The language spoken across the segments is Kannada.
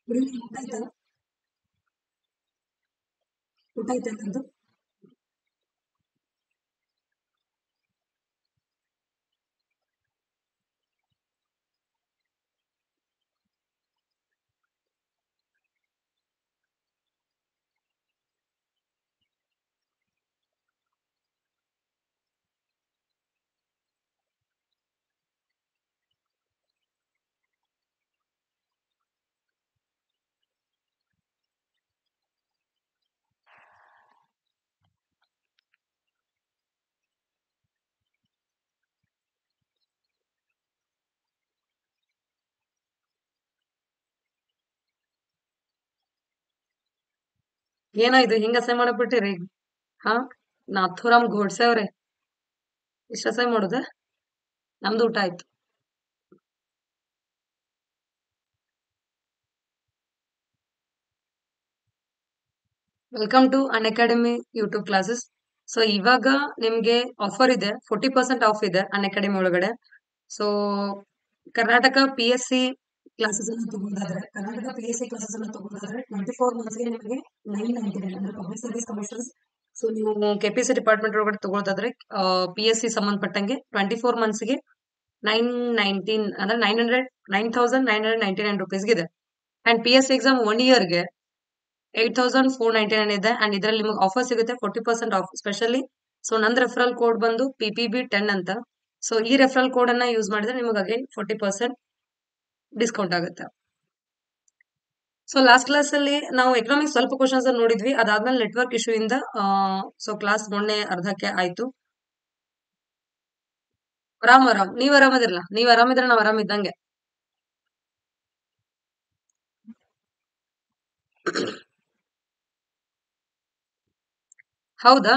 ಊಟ ಆಯ್ತಾ ಊಟ ಆಯ್ತಾ ನಂದು ಏನೋ ಇದು ಹಿಂಗ ಅಸಹ್ಯ ಮಾಡಕ್ ಬಿಟ್ಟಿರಿ ಹಾ ನಾಥೂರಾಮ್ ಗೋಡ್ಸೆ ಅವ್ರೆ ಇಷ್ಟ ಅಸಹ್ಯ ಮಾಡುದ ನಮ್ದು ಊಟ ಆಯ್ತು welcome to Unacademy YouTube classes so ಇವಾಗ ನಿಮ್ಗೆ ಆಫರ್ ಇದೆ ಫೋರ್ಟಿ ಪರ್ಸೆಂಟ್ ಆಫ್ ಇದೆ ಅನ್ ಅಕಾಡೆಮಿ ಒಳಗಡೆ so Karnataka P S C classes ಅನ್ನು ತಗೊಂಡಾದ್ರೆ Karnataka P S C classes ಅನ್ನು ತಗೊಂಡಾದ್ರೆ ಟ್ವೆಂಟಿ ಫೋರ್ ಮಂತ್ಸ್ಗೆ ನಿಮಗೆ ನೈನ್ ನೈನ್ಟಿ ನೈನ್ ಅಂದ್ರೆ ಪಬ್ಲಿಕ್ ಸರ್ವಿಸ್ ಕಮಿಷನ್ಸ್ ಸೊ ನೀವು ಕೆ ಪಿ ಸಿ ಡಿಪಾರ್ಟ್ಮೆಂಟ್ ಒಳಗಡೆ ತಗೊಳ್ತಾದ್ರೆ ಪಿ ಎಸ್ ಸಿ ಸಂಬಂಧಪಟ್ಟಂಗೆ ಟ್ವೆಂಟಿ ಫೋರ್ ಮಂತ್ಸ್ಗೆ ನೈನ್ ನೈನ್ಟೀನ್ ಅಂದ್ರೆ nine hundred nine thousand nine hundred ninety nine ರುಪೀಸ್ಗೆ ಇದೆ and P S C exam one ಇಯರ್ಗೆ eight thousand four ninety nine ಇದೆ ಅಂಡ್ ಇದರಲ್ಲಿ ನಿಮಗೆ ಆಫರ್ ಸಿಗುತ್ತೆ forty percent off specially so ನಂದ್ ರೆಫರಲ್ ಕೋಡ್ ಬಂದು ಪಿ ಪಿ ಬಿ ಟೆನ್ ಅಂತ ಸೊ ಈ ರೆಫರಲ್ ಕೋಡ್ ಅನ್ನ ಯೂಸ್ ಮಾಡಿದ್ರೆ ನಿಮಗೆ ಅಗೇನ್ ಫೋರ್ಟಿ ಪರ್ಸೆಂಟ್ ಡಿಸ್ಕೌಂಟ್ ಆಗುತ್ತೆ ಸೊ ಲಾಸ್ಟ್ ಕ್ಲಾಸ್ ಅಲ್ಲಿ ನಾವು ಎಕನಾಮಿಕ್ಸ್ ಸ್ವಲ್ಪ ಕ್ವಶನ್ಸ್ ನೋಡಿದ್ವಿ ಅದಾದ್ಮೇಲೆ ನೆಟ್ವರ್ಕ್ ಇಶ್ಯೂ ಇಂದ ಸೊ ಕ್ಲಾಸ್ ಮೊನ್ನೆ ಅರ್ಧಕ್ಕೆ ಆಯ್ತು ಆರಾಮ್ ಆರಾಮ್ ನೀವ್ ಆರಾಮದಿರಲ್ಲ ನೀವ್ ಆರಾಮಿದ್ರೆ ನಾವ್ ಆರಾಮಿದ್ದಂಗೆ ಹೌದಾ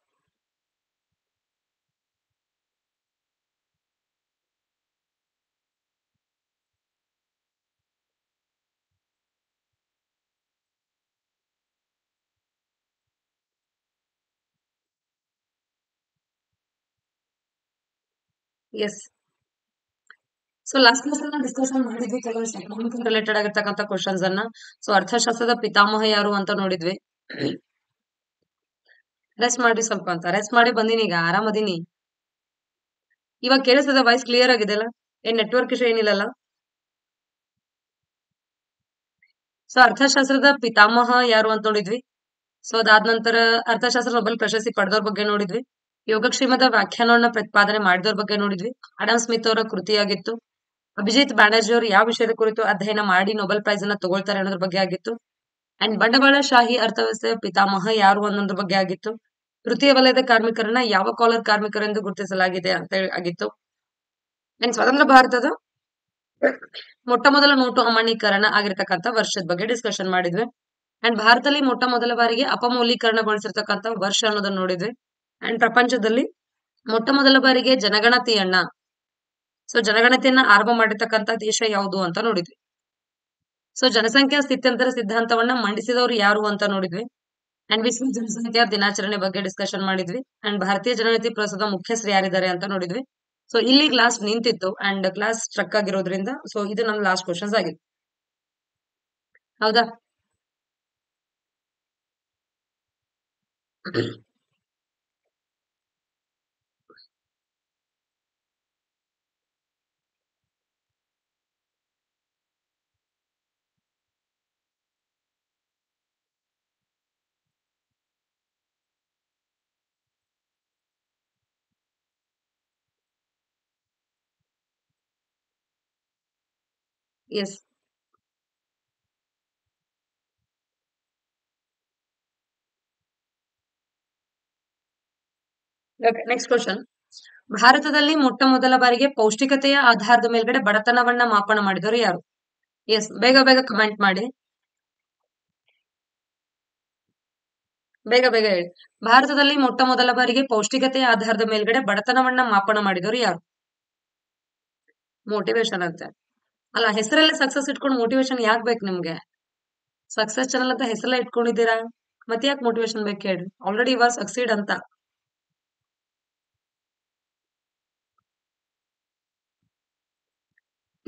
ಎಸ್ ಸೊ ಲಾಸ್ಟ್ ಕ್ಲಾಸ್ ಅಲ್ಲಿ ಡಿಸ್ಕಷನ್ ಮಾಡಿದ್ವಿ ಕೆಲವಷ್ಟು ಎಕನಾಮಿಕ್ ರಿಲೇಟೆಡ್ ಆಗಿರ್ತಕ್ಕಂಥ ಕ್ವಶನ್ಸ್ ಅನ್ನ ಸೊ ಅರ್ಥಶಾಸ್ತ್ರದ ಪಿತಾಮಹ ಯಾರು ಅಂತ ನೋಡಿದ್ವಿ ರೆಸ್ಟ್ ಮಾಡಿ ಸ್ವಲ್ಪ ಅಂತ ರೆಸ್ಟ್ ಮಾಡಿ ಬಂದಿನಿ ಈಗ ಆರಾಮದೀನಿ ಇವಾಗ ಕೇಳಿಸ್ತದ ವಾಯ್ಸ್ ಕ್ಲಿಯರ್ ಆಗಿದೆ ಅಲ್ಲ ಏನ್ ನೆಟ್ವರ್ಕ್ ಇಶ್ಯೂ ಏನಿಲ್ಲಲ್ಲ ಸೊ ಅರ್ಥಶಾಸ್ತ್ರದ ಪಿತಾಮಹ ಯಾರು ಅಂತ ನೋಡಿದ್ವಿ ಸೊ ಅದಾದ ನಂತರ ಅರ್ಥಶಾಸ್ತ್ರ ನೊಬೆಲ್ ಪ್ರಶಸ್ತಿ ಪಡೆದವ್ರ ಬಗ್ಗೆ ನೋಡಿದ್ವಿ ಯೋಗಕ್ಷೇಮದ ವ್ಯಾಖ್ಯಾನವನ್ನ ಪ್ರತಿಪಾದನೆ ಮಾಡಿದವ್ರ ಬಗ್ಗೆ ನೋಡಿದ್ವಿ ಅಡಮ್ ಸ್ಮಿತ್ ಅವರ ಕೃತಿಯಾಗಿತ್ತು ಅಭಿಜಿತ್ ಬ್ಯಾನರ್ಜಿ ಅವರು ಯಾವ ವಿಷಯದ ಕುರಿತು ಅಧ್ಯಯನ ಮಾಡಿ ನೊಬೆಲ್ ಪ್ರೈಸ್ ಅನ್ನ ತಗೊಳ್ತಾರೆ ಅನ್ನೋದ್ರ ಬಗ್ಗೆ ಆಗಿತ್ತು ಅಂಡ್ ಬಂಡವಾಳಶಾಹಿ ಅರ್ಥವ್ಯವಸ್ಥೆಯ ಪಿತಾಮಹ ಯಾರು ಅನ್ನೋದ್ರ ಬಗ್ಗೆ ಆಗಿತ್ತು ತೃತೀಯ ವಲಯದ ಕಾರ್ಮಿಕರನ್ನ ಯಾವ ಕಾಲರ್ ಕಾರ್ಮಿಕರೆಂದು ಗುರುತಿಸಲಾಗಿದೆ ಅಂತ ಹೇಳಿ ಆಗಿತ್ತು ಅಂಡ್ ಸ್ವತಂತ್ರ ಭಾರತದ ಮೊಟ್ಟ ಮೊದಲ ನೋಟು ಅಮಾನ್ಯೀಕರಣ ಆಗಿರ್ತಕ್ಕಂಥ ವರ್ಷದ ಬಗ್ಗೆ ಡಿಸ್ಕಷನ್ ಮಾಡಿದ್ವಿ ಅಂಡ್ ಭಾರತದಲ್ಲಿ ಮೊಟ್ಟ ಮೊದಲ ಬಾರಿಗೆ ಅಪಮೌಲ್ಯೀಕರಣಗೊಳಿಸಿರ್ತಕ್ಕಂಥ ವರ್ಷ ಅನ್ನೋದನ್ನ ನೋಡಿದ್ವಿ ಅಂಡ್ ಪ್ರಪಂಚದಲ್ಲಿ ಮೊಟ್ಟ ಮೊದಲ ಬಾರಿಗೆ ಜನಗಣತಿಯನ್ನ ಸೊ ಜನಗಣತಿಯನ್ನ ಆರಂಭ ಮಾಡಿರ್ತಕ್ಕಂಥ ದೇಶ ಯಾವುದು ಅಂತ ನೋಡಿದ್ವಿ ಸೊ ಜನಸಂಖ್ಯಾ ಸ್ಥಿತ್ಯಂತರ ಸಿದ್ಧಾಂತವನ್ನ ಮಂಡಿಸಿದವರು ಯಾರು ಅಂತ ನೋಡಿದ್ವಿ ಅಂಡ್ ವಿಶ್ವ ಜನಸಂಖ್ಯಾ ದಿನಾಚರಣೆ ಬಗ್ಗೆ ಡಿಸ್ಕಷನ್ ಮಾಡಿದ್ವಿ ಅಂಡ್ ಭಾರತೀಯ ಜನಗಣತಿ ಪ್ರಸ್ತುತ ಮುಖ್ಯಸ್ಥರು ಯಾರಿದ್ದಾರೆ ಅಂತ ನೋಡಿದ್ವಿ ಸೊ ಇಲ್ಲಿ ಕ್ಲಾಸ್ ನಿಂತಿತ್ತು ಅಂಡ್ ಕ್ಲಾಸ್ ಸ್ಟ್ರಕ್ ಆಗಿರೋದ್ರಿಂದ ಸೊ ಇದು ನನ್ನ ಲಾಸ್ಟ್ ಕ್ವಶನ್ಸ್ ಆಗಿದೆ ಹೌದಾ ಎಸ್ ನೆಕ್ಸ್ಟ್ ಕ್ವಶನ್ ಭಾರತದಲ್ಲಿ ಮೊಟ್ಟ ಮೊದಲ ಬಾರಿಗೆ ಪೌಷ್ಟಿಕತೆಯ ಆಧಾರದ ಮೇಲ್ಗಡೆ ಬಡತನವನ್ನ ಮಾಪನ ಮಾಡಿದವರು ಯಾರು ಎಸ್ ಬೇಗ ಬೇಗ ಕಮೆಂಟ್ ಮಾಡಿ ಬೇಗ ಬೇಗ ಹೇಳಿ ಭಾರತದಲ್ಲಿ ಮೊಟ್ಟ ಮೊದಲ ಬಾರಿಗೆ ಪೌಷ್ಟಿಕತೆಯ ಆಧಾರದ ಮೇಲ್ಗಡೆ ಬಡತನವನ್ನ ಮಾಪನ ಮಾಡಿದವರು ಯಾರು ಮೋಟಿವೇಶನ್ ಅಂತೆ ಅಲ್ಲ ಹೆಸರಲ್ಲೇ ಸಕ್ಸಸ್ ಇಟ್ಕೊಂಡು ಮೋಟಿವೇಶನ್ ಯಾಕೆ ಬೇಕು ನಿಮ್ಗೆ ಸಕ್ಸಸ್ ಚಾನಲ್ ಅಂತ ಹೆಸರಲ್ಲೇ ಇಟ್ಕೊಂಡಿದ್ದೀರಾ ಮತ್ತೆ ಯಾಕೆ ಮೋಟಿವೇಶನ್ ಬೇಕು ಹೇಳ್ರಿ ಆಲ್ರೆಡಿ ಇವಾಗ ಸಕ್ಸೀಡ್ ಅಂತ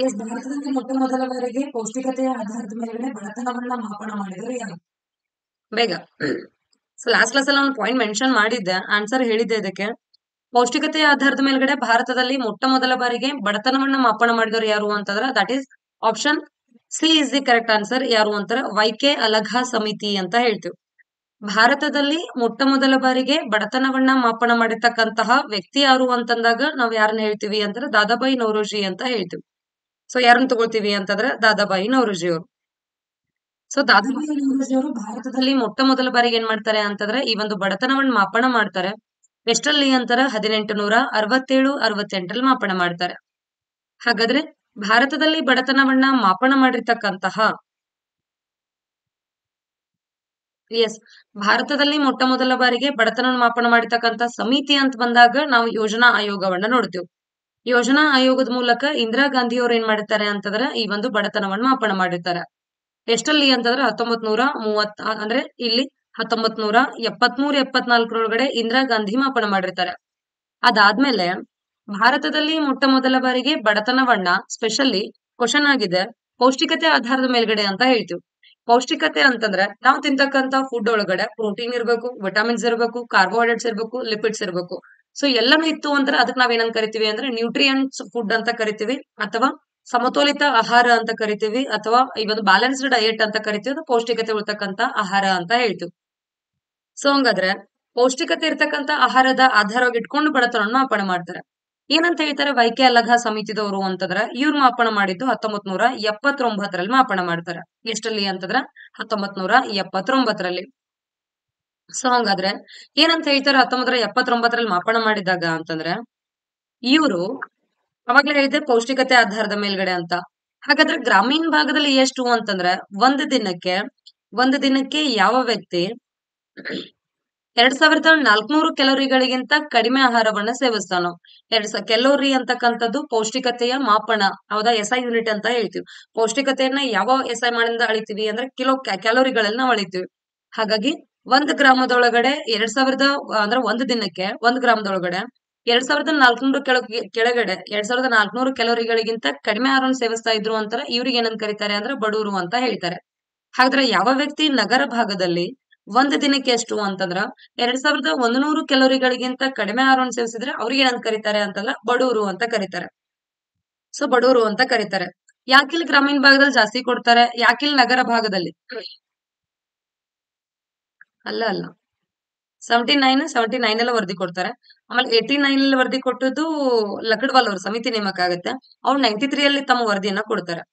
ಎಸ್ ಭಾರತದಲ್ಲಿ ಮೊಟ್ಟ ಮೊದಲ ಬಾರಿಗೆ ಪೌಷ್ಟಿಕತೆಯ ಆಧಾರದ ಮೇಲ್ಗಡೆ ಬಡತನವನ್ನ ಮಾಪನ ಮಾಡಿದ್ರು ಯಾರು ಬೇಗ ಸೊ ಲಾಸ್ಟ್ ಕ್ಲಾಸ್ ಅಲ್ಲಿ ಒಂದು ಪಾಯಿಂಟ್ ಮೆನ್ಷನ್ ಮಾಡಿದ್ದೆ ಆನ್ಸರ್ ಹೇಳಿದ್ದೆ ಇದಕ್ಕೆ ಪೌಷ್ಟಿಕತೆಯ ಆಧಾರದ ಮೇಲ್ಗಡೆ ಭಾರತದಲ್ಲಿ ಮೊಟ್ಟ ಮೊದಲ ಬಾರಿಗೆ ಬಡತನವನ್ನ ಮಾಪನ ಮಾಡಿದವರು ಯಾರು ಅಂತಂದ್ರೆ that is option C is the correct answer ಯಾರು ಅಂತಾರೆ ವೈಕೆ ಅಲಘಾ ಸಮಿತಿ ಅಂತ ಹೇಳ್ತೀವಿ ಭಾರತದಲ್ಲಿ ಮೊಟ್ಟ ಮೊದಲ ಬಾರಿಗೆ ಬಡತನವನ್ನ ಮಾಪನ ಮಾಡಿರ್ತಕ್ಕಂತಹ ವ್ಯಕ್ತಿ ಯಾರು ಅಂತಂದಾಗ ನಾವ್ ಯಾರನ್ನ ಹೇಳ್ತೀವಿ ಅಂದ್ರೆ ದಾದಾಬಾಯಿ ನೌರೋಜಿ ಅಂತ ಹೇಳ್ತೀವಿ ಸೊ ಯಾರನ್ನ ತಗೊಳ್ತೀವಿ ಅಂತಂದ್ರೆ ದಾದಾಬಾಯಿ ನೌರೋಜಿ ಅವರು ಸೊ ದಾದಾಬಾಯಿ ನೌರೋಜಿ ಅವರು ಭಾರತದಲ್ಲಿ ಮೊಟ್ಟ ಮೊದಲ ಬಾರಿಗೆ ಏನ್ ಮಾಡ್ತಾರೆ ಅಂತಂದ್ರೆ ಈ ಒಂದು ಬಡತನವನ್ನ ಮಾಪನ ಮಾಡ್ತಾರೆ ಎಷ್ಟರಲ್ಲಿ ಅಂತಾರೆ ಹದಿನೆಂಟು ನೂರ ಅರವತ್ತೇಳು ಅರವತ್ತೆಂಟರಲ್ಲಿ ಮಾಪನ ಮಾಡ್ತಾರೆ ಹಾಗಾದ್ರೆ ಭಾರತದಲ್ಲಿ ಬಡತನವನ್ನ ಮಾಪನ ಮಾಡಿರ್ತಕ್ಕಂತಹ ಎಸ್ ಭಾರತದಲ್ಲಿ ಮೊಟ್ಟ ಮೊದಲ ಬಾರಿಗೆ ಬಡತನ ಮಾಪನ ಮಾಡಿರ್ತಕ್ಕಂಥ ಸಮಿತಿ ಅಂತ ಬಂದಾಗ ನಾವು ಯೋಜನಾ ಆಯೋಗವನ್ನ ನೋಡ್ತೀವಿ ಯೋಜನಾ ಆಯೋಗದ ಮೂಲಕ ಇಂದಿರಾ ಗಾಂಧಿ ಅವ್ರು ಏನ್ ಮಾಡಿರ್ತಾರೆ ಅಂತಂದ್ರೆ ಈ ಒಂದು ಬಡತನವನ್ನ ಮಾಪನ ಮಾಡಿರ್ತಾರೆ ಎಷ್ಟಲ್ಲಿ ಅಂತಂದ್ರೆ ಹತ್ತೊಂಬತ್ ನೂರ ಮೂವತ್ ಅಂದ್ರೆ ಇಲ್ಲಿ ಹತ್ತೊಂಬತ್ ನೂರ ಎಪ್ಪತ್ಮೂರ್ ಎಪ್ಪತ್ನಾಲ್ಕರೊಳಗಡೆ ಇಂದಿರಾ ಗಾಂಧಿ ಮಾಪನ ಮಾಡಿರ್ತಾರೆ ಅದಾದ್ಮೇಲೆ ಭಾರತದಲ್ಲಿ ಮೊಟ್ಟ ಮೊದಲ ಬಾರಿಗೆ ಬಡತನವನ್ನ ಸ್ಪೆಷಲಿ ಕ್ವಶನ್ ಆಗಿದೆ ಪೌಷ್ಟಿಕತೆ ಆಧಾರದ ಮೇಲ್ಗಡೆ ಅಂತ ಹೇಳ್ತೀವಿ ಪೌಷ್ಟಿಕತೆ ಅಂತಂದ್ರೆ ನಾವು ತಿಂತಕ್ಕಂತ ಫುಡ್ ಒಳಗಡೆ ಪ್ರೋಟೀನ್ ಇರಬೇಕು ವಿಟಮಿನ್ಸ್ ಇರಬೇಕು ಕಾರ್ಬೋಹೈಡ್ರೇಟ್ಸ್ ಇರಬೇಕು ಲಿಪಿಡ್ಸ್ ಇರಬೇಕು ಸೊ ಎಲ್ಲಾನು ಇತ್ತು ಅಂದ್ರೆ ಅದಕ್ಕೆ ನಾವ್ ಏನಂತ ಕರಿತೀವಿ ಅಂದ್ರೆ ನ್ಯೂಟ್ರಿಯಂಟ್ಸ್ ಫುಡ್ ಅಂತ ಕರಿತೀವಿ ಅಥವಾ ಸಮತೋಲಿತ ಆಹಾರ ಅಂತ ಕರಿತೀವಿ ಅಥವಾ ಈ ಒಂದು ಬ್ಯಾಲೆನ್ಸ್ಡ್ ಡಯಟ್ ಅಂತ ಕರಿತೀವಿ ಅದು ಪೌಷ್ಟಿಕತೆ ಉಳ್ತಕ್ಕಂತ ಆಹಾರ ಅಂತ ಹೇಳ್ತೀವಿ ಸೊ ಹಂಗಾದ್ರೆ ಪೌಷ್ಟಿಕತೆ ಇರ್ತಕ್ಕಂತ ಆಹಾರದ ಆಧಾರವಾಗಿ ಇಟ್ಕೊಂಡು ಬಡತನವನ್ನು ಮಾಪನ ಮಾಡ್ತಾರೆ ಏನಂತ ಹೇಳ್ತಾರೆ ವೈಕೆ ಅಲಘ ಸಮಿತಿದವರು ಅಂತಂದ್ರೆ ಇವ್ರು ಮಾಪನ ಮಾಡಿದ್ದು ಹತ್ತೊಂಬತ್ ನೂರ ಎಪ್ಪತ್ತೊಂಬತ್ತರಲ್ಲಿ ಮಾಪನ ಮಾಡ್ತಾರೆ ಎಷ್ಟಲ್ಲಿ ಅಂತಂದ್ರ ಹತ್ತೊಂಬತ್ ನೂರ ಎಪ್ಪತ್ತೊಂಬತ್ತರಲ್ಲಿ ಸೊ ಹಂಗಾದ್ರೆ ಏನಂತ ಹೇಳ್ತಾರೆ ಹತ್ತೊಂಬತ್ತರ ಎಪ್ಪತ್ತೊಂಬತ್ತರಲ್ಲಿ ಮಾಪನ ಮಾಡಿದಾಗ ಅಂತಂದ್ರೆ ಇವರು ಅವಾಗ್ಲೇ ಹೇಳಿದೆ ಪೌಷ್ಟಿಕತೆ ಆಧಾರದ ಮೇಲ್ಗಡೆ ಅಂತ ಹಾಗಾದ್ರೆ ಗ್ರಾಮೀಣ ಭಾಗದಲ್ಲಿ ಎಷ್ಟು ಅಂತಂದ್ರೆ ಒಂದು ದಿನಕ್ಕೆ ಒಂದು ದಿನಕ್ಕೆ ಯಾವ ವ್ಯಕ್ತಿ ಎರಡ್ ಸಾವಿರದ ನಾಲ್ಕನೂರು ಕ್ಯಾಲೋರಿಗಳಿಗಿಂತ ಕಡಿಮೆ ಆಹಾರವನ್ನ ಸೇವಿಸ್ತಾನೋ ಎರಡ್ ಸಾವಿರ ಕ್ಯಾಲೋರಿ ಅಂತಕ್ಕಂಥದ್ದು ಪೌಷ್ಟಿಕತೆಯ ಮಾಪನ ಹೌದಾ ಎಸ್ ಐ ಯೂನಿಟ್ ಅಂತ ಹೇಳ್ತೀವಿ ಪೌಷ್ಟಿಕತೆಯನ್ನ ಯಾವ ಎಸ್ ಐ ಮಾಡಿಂದ ಅಳಿತೀವಿ ಅಂದ್ರೆ ಕಿಲೋ ಕ್ಯಾಲೋರಿಗಳಲ್ಲಿ ನಾವು ಅಳಿತೀವಿ ಹಾಗಾಗಿ ಒಂದ್ ಗ್ರಾಮದೊಳಗಡೆ ಎರಡ್ ಸಾವಿರದ ಅಂದ್ರೆ ಒಂದು ದಿನಕ್ಕೆ ಒಂದ್ ಗ್ರಾಮದೊಳಗಡೆ ಎರಡ್ ಸಾವಿರದ ನಾಲ್ಕನೂರು ಕೆಳ ಕೆಳಗಡೆ ಎರಡ್ ಸಾವಿರದ ನಾಲ್ಕನೂರು ಕ್ಯಾಲೋರಿಗಳಿಗಿಂತ ಕಡಿಮೆ ಆಹಾರವನ್ನು ಸೇವಿಸ್ತಾ ಇದ್ರು ಅಂತಾರೆ ಇವ್ರಿಗೆ ಏನಂತ ಕರೀತಾರೆ ಅಂದ್ರೆ ಬಡವರು ಅಂತ ಹೇಳ್ತಾರೆ ಹಾಗಾದ್ರೆ ಯಾವ ವ್ಯಕ್ತಿ ನಗರ ಭಾಗದಲ್ಲಿ ಒಂದ್ ದಿನಕ್ಕೆ ಎಷ್ಟು ಅಂತಂದ್ರ ಎರಡ್ ಸಾವಿರದ ಒಂದನೂರು ಕ್ಯಾಲೋರಿಗಳಿಗಿಂತ ಕಡಿಮೆ ಆಹಾರವನ್ನು ಸೇವಿಸಿದ್ರೆ ಅವ್ರಿಗೆ ಏನಂತ ಕರೀತಾರೆ ಅಂತಂದ್ರ ಬಡವರು ಅಂತ ಕರೀತಾರೆ ಸೊ ಬಡವರು ಅಂತ ಕರೀತಾರೆ ಯಾಕಿಲ್ ಗ್ರಾಮೀಣ ಭಾಗದಲ್ಲಿ ಜಾಸ್ತಿ ಕೊಡ್ತಾರೆ ಯಾಕಿಲ್ ನಗರ ಭಾಗದಲ್ಲಿ ಅಲ್ಲ ಅಲ್ಲ ಸೆವೆಂಟಿ ನೈನ್ ಸೆವೆಂಟಿ ನೈನ್ ಎಲ್ಲ ವರದಿ ಕೊಡ್ತಾರೆ ಆಮೇಲೆ ಏಟಿ ನೈನ್ ಅಲ್ಲಿ ವರದಿ ಕೊಟ್ಟದ್ದು ಲಕಡ್ವಾಲ್ ಅವರು ಸಮಿತಿ ನೇಮಕ ಆಗುತ್ತೆ ಅವ್ರು ನೈನ್ಟಿ ತ್ರೀ ಅಲ್ಲಿ ತಮ್ಮ ವರದಿಯನ್ನ ಕೊಡ್ತಾರೆ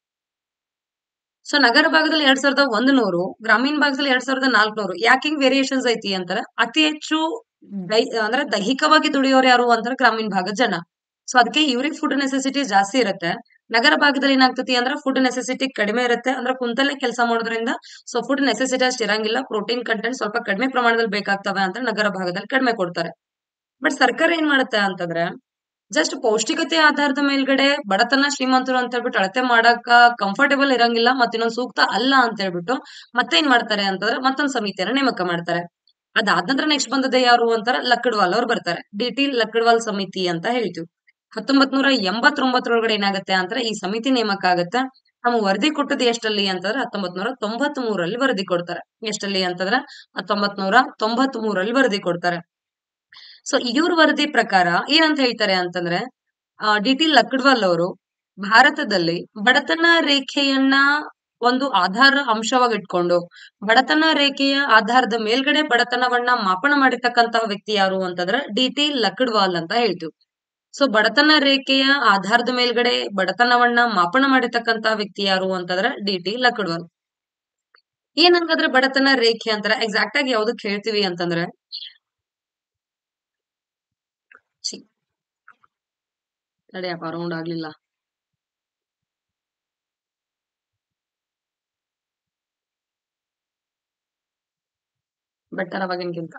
ಸೊ ನಗರ ಭಾಗದಲ್ಲಿ ಎರಡ್ ಸಾವಿರದ ಒಂದು ನೂರು ಗ್ರಾಮೀಣ ಭಾಗದಲ್ಲಿ ಎರಡ್ ಸಾವಿರದ ನಾಲ್ಕುನೂರು ಯಾಕೆ ಹಿಂಗ್ ವೇರಿಯೇಷನ್ಸ್ ಐತಿ ಅಂತಾರೆ ಅತಿ ಹೆಚ್ಚು ದೈ ಅಂದ್ರೆ ದೈಹಿಕವಾಗಿ ದುಡಿಯೋರು ಯಾರು ಅಂತಾರೆ ಗ್ರಾಮೀಣ ಭಾಗದ ಜನ ಸೊ ಅದಕ್ಕೆ ಇವ್ರಿಗೆ ಫುಡ್ ನೆಸೆಸಿಟಿ ಜಾಸ್ತಿ ಇರುತ್ತೆ ನಗರ ಭಾಗದಲ್ಲಿ ಏನಾಗ್ತತಿ ಅಂದ್ರೆ ಫುಡ್ ನೆಸೆಸಿಟಿ ಕಡಿಮೆ ಇರುತ್ತೆ ಅಂದ್ರೆ ಕುಂತಲ್ಲೇ ಕೆಲಸ ಮಾಡೋದ್ರಿಂದ ಸೊ ಫುಡ್ ನೆಸೆಸಿಟಿ ಅಷ್ಟು ಇರಂಗಿಲ್ಲ ಪ್ರೋಟೀನ್ ಕಂಟೆಂಟ್ ಸ್ವಲ್ಪ ಕಡಿಮೆ ಪ್ರಮಾಣದಲ್ಲಿ ಬೇಕಾಗ್ತವೆ ಅಂತ ನಗರ ಭಾಗದಲ್ಲಿ ಕಡಿಮೆ ಕೊಡ್ತಾರೆ ಬಟ್ ಸರ್ಕಾರ ಏನ್ ಮಾಡುತ್ತೆ ಅಂತಂದ್ರೆ ಜಸ್ಟ್ ಪೌಷ್ಟಿಕತೆ ಆಧಾರದ ಮೇಲ್ಗಡೆ ಬಡತನ ಶ್ರೀಮಂತರು ಅಂತ ಹೇಳ್ಬಿಟ್ಟು ಅಳತೆ ಮಾಡಕ ಕಂಫರ್ಟೇಬಲ್ ಇರಂಗಿಲ್ಲ ಮತ್ತೆ ಇನ್ನೊಂದು ಸೂಕ್ತ ಅಲ್ಲ ಅಂತ ಹೇಳ್ಬಿಟ್ಟು ಮತ್ತೆ ಏನ್ ಮಾಡ್ತಾರೆ ಅಂತಂದ್ರೆ ಮತ್ತೊಂದು ಸಮಿತಿಯನ್ನ ನೇಮಕ ಮಾಡ್ತಾರೆ ಅದಾದ ನಂತರ ನೆಕ್ಸ್ಟ್ ಬಂದದ ಯಾರು ಅಂತಾರ ಲಕ್ಕಡ್ವಾಲ್ ಅವ್ರು ಬರ್ತಾರೆ ಡಿ ಟಿ ಲಕ್ಕಡ್ವಾಲ್ ಸಮಿತಿ ಅಂತ ಹೇಳ್ತೀವಿ ಹತ್ತೊಂಬತ್ ನೂರ ಎಂಬತ್ತೊಂಬತ್ತರೊಳಗಡೆ ಏನಾಗುತ್ತೆ ಅಂದ್ರೆ ಈ ಸಮಿತಿ ನೇಮಕ ಆಗುತ್ತೆ ನಮ್ಮ ವರದಿ ಕೊಟ್ಟದ್ದು ಎಷ್ಟಲ್ಲಿ ಅಂತಂದ್ರೆ ಹತ್ತೊಂಬತ್ ನೂರ ತೊಂಬತ್ ಮೂರಲ್ಲಿ ವರದಿ ಕೊಡ್ತಾರೆ ಎಷ್ಟಲ್ಲಿ ಅಂತಂದ್ರೆ ಹತ್ತೊಂಬತ್ ನೂರ ತೊಂಬತ್ ಮೂರಲ್ಲಿ ವರದಿ ಕೊಡ್ತಾರೆ ಸೊ ಇವ್ರ ವರದಿ ಪ್ರಕಾರ ಏನಂತ ಹೇಳ್ತಾರೆ ಅಂತಂದ್ರೆ ಡಿ ಟಿ ಲಕ್ಡ್ವಾಲ್ ಅವರು ಭಾರತದಲ್ಲಿ ಬಡತನ ರೇಖೆಯನ್ನ ಒಂದು ಆಧಾರ ಅಂಶವಾಗಿ ಇಟ್ಕೊಂಡು ಬಡತನ ರೇಖೆಯ ಆಧಾರದ ಮೇಲ್ಗಡೆ ಬಡತನವನ್ನ ಮಾಪನ ಮಾಡಿರ್ತಕ್ಕಂತಹ ವ್ಯಕ್ತಿ ಯಾರು ಅಂತಂದ್ರೆ ಡಿ ಟಿ ಲಕ್ಡ್ವಾಲ್ ಅಂತ ಹೇಳ್ತೀವಿ ಸೊ ಬಡತನ ರೇಖೆಯ ಆಧಾರದ ಮೇಲ್ಗಡೆ ಬಡತನವನ್ನ ಮಾಪನ ಮಾಡಿರ್ತಕ್ಕಂತಹ ವ್ಯಕ್ತಿ ಯಾರು ಅಂತಂದ್ರೆ ಡಿ ಟಿ ಲಕ್ಡ್ವಾಲ್ ಏನಂಗಾದ್ರೆ ಬಡತನ ರೇಖೆ ಅಂತಾರೆ ಎಕ್ಸಾಕ್ಟ್ ಆಗಿ ಯಾವ್ದಕ್ ಹೇಳ್ತೀವಿ ಅಂತಂದ್ರೆ ತಡೆಯಪ್ಪ ರೌಂಡ್ ಆಗ್ಲಿಲ್ಲ ಬೆಟರ್ ಅವಾಗಿನ್ಕಿಂತ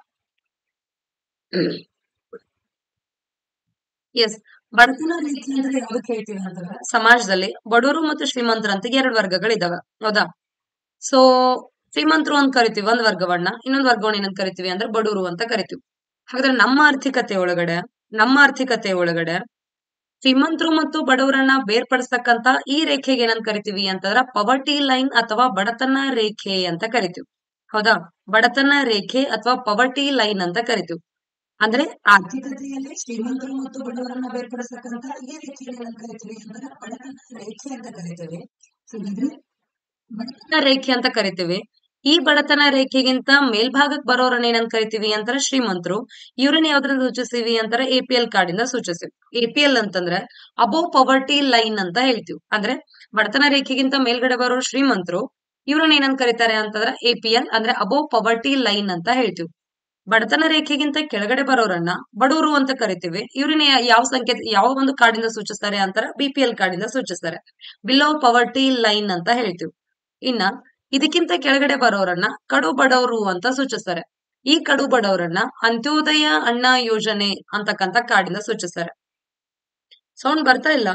ಎಸ್ ಬಡತನ ರೇಖೆ ಅಂದ್ರೆ ಯಾವ್ದಕ್ ಹೇಳ್ತೀವಿ ಅಂತಂದ್ರೆ ಸಮಾಜದಲ್ಲಿ ಬಡವರು ಮತ್ತು ಶ್ರೀಮಂತರು ಅಂತ ಎರಡು ವರ್ಗಗಳಿದಾವೆ ಹೌದಾ ಸೊ ಶ್ರೀಮಂತರು ಅಂತ ಕರಿತೀವಿ ಒಂದ್ ವರ್ಗವನ್ನ ಇನ್ನೊಂದ್ ವರ್ಗವನ್ನ ಏನಂತ ಕರಿತೀವಿ ಅಂದ್ರೆ ಬಡವರು ಅಂತ ಕರಿತೀವಿ ಹಾಗಾದ್ರೆ ನಮ್ಮ ಆರ್ಥಿಕತೆ ಒಳಗಡೆ ನಮ್ಮ ಆರ್ಥಿಕತೆ ಒಳಗಡೆ ಶ್ರೀಮಂತರು ಮತ್ತು ಬಡವರನ್ನ ಬೇರ್ಪಡಿಸ್ತಕ್ಕಂತ ಈ ರೇಖೆಗೆ ಏನಂತ ಕರಿತೀವಿ ಅಂತಂದ್ರ ಪವರ್ಟಿ ಲೈನ್ ಅಥವಾ ಬಡತನ ರೇಖೆ ಅಂತ ಕರಿತೀವಿ ಹೌದಾ ಬಡತನ ರೇಖೆ ಅಥವಾ ಪವರ್ಟಿ ಲೈನ್ ಅಂತ ಕರಿತೀವಿ ಅಂದ್ರೆ ಆರ್ಥಿಕತೆಯಲ್ಲಿ ಶ್ರೀಮಂತರು ಮತ್ತು ಬಡವರನ್ನ ಬೇರ್ಪಡಿಸ್ತಕ್ಕಂತ ಈ ರೇಖೆ ಏನಂತ ಕರಿತೀವಿ ಅಂತಂದ್ರೆ ಬಡತನ ರೇಖೆ ಅಂತ ಕರಿತೀವಿ ಹಾಗಾದ್ರೆ ಬಡತನ ರೇಖೆ ಅಂತ ಕರಿತೀವಿ ಈ ಬಡತನ ರೇಖೆಗಿಂತ ಮೇಲ್ಭಾಗಕ್ಕೆ ಬರೋರನ್ನ ಏನಂತ ಕರಿತೀವಿ ಅಂತಾರೆ ಶ್ರೀಮಂತರು ಇವ್ರನ್ನ ಯಾವ್ದ್ರಿಂದ ಸೂಚಿಸ್ತೀವಿ ಅಂತಾರೆ ಎ ಪಿ ಎಲ್ ಕಾರ್ಡ್ ಇಂದ ಸೂಚಿಸ್ತೀವಿ ಎ ಪಿ ಎಲ್ ಅಂತಂದ್ರೆ ಅಬೋವ್ ಪವರ್ಟಿ ಲೈನ್ ಅಂತ ಹೇಳ್ತೀವಿ ಅಂದ್ರೆ ಬಡತನ ರೇಖೆಗಿಂತ ಮೇಲ್ಗಡೆ ಬರೋ ಶ್ರೀಮಂತರು ಇವ್ರನ್ನ ಏನಂತ ಕರೀತಾರೆ ಅಂತಂದ್ರೆ ಎ ಪಿ ಎಲ್ ಅಂದ್ರೆ ಅಬೋವ್ ಪವರ್ಟಿ ಲೈನ್ ಅಂತ ಹೇಳ್ತೀವಿ ಬಡತನ ರೇಖೆಗಿಂತ ಕೆಳಗಡೆ ಬರೋರನ್ನ ಬಡವರು ಅಂತ ಕರಿತೀವಿ ಇವ್ರನ್ನ ಯಾ- ಯಾವ ಸಂಕೇತ ಯಾವ ಒಂದು ಕಾರ್ಡಿಂದ ಸೂಚಿಸ್ತಾರೆ ಅಂತಾರೆ ಬಿ ಪಿ ಎಲ್ ಕಾರ್ಡಿಂದ ಸೂಚಿಸ್ತಾರೆ ಬಿಲೋ ಪವರ್ಟಿ ಲೈನ್ ಅಂತ ಹೇಳ್ತೀವಿ ಇನ್ನ ಇದಕ್ಕಿಂತ ಕೆಳಗಡೆ ಬರೋರನ್ನ ಕಡು ಬಡವರು ಅಂತ ಸೂಚಿಸ್ತಾರೆ ಈ ಕಡು ಬಡವರನ್ನ ಅಂತ್ಯೋದಯ ಅಣ್ಣ ಯೋಜನೆ ಅಂತಕ್ಕಂತ ಕಾರ್ಡಿಂದ ಸೂಚಿಸ್ತಾರೆ ಸೌಂಡ್ ಬರ್ತಾ ಇಲ್ಲ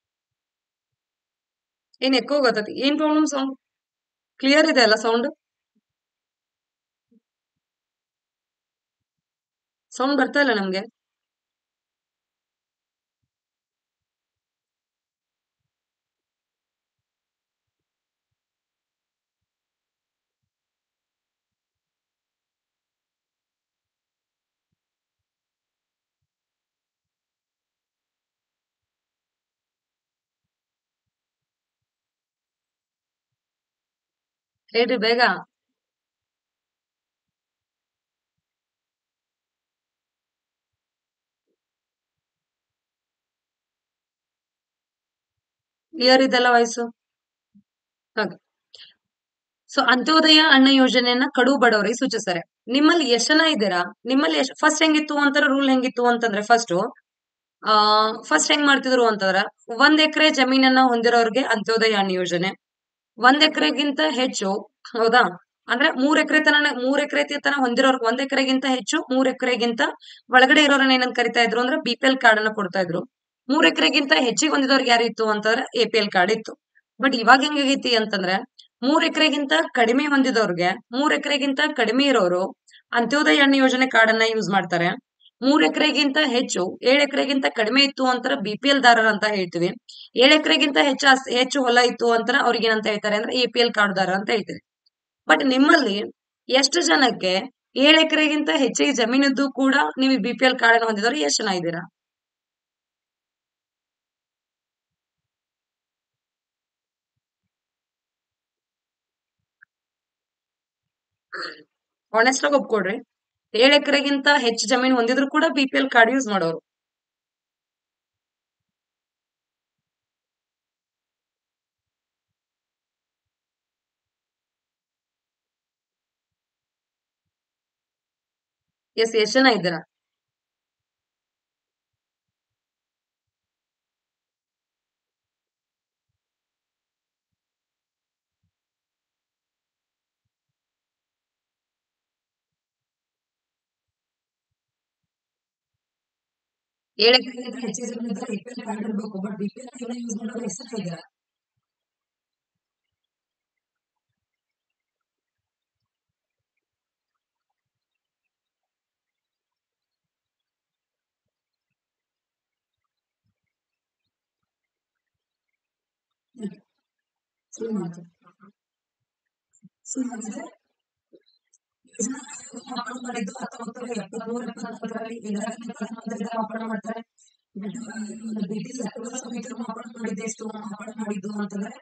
ಏನ್ ಎಕ್ಕೋ ಗೊತ್ತತಿ ಏನ್ ಪ್ರಾಬ್ಲಮ್ ಸೌಂಡ್ ಕ್ಲಿಯರ್ ಇದೆ ಅಲ್ಲ ಸೌಂಡ್ ಸೌಂಡ್ ಬರ್ತಾ ಇಲ್ಲ ನಮ್ಗೆ ಹೇಳ್ರಿ ಬೇಗ ಕ್ಲಿಯರ್ ಇದೆಲ್ಲ ವಾಯ್ಸು ಹಾಗೆ ಸೊ ಅಂತ್ಯೋದಯ ಅನ್ನ ಯೋಜನೆಯನ್ನ ಕಡು ಬಡವರಿಗೆ ಸೂಚಿಸ್ತಾರೆ ನಿಮ್ಮಲ್ಲಿ ಎಷ್ಟ್ ಜನ ಇದ್ದೀರಾ ನಿಮ್ಮಲ್ಲಿ ಎಷ್ಟ್ ಫಸ್ಟ್ ಹೆಂಗಿತ್ತು ಅಂತಾರ ರೂಲ್ ಹೆಂಗಿತ್ತು ಅಂತಂದ್ರೆ ಫಸ್ಟ್ ಆ ಫಸ್ಟ್ ಹೆಂಗ್ ಮಾಡ್ತಿದ್ರು ಅಂತಂದ್ರ ಒಂದ್ ಎಕರೆ ಜಮೀನನ್ನ ಹೊಂದಿರೋರ್ಗೆ ಅಂತ್ಯೋದಯ ಅನ್ನ ಯೋಜನೆ ಒಂದ್ ಎಕರೆಗಿಂತ ಹೆಚ್ಚು ಹೌದಾ ಅಂದ್ರೆ ಮೂರ್ ಎಕರೆ ತನ ಮೂರ್ ಎಕರೆ ತನ ಹೊಂದಿರೋರ್ ಒಂದ್ ಎಕರೆಗಿಂತ ಹೆಚ್ಚು ಮೂರ್ ಎಕರೆಗಿಂತ ಒಳಗಡೆ ಇರೋರನ್ನ ಏನಂತ ಕರಿತಾ ಇದ್ರು ಅಂದ್ರೆ ಬಿ ಪಿ ಎಲ್ ಕಾರ್ಡ್ ಅನ್ನ ಕೊಡ್ತಾ ಇದ್ರು ಮೂರ್ ಎಕರೆಗಿಂತ ಹೆಚ್ಚಿಗೆ ಹೊಂದಿದವ್ರಿಗೆ ಯಾರು ಇತ್ತು ಅಂತಂದ್ರೆ ಎ ಪಿ ಎಲ್ ಕಾರ್ಡ್ ಇತ್ತು ಬಟ್ ಇವಾಗ ಹೆಂಗಾಗೈತಿ ಅಂತಂದ್ರೆ ಮೂರ್ ಎಕರೆಗಿಂತ ಕಡಿಮೆ ಹೊಂದಿದವ್ರಿಗೆ ಮೂರ್ ಎಕರೆಗಿಂತ ಕಡಿಮೆ ಇರೋರು ಅಂತ್ಯೋದಯ ಅನ್ನ ಯೋಜನೆ ಕಾರ್ಡ್ ಅನ್ನ ಯೂಸ್ ಮಾಡ್ತಾರೆ ಮೂರ್ ಎಕರೆಗಿಂತ ಹೆಚ್ಚು ಏಳ್ ಎಕರೆಗಿಂತ ಕಡಿಮೆ ಇತ್ತು ಅಂತಾರ ಬಿ ಪಿ ಎಲ್ ದಾರರ ಅಂತ ಹೇಳ್ತೀವಿ ಏಳ್ ಎಕರೆಗಿಂತ ಹೆಚ್ಚು ಆಸ್- ಹೆಚ್ಚು ಹೊಲ ಇತ್ತು ಅಂತಾರ ಅವ್ರಿಗೆ ಏನಂತ ಹೇಳ್ತಾರೆ ಅಂದ್ರೆ ಎ ಪಿ ಎಲ್ ಕಾರ್ಡ್ ದಾರ ಅಂತ ಹೇಳ್ತೀವಿ ಬಟ್ ನಿಮ್ಮಲ್ಲಿ ಎಷ್ಟು ಜನಕ್ಕೆ ಏಳ್ ಎಕರೆಗಿಂತ ಹೆಚ್ಚಿಗೆ ಜಮೀನಿದ್ದು ಕೂಡ ನೀವು ಬಿ ಪಿ ಎಲ್ ಕಾರ್ಡ್ ಅನ್ನು ಹೊಂದಿದವರು ಎಷ್ಟು ಜನ ಇದ್ದೀರಾ ಆನೆಸ್ಟ್ ಆಗಿ ಒಪ್ಕೊಡ್ರಿ ಏಳ್ ಎಕರೆಗಿಂತ ಹೆಚ್ಚು ಜಮೀನು ಹೊಂದಿದ್ರು ಕೂಡ B P L card use ಮಾಡೋರು ಎಸ್ ಎಷ್ಟು ಜನ ಇದ್ದೀರಾ ಏಳ್ ಎಕರೆಗಿಂತ ಹೆಚ್ಚಿಗೆ ಜಮೀನು ಇದ್ರೆ ಬಿ ಪಿ ಎಲ್ ಕಾರ್ಡ್ ಇರಬೇಕು but B P L card use ಮಾಡೋರು ಎಷ್ಟು ಜನ ಇದ್ದೀರಾ ಸುಳ್ಳು ಮಾತು ಸುಳ್ಳು ಮಾತಿದ್ರೆ ಮಾಪನ ಮಾಡಿದ್ದು ಹತ್ತೊಂಬತ್ತು ನೂರ ಎಪ್ಪತ್ಮೂರು ಎಪ್ಪತ್ನಾಲ್ಕರಲ್ಲಿ ಇಂದಿರಾ ಗಾಂಧಿ ಪ್ರಧಾನಮಂತ್ರಿಗಳ ಮಾಪನ ಮಾಡ್ತಾರೆ ಬ್ರಿಟಿಷ್ ಲಕ್ನೋ ಸಮಿತಿಯು ಮಾಪನ ಮಾಡಿದ್ದು ಎಷ್ಟು ಮಾಪನ ಮಾಡಿದ್ದು ಅಂತಂದ್ರೆ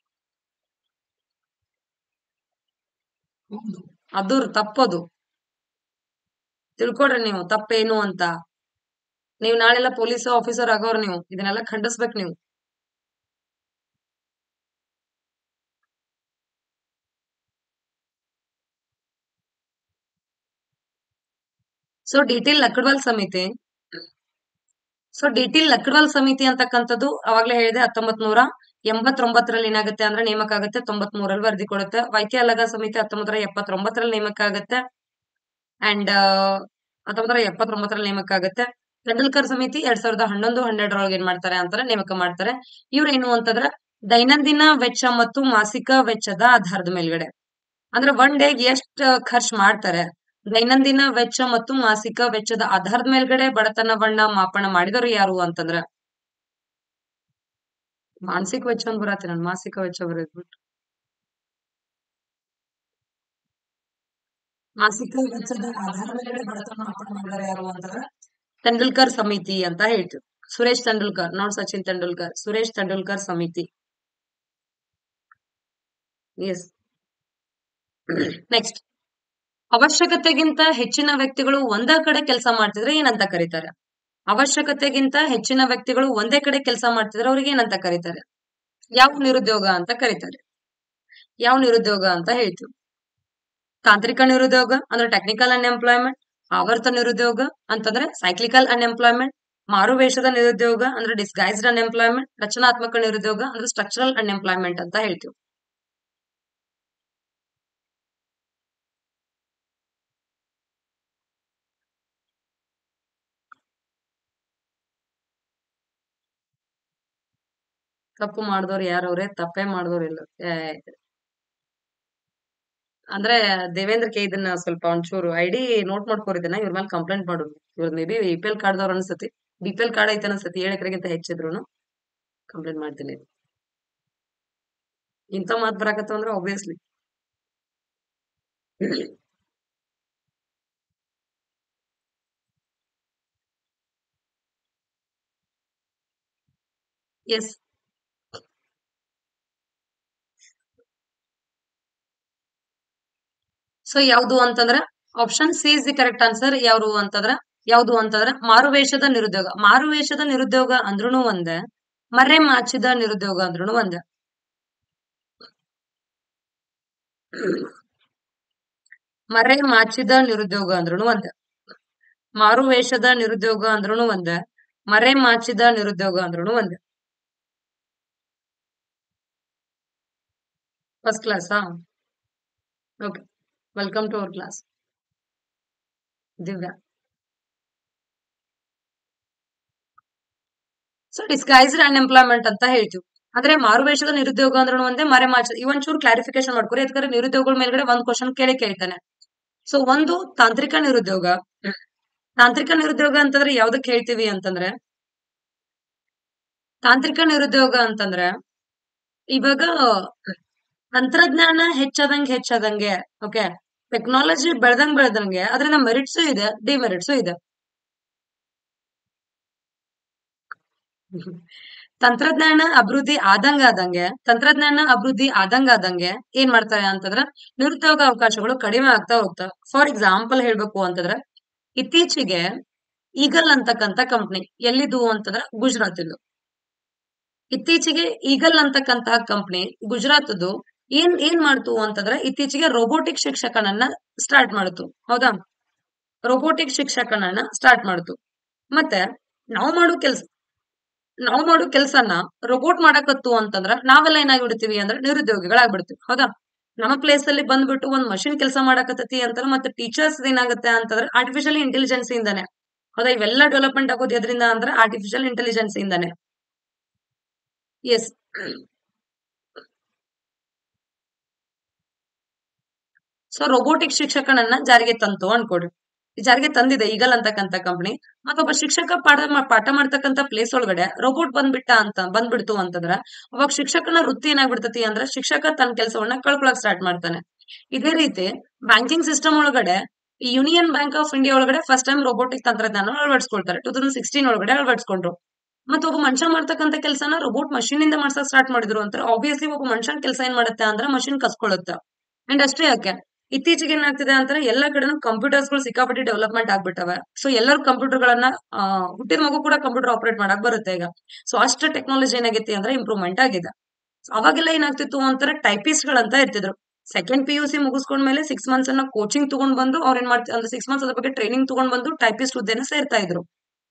ಹೌದು ಅದು ತಪ್ಪದು ತಿಳ್ಕೊಡ್ರಿ ನೀವು ತಪ್ಪೇನು ಅಂತ ನೀವು ನಾಳೆಲ್ಲ ಪೊಲೀಸ್ ಆಫೀಸರ್ ಆಗೋರು ನೀವು ಇದನ್ನೆಲ್ಲ ಖಂಡಿಸ್ಬೇಕು ನೀವು ಸೊ ಡಿಟೇಲ್ ಲಕ್ಡವಾಲ್ ಸಮಿತಿ ಸೊ ಡಿಟೇಲ್ ಲಕ್ಡವಾಲ್ ಸಮಿತಿ ಅಂತಕ್ಕಂಥದ್ದು ಅವಾಗ್ಲೇ ಹೇಳಿದೆ ಹತ್ತೊಂಬತ್ ನೂರ ಎಂಬತ್ತೊಂಬತ್ತರಲ್ಲಿ ಏನಾಗುತ್ತೆ ಅಂದ್ರೆ ನೇಮಕ ಆಗುತ್ತೆ ತೊಂಬತ್ ಮೂರಲ್ಲಿ ವರದಿ ಕೊಡುತ್ತೆ ವೈದ್ಯ ಅಲಗ ಸಮಿತಿ ಹತ್ತೊಂಬತ್ತರ ಎಪ್ಪತ್ತೊಂಬತ್ತರಲ್ಲಿ ನೇಮಕ ಆಗುತ್ತೆ ಅಂಡ್ ಹತ್ತೊಂಬತ್ತರ ಎಪ್ಪತ್ತೊಂಬತ್ತರಲ್ಲಿ ನೇಮಕ ಆಗುತ್ತೆ ತೆಂಡೂಲ್ಕರ್ ಸಮಿತಿ ಎರಡ್ ಸಾವಿರದ ಹನ್ನೊಂದು ಹನ್ನೆರಡರೊಳಗೆ ಏನ್ ಮಾಡ್ತಾರೆ ಅಂತಾರೆ ನೇಮಕ ಮಾಡ್ತಾರೆ ಇವ್ರು ಏನು ಅಂತಂದ್ರೆ ದೈನಂದಿನ ವೆಚ್ಚ ಮತ್ತು ಮಾಸಿಕ ವೆಚ್ಚದ ಆಧಾರದ ಮೇಲ್ಗಡೆ ಅಂದ್ರೆ ಒನ್ ಡೇಗೆ ಎಷ್ಟ್ ಖರ್ಚು ಮಾಡ್ತಾರೆ ದೈನಂದಿನ ವೆಚ್ಚ ಮತ್ತು ಮಾಸಿಕ ವೆಚ್ಚದ ಆಧಾರದ ಮೇಲ್ಗಡೆ ಬಡತನವನ್ನ ಮಾಪನ ಮಾಡಿದವರು ಯಾರು ಅಂತಂದ್ರ ಮಾನಸಿಕ ವೆಚ್ಚ ಅಂತ ಬರತ್ತೆ ನಾನು ಮಾಸಿಕ ವೆಚ್ಚ ಬರೆದ್ಬಿಟ್ಟು ಮಾಸಿಕ ವೆಚ್ಚದ ಆಧಾರದ ಮೇಲೆ ಬಡತನ ಮಾಪನ ಮಾಡಿದಾರೆ ಯಾರು ಅಂತಂದ್ರೆ ತೆಂಡೂಲ್ಕರ್ ಸಮಿತಿ ಅಂತ ಹೇಳ್ತೀವಿ ಸುರೇಶ್ ತೆಂಡೂಲ್ಕರ್ ನಾಟ್ ಸಚಿನ್ ತೆಂಡೂಲ್ಕರ್ ಸುರೇಶ್ ತೆಂಡೂಲ್ಕರ್ ಸಮಿತಿ ಎಸ್ ನೆಕ್ಸ್ಟ್ ಅವಶ್ಯಕತೆಗಿಂತ ಹೆಚ್ಚಿನ ವ್ಯಕ್ತಿಗಳು ಒಂದೇ ಕಡೆ ಕೆಲಸ ಮಾಡ್ತಿದ್ರೆ ಏನಂತ ಕರೀತಾರೆ ಅವಶ್ಯಕತೆಗಿಂತ ಹೆಚ್ಚಿನ ವ್ಯಕ್ತಿಗಳು ಒಂದೇ ಕಡೆ ಕೆಲಸ ಮಾಡ್ತಿದ್ರೆ ಅವ್ರಿಗೆ ಏನಂತ ಕರೀತಾರೆ ಯಾವ ನಿರುದ್ಯೋಗ ಅಂತ ಕರೀತಾರೆ ಯಾವ ನಿರುದ್ಯೋಗ ಅಂತ ಹೇಳ್ತೀವಿ ತಾಂತ್ರಿಕ ನಿರುದ್ಯೋಗ ಅಂದ್ರೆ ಟೆಕ್ನಿಕಲ್ ಅನ್ಎಂಪ್ಲಾಯ್ಮೆಂಟ್ ಆವರ್ತ ನಿರುದ್ಯೋಗ ಅಂತಂದ್ರೆ ಸೈಕ್ಲಿಕಲ್ ಅನ್ಎಂಪ್ಲಾಯ್ಮೆಂಟ್ ಮಾರುವೇಷದ ನಿರುದ್ಯೋಗ ಅಂದ್ರೆ ಡಿಸ್ಗೈಸ್ಡ್ ಅನ್ಎಂಪ್ಲಾಯ್ಮೆಂಟ್ ರಚನಾತ್ಮಕ ನಿರುದ್ಯೋಗ ಅಂದ್ರೆ ಸ್ಟ್ರಕ್ಚರಲ್ ಅನ್ಎಂಪ್ಲಾಯ್ಮೆಂಟ್ ಅಂತ ಹೇಳ್ತೀವಿ ತಪ್ಪು ಮಾಡಿದವ್ರು ಯಾರವ್ರೆ ತಪ್ಪೇ ಮಾಡಿದವ್ರು ಇಲ್ಲ ಏ, ಅಂದ್ರೆ ದೇವೇಂದ್ರ ಕೆ ಇದನ್ನ ಸ್ವಲ್ಪ ಒಂಚೂರು ಐಡಿ ನೋಟ್ ಮಾಡ್ಕೋರಿದ್ದನ್ನ ಇವ್ರ ಮೇಲೆ ಕಂಪ್ಲೇಂಟ್ ಮಾಡು ಇವ್ರ maybe B P L ಕಾರ್ಡ್ದವ್ರು ಅನ್ಸತಿ ಬಿ ಪಿ ಎಲ್ ಕಾರ್ಡ್ ಐತೆ ಅನ್ಸತಿ ಏಳು ಎಕರೆಗಿಂತ ಹೆಚ್ಚಿದ್ರು ಕಂಪ್ಲೇಂಟ್ ಮಾಡ್ತೀನಿ ಇಂಥ ಮಾತು ಬರಾಕತ್ತ ಅಂದ್ರೆ ಆಬ್ವಿಯಸ್ಲಿ ಎಸ್ ಸೊ ಯಾವ್ದು ಅಂತಂದ್ರ option C is the correct answer ಯಾವ್ದು ಅಂತಂದ್ರ ಯಾವ್ದು ಅಂತಂದ್ರ ಮಾರುವೇಷದ ನಿರುದ್ಯೋಗ ಮಾರುವೇಷದ ನಿರುದ್ಯೋಗ ಅಂದ್ರೂ ಒಂದೇ ಮರೆ ಮಾಚಿದ ನಿರುದ್ಯೋಗ ಅಂದ್ರೂ ಒಂದೇ ಮರೆ ಮಾಚಿದ ನಿರುದ್ಯೋಗ ಅಂದ್ರೂ ಒಂದೇ ಮಾರುವೇಷದ ನಿರುದ್ಯೋಗ ಅಂದ್ರೂ ಒಂದೇ ಮರೆ ಮಾಚಿದ ನಿರುದ್ಯೋಗ ಅಂದ್ರೂ ಒಂದೇ ಫಸ್ಟ್ ಕ್ಲಾಸಾ okay welcome to our class Divya so disguised unemployment ಅಂತ ಹೇಳ್ತೀವಿ ಅಂದ್ರೆ ಮಾರುವೇಷದ ನಿರುದ್ಯೋಗ ಅಂದ್ರೆ ಒಂದೇ ಮರೆ ಮಾಚ ಇವೊಂಚೂರು ಕ್ಲಾರಿಫಿಕೇಶನ್ ಮಾಡ್ಕೊರಿ ಯಾಕಂದ್ರೆ ನಿರುದ್ಯೋಗಗಳ ಮೇಲ್ಗಡೆ ಒಂದ್ ಕ್ವಶನ್ ಕೇಳಿ ಕೇಳ್ತಾನೆ ಸೊ ಒಂದು ತಾಂತ್ರಿಕ ನಿರುದ್ಯೋಗ ತಾಂತ್ರಿಕ ನಿರುದ್ಯೋಗ ಅಂತಂದ್ರೆ ಯಾವ್ದಕ್ ಹೇಳ್ತೀವಿ ಅಂತಂದ್ರೆ ತಾಂತ್ರಿಕ ನಿರುದ್ಯೋಗ ಅಂತಂದ್ರೆ ಇವಾಗ ತಂತ್ರಜ್ಞಾನ ಹೆಚ್ಚಾದಂಗೆ ಹೆಚ್ಚಾದಂಗೆ ಓಕೆ ಟೆಕ್ನಾಲಜಿ ಬೆಳ್ದಂಗ್ ಬೆಳ್ದಂಗೆ ಅದರಿಂದ ಮೆರಿಟ್ಸು ಇದೆ ಡಿಮೆರಿಟ್ಸು ಇದೆ ತಂತ್ರಜ್ಞಾನ ಅಭಿವೃದ್ಧಿ ಆದಂಗ ಆದಂಗೆ ತಂತ್ರಜ್ಞಾನ ಅಭಿವೃದ್ಧಿ ಆದಂಗ ಆದಂಗೆ ಏನ್ ಮಾಡ್ತಾರೆ ಅಂತಂದ್ರ ನಿರುದ್ಯೋಗ ಅವಕಾಶಗಳು ಕಡಿಮೆ ಆಗ್ತಾ ಹೋಗ್ತಾವ ಫಾರ್ ಎಕ್ಸಾಂಪಲ್ ಹೇಳ್ಬೇಕು ಅಂತಂದ್ರೆ ಇತ್ತೀಚೆಗೆ ಈಗಲ್ ಅಂತಕ್ಕಂತ ಕಂಪ್ನಿ ಎಲ್ಲಿದು ಅಂತಂದ್ರ ಗುಜರಾತ್ ಇದು ಇತ್ತೀಚೆಗೆ ಈಗಲ್ ಅಂತಕ್ಕಂತಹ ಕಂಪ್ನಿ ಗುಜರಾತ್ದು ಏನ್ ಏನ್ ಮಾಡ್ತು ಅಂತಂದ್ರೆ ಇತ್ತೀಚೆಗೆ ರೋಬೋಟಿಕ್ ಶಿಕ್ಷಕನನ್ನ ಸ್ಟಾರ್ಟ್ ಮಾಡ್ತು ಹೌದಾ ರೋಬೋಟಿಕ್ ಶಿಕ್ಷಕನನ್ನ ಸ್ಟಾರ್ಟ್ ಮಾಡ್ತು ಮತ್ತೆ ನಾವು ಮಾಡೋ ಕೆಲ್ಸ ನಾವು ಮಾಡೋ ಕೆಲ್ಸನ ರೋಬೋಟ್ ಮಾಡಕತ್ತು ಅಂತಂದ್ರ ನಾವೆಲ್ಲ ಏನಾಗ್ಬಿಡ್ತೀವಿ ಅಂದ್ರೆ ನಿರುದ್ಯೋಗಿಗಳಾಗ್ಬಿಡ್ತೀವಿ ಹೌದಾ ನಮ್ಮ ಪ್ಲೇಸ್ ಅಲ್ಲಿ ಬಂದ್ಬಿಟ್ಟು ಒಂದ್ ಮಷಿನ್ ಕೆಲಸ ಮಾಡಕತ್ತತಿ ಅಂತಾರೆ ಮತ್ತೆ ಟೀಚರ್ಸ್ ಏನಾಗುತ್ತೆ ಅಂತಂದ್ರೆ ಆರ್ಟಿಫಿಷಿಯಲ್ ಇಂಟೆಲಿಜೆನ್ಸ್ ಇಂದಾನೆ ಹೌದಾ ಇವೆಲ್ಲ ಡೆವಲಪ್ಮೆಂಟ್ ಆಗೋದು ಎದ್ರಿಂದ ಅಂದ್ರೆ ಆರ್ಟಿಫಿಷಿಯಲ್ ಇಂಟೆಲಿಜೆನ್ಸ್ ಇಂದಾನೆ ಎಸ್ ಸೊ ರೋಬೋಟಿಕ್ ಶಿಕ್ಷಕನನ್ನ ಜಾರಿಗೆ ತಂತು ಅನ್ಕೊಡ್ರಿ ಈ ಜಾರಿಗೆ ತಂದಿದೆ ಈಗಲ್ ಅಂತಕ್ಕಂತ ಕಂಪನಿ ಮತ್ತೊಬ್ಬ ಶಿಕ್ಷಕ ಪಾಠ ಮಾ- ಪಾಠ ಮಾಡ್ತಕ್ಕಂತ ಪ್ಲೇಸ್ ಒಳಗಡೆ ರೋಬೋಟ್ ಬಂದ್ಬಿಟ್ಟ ಅಂತ ಬಂದ್ಬಿಡ್ತು ಅಂತಂದ್ರ ಅವಾಗ ಶಿಕ್ಷಕನ ವೃತ್ತಿ ಏನಾಗ್ಬಿಡ್ತತಿ ಅಂದ್ರೆ ಶಿಕ್ಷಕ ತನ್ನ ಕೆಲಸವನ್ನ ಕಳ್ಕೊಳಕ್ ಸ್ಟಾರ್ಟ್ ಮಾಡ್ತಾನೆ ಇದೇ ರೀತಿ ಬ್ಯಾಂಕಿಂಗ್ ಸಿಸ್ಟಮ್ ಒಳಗಡೆ ಈ ಯೂನಿಯನ್ ಬ್ಯಾಂಕ್ ಆಫ್ ಇಂಡಿಯಾ ಒಳಗಡೆ ಫಸ್ಟ್ ಟೈಮ್ ರೋಬೋಟಿಕ್ ತಂತ್ರಜ್ಞಾನ ಅಳವಡಿಸ್ಕೊಳ್ತಾರೆ ಟೂ ತೌಸಂಡ್ ಸಿಕ್ಸ್ಟೀನ್ ಒಳಗಡೆ ಅಳವಡಿಸ್ಕೊಂಡ್ರು ಮತ್ತೆ ಒಬ್ಬ ಮನುಷ್ಯ ಮಾಡ್ತಕ್ಕಂತ ಕೆಲಸನ ರೋಬೋಟ್ ಮಷಿನ್ ಇಂದ ಮಾಡ್ಸಕ್ ಸ್ಟಾರ್ಟ್ ಮಾಡಿದ್ರು ಅಂತ ಆಬ್ವಿಯಸ್ಲಿ ಒಬ್ಬ ಮನುಷ್ಯನ ಕೆಲಸ ಏನ್ ಮಾಡುತ್ತೆ ಅಂದ್ರೆ ಮಷಿನ್ ಕಸ್ಕೊಳ್ಳುತ್ತೆ ಅಂಡ್ ಅಷ್ಟೇ ಯಾಕೆ ಇತ್ತೀಚೆಗೆ ಏನಾಗ್ತಿದೆ ಅಂತಂದ್ರೆ ಎಲ್ಲಾ ಕಡೆನೂ ಕಂಪ್ಯೂಟರ್ಸ್ ಗಳು ಸಿಕ್ಕಾಪಟ್ಟೆ ಡೆವಲಪ್ಮೆಂಟ್ ಆಗ್ಬಿಟ್ಟವೆ ಸೊ ಎಲ್ಲರೂ ಕಂಪ್ಯೂಟರ್ ಗಳನ್ನ ಆ, ಹುಟ್ಟಿದ ಮಗು ಕೂಡ ಕಂಪ್ಯೂಟರ್ ಆಪರೇಟ್ ಮಾಡಕ್ ಬರುತ್ತೆ ಈಗ ಸೊ ಅಷ್ಟು ಟೆಕ್ನಾಲಜಿ ಏನಾಗೈತಿ ಅಂದ್ರೆ ಇಂಪ್ರೂವ್ಮೆಂಟ್ ಆಗಿದೆ So ಅವಾಗೆಲ್ಲ ಏನಾಗ್ತಿತ್ತು ಅಂತಾರೆ ಟೈಪಿಸ್ಟ್ ಗಳಂತ ಇರ್ತಿದ್ರು ಸೆಕೆಂಡ್ ಪಿ ಯು ಸಿ ಮುಗಿಸ್ಕೊಂಡ್ಮೇಲೆ ಸಿಕ್ಸ್ ಮಂತ್ಸ್ ಅನ್ನ ಕೋಚಿಂಗ್ ತಗೊಂಡ್ ಬಂದು ಅವ್ರ ಏನ್ ಮಾಡ್ತಾರೆ ಅಂದ್ರೆ ಸಿಕ್ಸ್ ಮಂತ್ಸ್ ಅದ್ರ ಬಗ್ಗೆ ಟ್ರೈನಿಂಗ್ ತಗೊಂಡ್ ಬಂದು ಟೈಪಿಸ್ಟ್ ಹುದ್ದೆನ ಸೇರ್ತಾ ಇದ್ರು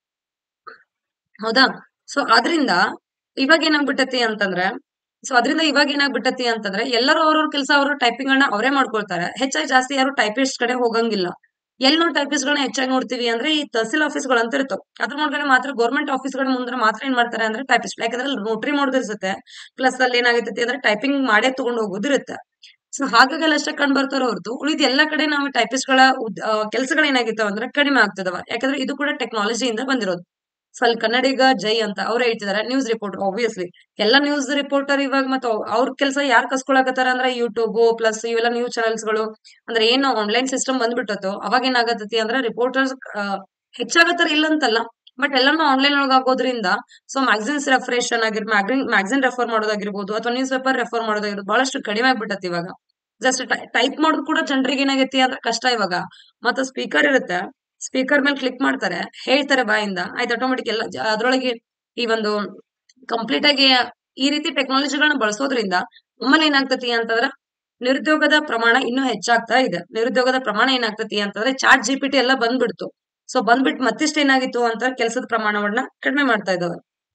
ಹೌದಾ ಸೊ ಆದ್ರಿಂದ ಇವಾಗ ಏನಾಗ್ಬಿಟ್ಟತಿ ಅಂತಂದ್ರೆ ಸೊ ಅದರಿಂದ ಇವಾಗ ಏನಾಗ್ಬಿಟ್ಟತಿ ಅಂತಂದ್ರೆ ಎಲ್ಲರೂ ಅವ್ರವ್ರ ಕೆಲಸ ಅವರು ಟೈಪಿಂಗ್ ಅನ್ನ ಅವರೇ ಮಾಡ್ಕೊಳ್ತಾರೆ ಹೆಚ್ಚಾಗಿ ಜಾಸ್ತಿ ಯಾರು ಟೈಪಿಸ್ಟ್ ಕಡೆ ಹೋಗಂಗಿಲ್ಲ ಎಲ್ಲಿ ನಾವು ಟೈಪಿಸ್ಟ್ ಗಳನ್ನ ಹೆಚ್ಚಾಗಿ ನೋಡ್ತೀವಿ ಅಂದ್ರೆ ಈ ತಹಸೀಲ್ ಆಫೀಸ್ ಗಳಂತ ಇರ್ತಾವ ಅದ್ರ ಒಳಗಡೆ ಮಾತ್ರ ಗೌರ್ಮೆಂಟ್ ಆಫೀಸ್ ಗಳ ಮುಂದೆ ಮಾತ್ರ ಏನ್ ಮಾಡ್ತಾರೆ ಅಂದ್ರೆ ಟೈಪಿಸ್ಟ್ ಯಾಕಂದ್ರೆ ನೋಟ್ರಿ ಮಾಡೋದಿರ್ತದೆ ಪ್ಲಸ್ ಅಲ್ಲಿ ಏನಾಗೈತಿ ಅಂದ್ರೆ ಟೈಪಿಂಗ್ ಮಾಡೇ ತಗೊಂಡು ಹೋಗೋದಿರುತ್ತೆ ಸೊ ಹಾಗಾಗೆಲ್ಲ ಅಷ್ಟೇ ಕಂಡು ಬರ್ತಾರ ಹೊರತು ಉಳಿದ ಎಲ್ಲಾ ಕಡೆ ನಾವು ಟೈಪಿಸ್ಟ್ ಗಳ ಕೆಲಸಗಳು ಏನಾಗಿತ್ತಾವ ಅಂದ್ರೆ ಕಡಿಮೆ ಆಗ್ತದವ ಯಾಕಂದ್ರೆ ಇದು ಕೂಡ ಟೆಕ್ನಾಲಜಿಯಿಂದ ಬಂದಿರೋದು ಸೊ ಅಲ್ಲಿ ಕನ್ನಡಿಗ ಜೈ ಅಂತ ಅವ್ರು ಹೇಳ್ತಿದಾರೆ ನ್ಯೂಸ್ ರಿಪೋರ್ಟರ್ ಆಬ್ವಿಯಸ್ಲಿ ಎಲ್ಲ ನ್ಯೂಸ್ ರಿಪೋರ್ಟರ್ ಇವಾಗ ಮತ್ತೆ ಅವ್ರ ಕೆಲಸ ಯಾರು ಕಸ್ಕೊಳಕತ್ತಾರ ಅಂದ್ರೆ ಯೂಟ್ಯೂಬ್ ಪ್ಲಸ್ ಇವೆಲ್ಲ ನ್ಯೂಸ್ ಚಾನೆಲ್ಸ್ ಗಳು ಅಂದ್ರೆ ಏನು ಆನ್ಲೈನ್ ಸಿಸ್ಟಮ್ ಬಂದ್ಬಿಟ್ಟತ್ತು ಅವಾಗ ಏನಾಗತ್ತತಿ ಅಂದ್ರೆ ರಿಪೋರ್ಟರ್ಸ್ ಹೆಚ್ಚಾಗತ್ತಾರ ಇಲ್ಲ ಅಂತಲ್ಲ ಬಟ್ ಎಲ್ಲಾನು ಆನ್ಲೈನ್ ಒಳಗೆ ಆಗೋದ್ರಿಂದ ಸೊ ಮ್ಯಾಗಝಿನ್ಸ್ ರೆಫರೇಷನ್ ಆಗಿರ್ ಮ್ಯಾಗಝಿನ್ ರೆಫರ್ ಮಾಡೋದಾಗಿರ್ಬೋದು ಅಥವಾ ನ್ಯೂಸ್ ಪೇಪರ್ ರೆಫರ್ ಮಾಡೋದಾಗಿರ್ಬೋದು ಬಹಳಷ್ಟು ಕಡಿಮೆ ಆಗ್ಬಿಟ್ಟತಿ ಇವಾಗ ಜಸ್ಟ್ ಟೈಪ್ ಮಾಡೋದು ಕೂಡ ಜನರಿಗೆ ಏನಾಗೈತಿ ಅಂದ್ರೆ ಕಷ್ಟ ಇವಾಗ ಮತ್ತೆ ಸ್ಪೀಕರ್ ಇರುತ್ತೆ ಸ್ಪೀಕರ್ ಮೇಲೆ ಕ್ಲಿಕ್ ಮಾಡ್ತಾರೆ ಹೇಳ್ತಾರೆ ಬಾಯಿಂದ ಆಯ್ತು ಆಟೋಮೆಟಿಕ್ ಎಲ್ಲ ಜ- ಅದ್ರೊಳಗೆ ಈ ಒಂದು ಕಂಪ್ಲೀಟ್ ಆಗಿ ಈ ರೀತಿ ಟೆಕ್ನಾಲಜಿಗಳನ್ನ ಬಳಸೋದ್ರಿಂದ ನಮ್ಮಲ್ಲಿ ಏನಾಗ್ತತಿ ಅಂತಂದ್ರೆ ನಿರುದ್ಯೋಗದ ಪ್ರಮಾಣ ಇನ್ನೂ ಹೆಚ್ಚಾಗ್ತಾ ಇದೆ ನಿರುದ್ಯೋಗದ ಪ್ರಮಾಣ ಏನಾಗ್ತತಿ ಅಂತಂದ್ರೆ ಚಾಟ್ ಜಿ ಪಿ ಟಿ ಎಲ್ಲ ಬಂದ್ಬಿಡ್ತು ಸೊ ಬಂದ್ಬಿಟ್ಟು ಮತ್ತಿಷ್ಟು ಏನಾಗಿತ್ತು ಅಂತ ಕೆಲಸದ ಪ್ರಮಾಣವನ್ನ ಕಡಿಮೆ ಮಾಡ್ತಾ ಇದ್ದಾವೆ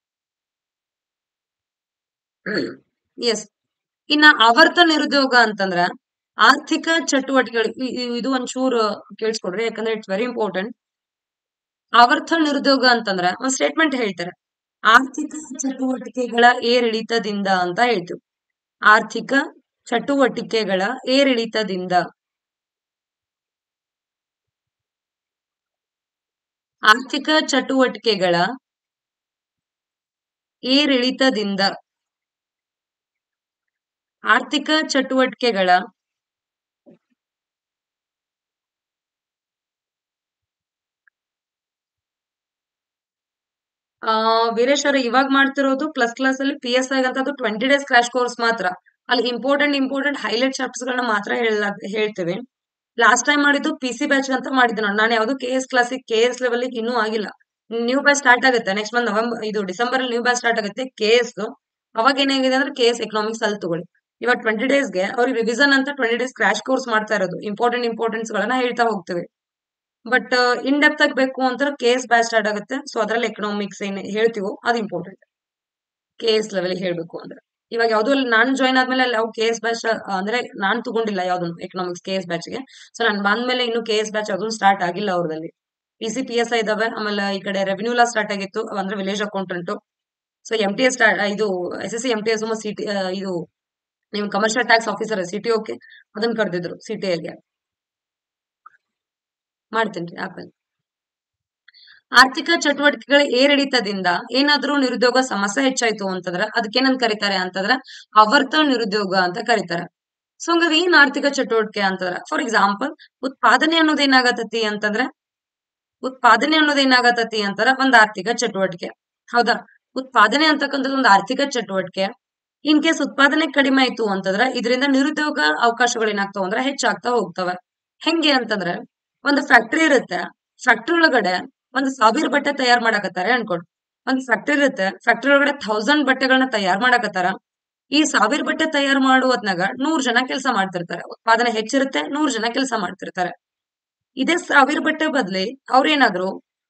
ಎಸ್ ಇನ್ನ ಆವರ್ತ ನಿರುದ್ಯೋಗ ಅಂತಂದ್ರ ಆರ್ಥಿಕ ಚಟುವಟಿಕೆಗಳು ಇ- ಇ- ಇದು ಒಂಚೂರು ಕೇಳಿಸ್ಕೊಡ್ರಿ ಯಾಕಂದ್ರೆ ಇಟ್ಸ್ ವೆರಿ ಇಂಪಾರ್ಟೆಂಟ್ ಆವರ್ತ ನಿರುದ್ಯೋಗ ಅಂತಂದ್ರ ಒಂದ್ ಸ್ಟೇಟ್ಮೆಂಟ್ ಹೇಳ್ತಾರೆ ಆರ್ಥಿಕ ಚಟುವಟಿಕೆಗಳ ಏರಿಳಿತದಿಂದ ಅಂತ ಹೇಳ್ತೀವಿ ಆರ್ಥಿಕ ಚಟುವಟಿಕೆಗಳ ಏರಿಳಿತದಿಂದ ಆರ್ಥಿಕ ಚಟುವಟಿಕೆಗಳ ಏರಿಳಿತದಿಂದ ಆರ್ಥಿಕ ಚಟುವಟಿಕೆಗಳ ಆ ವೀರೇಶ್ ಅವ್ರೆ ಇವಾಗ ಮಾಡ್ತಿರೋದು ಪ್ಲಸ್ ಕ್ಲಾಸ್ ಅಲ್ಲಿ ಪಿ ಎಸ್ ಐ ಅಂತ ಅದು ಟ್ವೆಂಟಿ ಡೇಸ್ ಕ್ರಾಶ್ ಕೋರ್ಸ್ ಮಾತ್ರ ಅಲ್ಲಿ ಇಂಪಾರ್ಟೆಂಟ್ ಇಂಪಾರ್ಟೆಂಟ್ ಹೈಲೈಟ್ ಚಾಪ್ಟರ್ಸ್ ಗಳನ್ನ ಮಾತ್ರ ಹೇಳ ಹೇಳ್ತೇವೆ ಲಾಸ್ಟ್ ಟೈಮ್ ಮಾಡಿದ್ದು ಪಿ ಸಿ ಬ್ಯಾಚ್ ಅಂತ ಮಾಡಿದ್ದೆ ನಾನು ನಾನು ಯಾವ್ದು ಕೆ ಎಸ್ ಕ್ಲಾಸಿಗೆ ಕೆ ಎಸ್ ಲೆವೆಲ್ ಇನ್ನೂ ಆಗಿಲ್ಲ ನ್ಯೂ ಬ್ಯಾಚ್ ಸ್ಟಾರ್ಟ್ ಆಗುತ್ತೆ ನೆಕ್ಸ್ಟ್ ಮಂತ್ ನವೆಂಬರ್ ಇದು ಡಿಸೆಂಬರ್ ಅಲ್ಲಿ ನ್ಯೂ ಬ್ಯಾಚ್ ಸ್ಟಾರ್ಟ್ ಆಗುತ್ತೆ ಕೆ ಎಸ್ ಅವಾಗ ಏನಾಗಿದೆ ಅಂದ್ರೆ ಕೆ ಎಸ್ ಎಕನಾಮಿಕ್ಸ್ ಅಲ್ಲಿ ತಗೊಳ್ಳಿ ಇವಾಗ ಟ್ವೆಂಟಿ ಡೇಸ್ಗೆ ಅವ್ರಿಗೆ ರಿವಿಷನ್ ಅಂತ ಟ್ವೆಂಟಿ ಡೇಸ್ ಕ್ರಾಶ್ ಕೋರ್ಸ್ ಮಾಡ್ತಾ ಇರೋದು ಇಂಪಾರ್ಟೆಂಟ್ ಇಂಪಾರ್ಟೆನ್ಸ್ ಗಳನ್ನ ಹೇಳ್ತಾ ಹೋಗ್ತೇವೆ ಬಟ್ ಇನ್ ಡೆಪ್ತ್ ಆಗಿ ಬೇಕು ಅಂತ ಕೆ ಎಸ್ ಬ್ಯಾಚ್ ಸ್ಟಾರ್ಟ್ ಆಗುತ್ತೆ ಸೊ ಅದ್ರಲ್ಲಿ ಎಕನಾಮಿಕ್ಸ್ ಏನ್ ಹೇಳ್ತೀವೋ ಅದು ಇಂಪಾರ್ಟೆಂಟ್ ಕೆ ಎಸ್ ಲೆವೆಲ್ ಹೇಳ್ಬೇಕು ಅಂದ್ರೆ ಇವಾಗ ಯಾವ್ದು ನಾನು ಜಾಯ್ನ್ ಆದ್ಮೇಲೆ ಅಲ್ಲಿ ಯಾವ ಕೆ ಎಸ್ ಬ್ಯಾಚ್ ಅಂದ್ರೆ ನಾನ್ ತಗೊಂಡಿಲ್ಲ ಯಾವ್ದನ್ನು ಎಕನಾಮಿಕ್ಸ್ ಕೆ ಎಸ್ ಬ್ಯಾಚ್ ಗೆ ಸೊ ನಾನು ಬಂದ್ಮೇಲೆ ಇನ್ನು ಕೆ ಎಸ್ ಬ್ಯಾಚ್ ಅದನ್ನು ಸ್ಟಾರ್ಟ್ ಆಗಿಲ್ಲ ಅವ್ರದಲ್ಲಿ ಪಿ ಸಿ ಪಿ ಎಸ್ ಇದಾವೆ ಆಮೇಲೆ ಈ ಕಡೆ ರೆವಿನ್ಯೂ ಲಾ ಸ್ಟಾರ್ಟ್ ಆಗಿತ್ತು ಅಂದ್ರೆ village accountant so M T S ಇದು S S C M T S C T ಇದು ನೀವು commercial tax officer C T okay ಅದನ್ನ ಕರೆದಿದ್ರು ಸಿ ಟಿ ಎಲ್ಗೆ ಮಾಡ್ತೀನಿ ರೀ ಆಪಲ್ ಆರ್ಥಿಕ ಚಟುವಟಿಕೆಗಳ ಏರಿಳಿತದಿಂದ ಏನಾದ್ರೂ ನಿರುದ್ಯೋಗ ಸಮಸ್ಯೆ ಹೆಚ್ಚಾಯ್ತು ಅಂತಂದ್ರ ಅದಕ್ಕೇನಂತ ಕರೀತಾರೆ ಅಂತಂದ್ರ ಆವರ್ತ ನಿರುದ್ಯೋಗ ಅಂತ ಕರೀತಾರೆ ಸೊ ಹಂಗಾದ್ರೆ ಏನ್ ಆರ್ಥಿಕ ಚಟುವಟಿಕೆ ಅಂತಂದ್ರ ಫಾರ್ ಎಕ್ಸಾಂಪಲ್ ಉತ್ಪಾದನೆ ಅನ್ನೋದು ಏನಾಗತತಿ ಅಂತಂದ್ರೆ ಉತ್ಪಾದನೆ ಅನ್ನೋದು ಏನಾಗತತಿ ಅಂತಾರ ಒಂದ್ ಆರ್ಥಿಕ ಚಟುವಟಿಕೆ ಹೌದಾ ಉತ್ಪಾದನೆ ಅಂತಕ್ಕಂಥದ್ದು ಒಂದು ಆರ್ಥಿಕ ಚಟುವಟಿಕೆ ಇನ್ ಕೇಸ್ ಉತ್ಪಾದನೆ ಕಡಿಮೆ ಆಯ್ತು ಅಂತಂದ್ರ ಇದರಿಂದ ನಿರುದ್ಯೋಗ ಅವಕಾಶಗಳು ಏನಾಗ್ತಾವ ಅಂದ್ರೆ ಹೆಚ್ಚಾಗ್ತಾ ಹೋಗ್ತವೆ ಹೆಂಗೆ ಅಂತಂದ್ರೆ ಒಂದು ಫ್ಯಾಕ್ಟ್ರಿ ಇರುತ್ತೆ ಫ್ಯಾಕ್ಟ್ರಿ ಒಳಗಡೆ ಒಂದು ಸಾವಿರ ಬಟ್ಟೆ ತಯಾರು ಮಾಡಕತ್ತಾರೆ ಅನ್ಕೊಡ್ ಒಂದ್ ಫ್ಯಾಕ್ಟ್ರಿ ಇರುತ್ತೆ ಫ್ಯಾಕ್ಟ್ರಿ ಒಳಗಡೆ ಥೌಸಂಡ್ ಬಟ್ಟೆಗಳನ್ನ ತಯಾರು ಮಾಡಕತ್ತಾರ ಈ ಸಾವಿರ ಬಟ್ಟೆ ತಯಾರು ಮಾಡುವತ್ನಾಗ ನೂರ್ ಜನ ಕೆಲಸ ಮಾಡ್ತಿರ್ತಾರೆ ಉತ್ಪಾದನೆ ಹೆಚ್ಚಿರುತ್ತೆ ನೂರ್ ಜನ ಕೆಲಸ ಮಾಡ್ತಿರ್ತಾರೆ ಇದೇ ಸಾವಿರ ಬಟ್ಟೆ ಬದ್ಲಿ ಅವ್ರೇನಾದ್ರು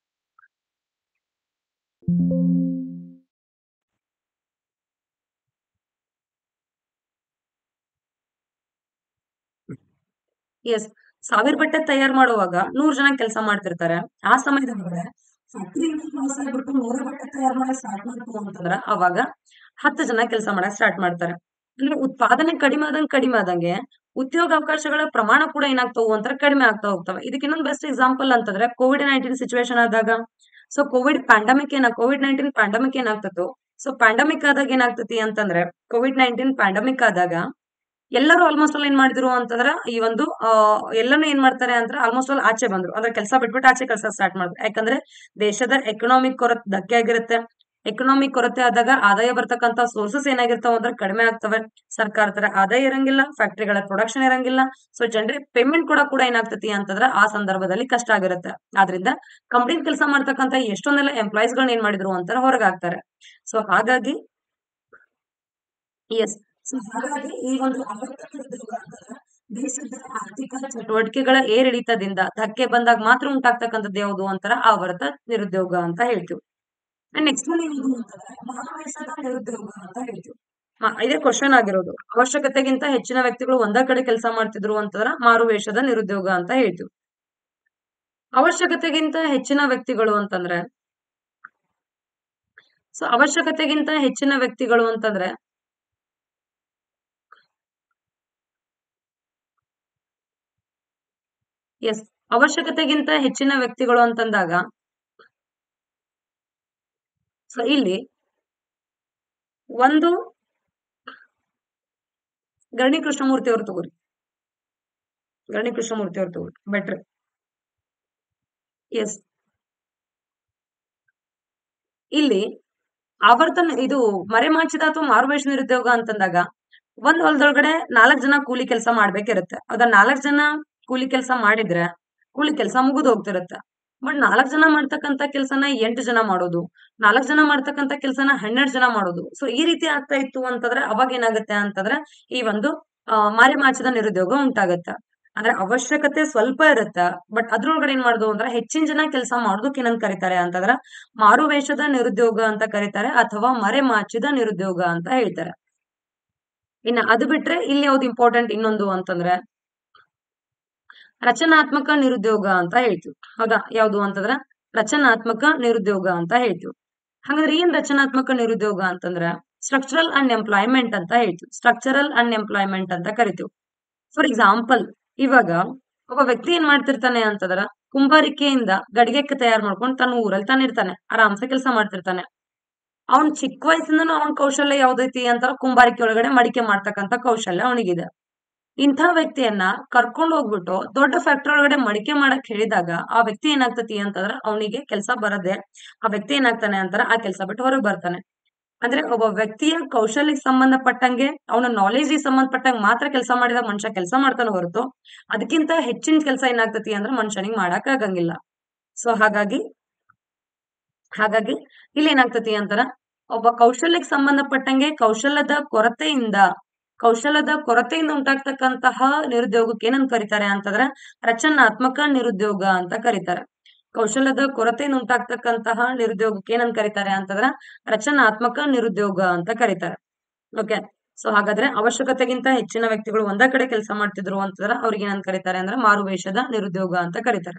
ಎಸ್ ಸಾವಿರ ಬಟ್ಟೆ ತಯಾರು ಮಾಡುವಾಗ ನೂರ್ ಜನ ಕೆಲಸ ಮಾಡ್ತಿರ್ತಾರೆ ಆ ಸಮಯದೊಳಗಡೆ ಫ್ಯಾಕ್ಟ್ರಿ ಲಾಸ್ ಆಗ್ಬಿಟ್ಟು ನೂರ ಬಟ್ಟೆ ತಯಾರು ಮಾಡಕ್ ಸ್ಟಾರ್ಟ್ ಮಾಡ್ತು ಅಂತಂದ್ರ ಅವಾಗ ಹತ್ತು ಜನ ಕೆಲಸ ಮಾಡಕ್ ಸ್ಟಾರ್ಟ್ ಮಾಡ್ತಾರೆ ಅಂದ್ರೆ ಉತ್ಪಾದನೆ ಕಡಿಮೆ ಆದಂಗ್ ಕಡಿಮೆ ಆದಂಗೆ ಉದ್ಯೋಗ ಅವಕಾಶಗಳ ಪ್ರಮಾಣ ಕೂಡ ಏನಾಗ್ತಾವು ಅಂತ ಕಡಿಮೆ ಆಗ್ತಾ ಹೋಗ್ತವೆ ಇದಕ್ಕೆ ಇನ್ನೊಂದು ಬೆಸ್ಟ್ ಎಕ್ಸಾಂಪಲ್ ಅಂತಂದ್ರೆ ಕೋವಿಡ್ ನೈನ್ಟೀನ್ ಸಿಚುವೇಶನ್ ಆದಾಗ ಸೊ ಕೋವಿಡ್ ಪ್ಯಾಂಡಮಿಕ್ ಏನ ಕೋವಿಡ್ ನೈನ್ಟೀನ್ ಪ್ಯಾಂಡಮಿಕ್ ಏನಾಗ್ತತ್ತು ಸೊ ಪ್ಯಾಂಡಮಿಕ್ ಆದಾಗ ಏನಾಗ್ತತಿ ಅಂತಂದ್ರೆ ಕೋವಿಡ್ ನೈನ್ಟೀನ್ ಪ್ಯಾಂಡಮಿಕ್ ಆದಾಗ ಎಲ್ಲರೂ ಆಲ್ಮೋಸ್ಟ್ ಆಲ್ ಏನ್ ಮಾಡಿದ್ರು ಅಂತಂದ್ರ ಈ ಒಂದು ಆ ಎಲ್ಲಾನು ಏನ್ ಮಾಡ್ತಾರೆ ಅಂದ್ರೆ ಆಲ್ಮೋಸ್ಟ್ ಆಲ್ ಆಚೆ ಬಂದ್ರು ಅಂದ್ರೆ ಕೆಲಸ ಬಿಟ್ಬಿಟ್ಟು ಆಚೆ ಕೆಲಸ ಸ್ಟಾರ್ಟ್ ಮಾಡಿದ್ರು ಯಾಕಂದ್ರೆ ದೇಶದ ಎಕನಾಮಿಕ್ ಕೊರತೆ ಧಕ್ಕೆ ಆಗಿರುತ್ತೆ ಎಕನಾಮಿಕ್ ಕೊರತೆ ಆದಾಗ ಆದಾಯ ಬರ್ತಕ್ಕಂತ ಸೋರ್ಸಸ್ ಏನಾಗಿರ್ತಾವ ಅಂದ್ರೆ ಕಡಿಮೆ ಆಗ್ತವೆ ಸರ್ಕಾರದ ಆದಾಯ ಇರಂಗಿಲ್ಲ ಫ್ಯಾಕ್ಟ್ರಿಗಳ ಪ್ರೊಡಕ್ಷನ್ ಇರಂಗಿಲ್ಲ ಸೊ ಜನರಿಗೆ ಪೇಮೆಂಟ್ ಕೂಡ ಕೂಡ ಏನಾಗ್ತತಿ ಅಂತಂದ್ರೆ ಆ ಸಂದರ್ಭದಲ್ಲಿ ಕಷ್ಟ ಆಗಿರುತ್ತೆ ಆದ್ರಿಂದ ಕಂಪ್ನಿ ಕೆಲಸ ಮಾಡ್ತಕ್ಕಂತ ಎಷ್ಟೊಂದೆಲ್ಲ ಎಂಪ್ಲಾಯೀಸ್ ಗಳನ್ನ ಏನ್ ಮಾಡಿದ್ರು ಅಂತಾರೆ ಹೊರಗಾಗ್ತಾರೆ ಸೊ ಹಾಗಾಗಿ ಎಸ್ ಸೊ ಹಾಗಾಗಿ ಈ ಒಂದು ಆವರ್ತಕ ಉದ್ಯೋಗ ಅಂತಂದ್ರೆ ದೇಶದ ಆರ್ಥಿಕ ಚಟುವಟಿಕೆಗಳ ಏರಿಳಿತದಿಂದ ಧಕ್ಕೆ ಬಂದಾಗ ಮಾತ್ರ ಉಂಟಾಗ್ತಕ್ಕಂಥದ್ದು ಯಾವುದು ಅಂತಾರ ಆವರ್ತ ನಿರುದ್ಯೋಗ ಅಂತ ಹೇಳ್ತೀವಿ ಅಂಡ್ ನೆಕ್ಸ್ಟ್ ಒನ್ ಏನು ಅಂತಂದ್ರೆ ಮಾರುವೇಷದ ನಿರುದ್ಯೋಗ ಅಂತ ಹೇಳ್ತೀವಿ ಹಾ ಇದೇ ಕ್ವಶನ್ ಆಗಿರೋದು ಅವಶ್ಯಕತೆಗಿಂತ ಹೆಚ್ಚಿನ ವ್ಯಕ್ತಿಗಳು ಒಂದ ಕಡೆ ಕೆಲಸ ಮಾಡ್ತಿದ್ರು ಅಂತಂದ್ರ ಮಾರುವೇಷದ ನಿರುದ್ಯೋಗ ಅಂತ ಹೇಳ್ತೀವಿ ಅವಶ್ಯಕತೆಗಿಂತ ಹೆಚ್ಚಿನ ವ್ಯಕ್ತಿಗಳು ಅಂತಂದ್ರೆ ಸೊ ಅವಶ್ಯಕತೆಗಿಂತ ಹೆಚ್ಚಿನ ವ್ಯಕ್ತಿಗಳು ಅಂತಂದ್ರೆ ಎಸ್ ಅವಶ್ಯಕತೆಗಿಂತ ಹೆಚ್ಚಿನ ವ್ಯಕ್ತಿಗಳು ಅಂತಂದಾಗ ಸೊ ಇಲ್ಲಿ ಒಂದು ಗರಣಿ ಕೃಷ್ಣಮೂರ್ತಿ ಅವ್ರು ತಗೋರಿ ಗರಣಿ ಕೃಷ್ಣಮೂರ್ತಿ ಅವ್ರು ತಗೋರಿ ಬೆಟ್ರ್ ಎಸ್ ಇಲ್ಲಿ ಆವರ್ತನ ಇದು ಮರೆಮಾಚಿದ ಅಥವಾ ಮಾರುವೇಷ ನಿರುದ್ಯೋಗ ಅಂತಂದಾಗ ಒಂದ್ ಹೊಲದೊಳಗಡೆ ನಾಲ್ಕ್ ಜನ ಕೂಲಿ ಕೆಲಸ ಮಾಡ್ಬೇಕಿರುತ್ತೆ ಅದ ನಾಲ್ಕ್ ಜನ ಕೂಲಿ ಕೆಲಸ ಮಾಡಿದ್ರೆ ಕೂಲಿ ಕೆಲಸ ಮುಗಿದು ಹೋಗ್ತಿರುತ್ತೆ ಬಟ್ ನಾಲ್ಕ್ ಜನ ಮಾಡ್ತಕ್ಕಂತ ಕೆಲಸನ ಎಂಟು ಜನ ಮಾಡೋದು ನಾಲ್ಕ್ ಜನ ಮಾಡ್ತಕ್ಕಂತ ಕೆಲಸನ ಹನ್ನೆರಡು ಜನ ಮಾಡೋದು ಸೊ ಈ ರೀತಿ ಆಗ್ತಾ ಇತ್ತು ಅಂತಂದ್ರೆ ಅವಾಗ ಏನಾಗುತ್ತೆ ಅಂತಂದ್ರೆ ಈ ಒಂದು ಆ ಮಾರಿಮಾಚಿದ ನಿರುದ್ಯೋಗ ಉಂಟಾಗತ್ತೆ ಅಂದ್ರೆ ಅವಶ್ಯಕತೆ ಸ್ವಲ್ಪ ಇರುತ್ತೆ ಬಟ್ ಅದ್ರೊಳಗಡೆ ಏನ್ ಮಾಡುದು ಅಂದ್ರೆ ಹೆಚ್ಚಿನ ಜನ ಕೆಲಸ ಮಾಡೋದಕ್ಕೆ ಏನಂತ ಕರೀತಾರೆ ಅಂತಂದ್ರ ಮಾರುವೇಷದ ನಿರುದ್ಯೋಗ ಅಂತ ಕರೀತಾರೆ ಅಥವಾ ಮರೆಮಾಚಿದ ನಿರುದ್ಯೋಗ ಅಂತ ಹೇಳ್ತಾರೆ ಇನ್ನ ಅದು ಬಿಟ್ರೆ ಇಲ್ಲಿ ಯಾವ್ದು ಇಂಪಾರ್ಟೆಂಟ್ ಇನ್ನೊಂದು ಅಂತಂದ್ರೆ ರಚನಾತ್ಮಕ ನಿರುದ್ಯೋಗ ಅಂತ ಹೇಳ್ತೀವಿ ಹೌದಾ ಯಾವ್ದು ಅಂತಂದ್ರ ರಚನಾತ್ಮಕ ನಿರುದ್ಯೋಗ ಅಂತ ಹೇಳ್ತೀವಿ ಹಾಗಾದ್ರೆ ಏನ್ ರಚನಾತ್ಮಕ ನಿರುದ್ಯೋಗ ಅಂತಂದ್ರ ಸ್ಟ್ರಕ್ಚರಲ್ ಅನ್ಎಂಪ್ಲಾಯ್ಮೆಂಟ್ ಅಂತ ಹೇಳ್ತೀವಿ ಸ್ಟ್ರಕ್ಚರಲ್ ಅನ್ಎಂಪ್ಲಾಯ್ಮೆಂಟ್ ಅಂತ ಕರಿತೀವಿ ಫಾರ್ ಎಕ್ಸಾಂಪಲ್ ಇವಾಗ ಒಬ್ಬ ವ್ಯಕ್ತಿ ಏನ್ ಮಾಡ್ತಿರ್ತಾನೆ ಅಂತಂದ್ರ ಕುಂಬಾರಿಕೆಯಿಂದ ಗಡಿಗೆಕ್ಕೆ ತಯಾರು ಮಾಡ್ಕೊಂಡು ತನ್ನ ಊರಲ್ಲಿ ತಾನಿರ್ತಾನೆ ಆರಾಮ್ಸೆ ಕೆಲಸ ಮಾಡ್ತಿರ್ತಾನೆ ಅವ್ನ್ ಚಿಕ್ಕ ವಯಸ್ಸಿಂದನೂ ಅವನ ಕೌಶಲ್ಯ ಯಾವ್ದೈತಿ ಅಂತಾರ ಕುಂಬಾರಿಕೆ ಒಳಗಡೆ ಮಡಿಕೆ ಮಾಡ್ತಕ್ಕಂತ ಕೌಶಲ್ಯ ಅವನಿಗಿದೆ ಇಂಥ ವ್ಯಕ್ತಿಯನ್ನ ಕರ್ಕೊಂಡು ಹೋಗ್ಬಿಟ್ಟು ದೊಡ್ಡ ಫ್ಯಾಕ್ಟರಿ ಒಳಗಡೆ ಮಡಿಕೆ ಮಾಡಕ್ ಹೇಳಿದಾಗ ಆ ವ್ಯಕ್ತಿ ಏನಾಗ್ತತಿ ಅಂತಂದ್ರ ಅವನಿಗೆ ಕೆಲಸ ಬರದೆ ಆ ವ್ಯಕ್ತಿ ಏನಾಗ್ತಾನೆ ಅಂತಾರ ಆ ಕೆಲಸ ಬಿಟ್ಟು ಹೊರಗೆ ಬರ್ತಾನೆ ಅಂದ್ರೆ ಒಬ್ಬ ವ್ಯಕ್ತಿಯ ಕೌಶಲ್ಯಕ್ಕೆ ಸಂಬಂಧಪಟ್ಟಂಗೆ ಅವನ ನಾಲೆಜ್ಗೆ ಸಂಬಂಧಪಟ್ಟಂಗೆ ಮಾತ್ರ ಕೆಲಸ ಮಾಡಿದ ಮನುಷ್ಯ ಕೆಲಸ ಮಾಡ್ತಾನೆ ಹೊರತು ಅದಕ್ಕಿಂತ ಹೆಚ್ಚಿನ ಕೆಲಸ ಏನಾಗ್ತತಿ ಅಂದ್ರೆ ಮನುಷ್ಯನಿಗೆ ಮಾಡಕ್ ಆಗಂಗಿಲ್ಲ ಸೊ ಹಾಗಾಗಿ ಹಾಗಾಗಿ ಇಲ್ಲಿ ಏನಾಗ್ತತಿ ಅಂತಾರ ಒಬ್ಬ ಕೌಶಲ್ಯಕ್ಕೆ ಸಂಬಂಧಪಟ್ಟಂಗೆ ಕೌಶಲ್ಯದ ಕೊರತೆಯಿಂದ ಕೌಶಲ್ಯದ ಕೊರತೆಯಿಂದ ಉಂಟಾಗ್ತಕ್ಕಂತಹ ನಿರುದ್ಯೋಗಕ್ಕೆ ಏನಂತ ಕರೀತಾರೆ ಅಂತಂದ್ರೆ ರಚನಾತ್ಮಕ ನಿರುದ್ಯೋಗ ಅಂತ ಕರೀತಾರೆ ಕೌಶಲ್ಯದ ಕೊರತೆಯಿಂದ ಉಂಟಾಗ್ತಕ್ಕಂತಹ ನಿರುದ್ಯೋಗಕ್ಕೆ ಏನಂತ ಕರೀತಾರೆ ಅಂತಂದ್ರ ರಚನಾತ್ಮಕ ನಿರುದ್ಯೋಗ ಅಂತ ಕರೀತಾರೆ ಓಕೆ ಸೊ ಹಾಗಾದ್ರೆ ಅವಶ್ಯಕತೆಗಿಂತ ಹೆಚ್ಚಿನ ವ್ಯಕ್ತಿಗಳು ಒಂದ ಕಡೆ ಕೆಲಸ ಮಾಡ್ತಿದ್ರು ಅಂತಂದ್ರ ಅವ್ರಿಗೆ ಏನಂತ ಕರೀತಾರೆ ಅಂದ್ರೆ ಮಾರುವೇಷದ ನಿರುದ್ಯೋಗ ಅಂತ ಕರೀತಾರೆ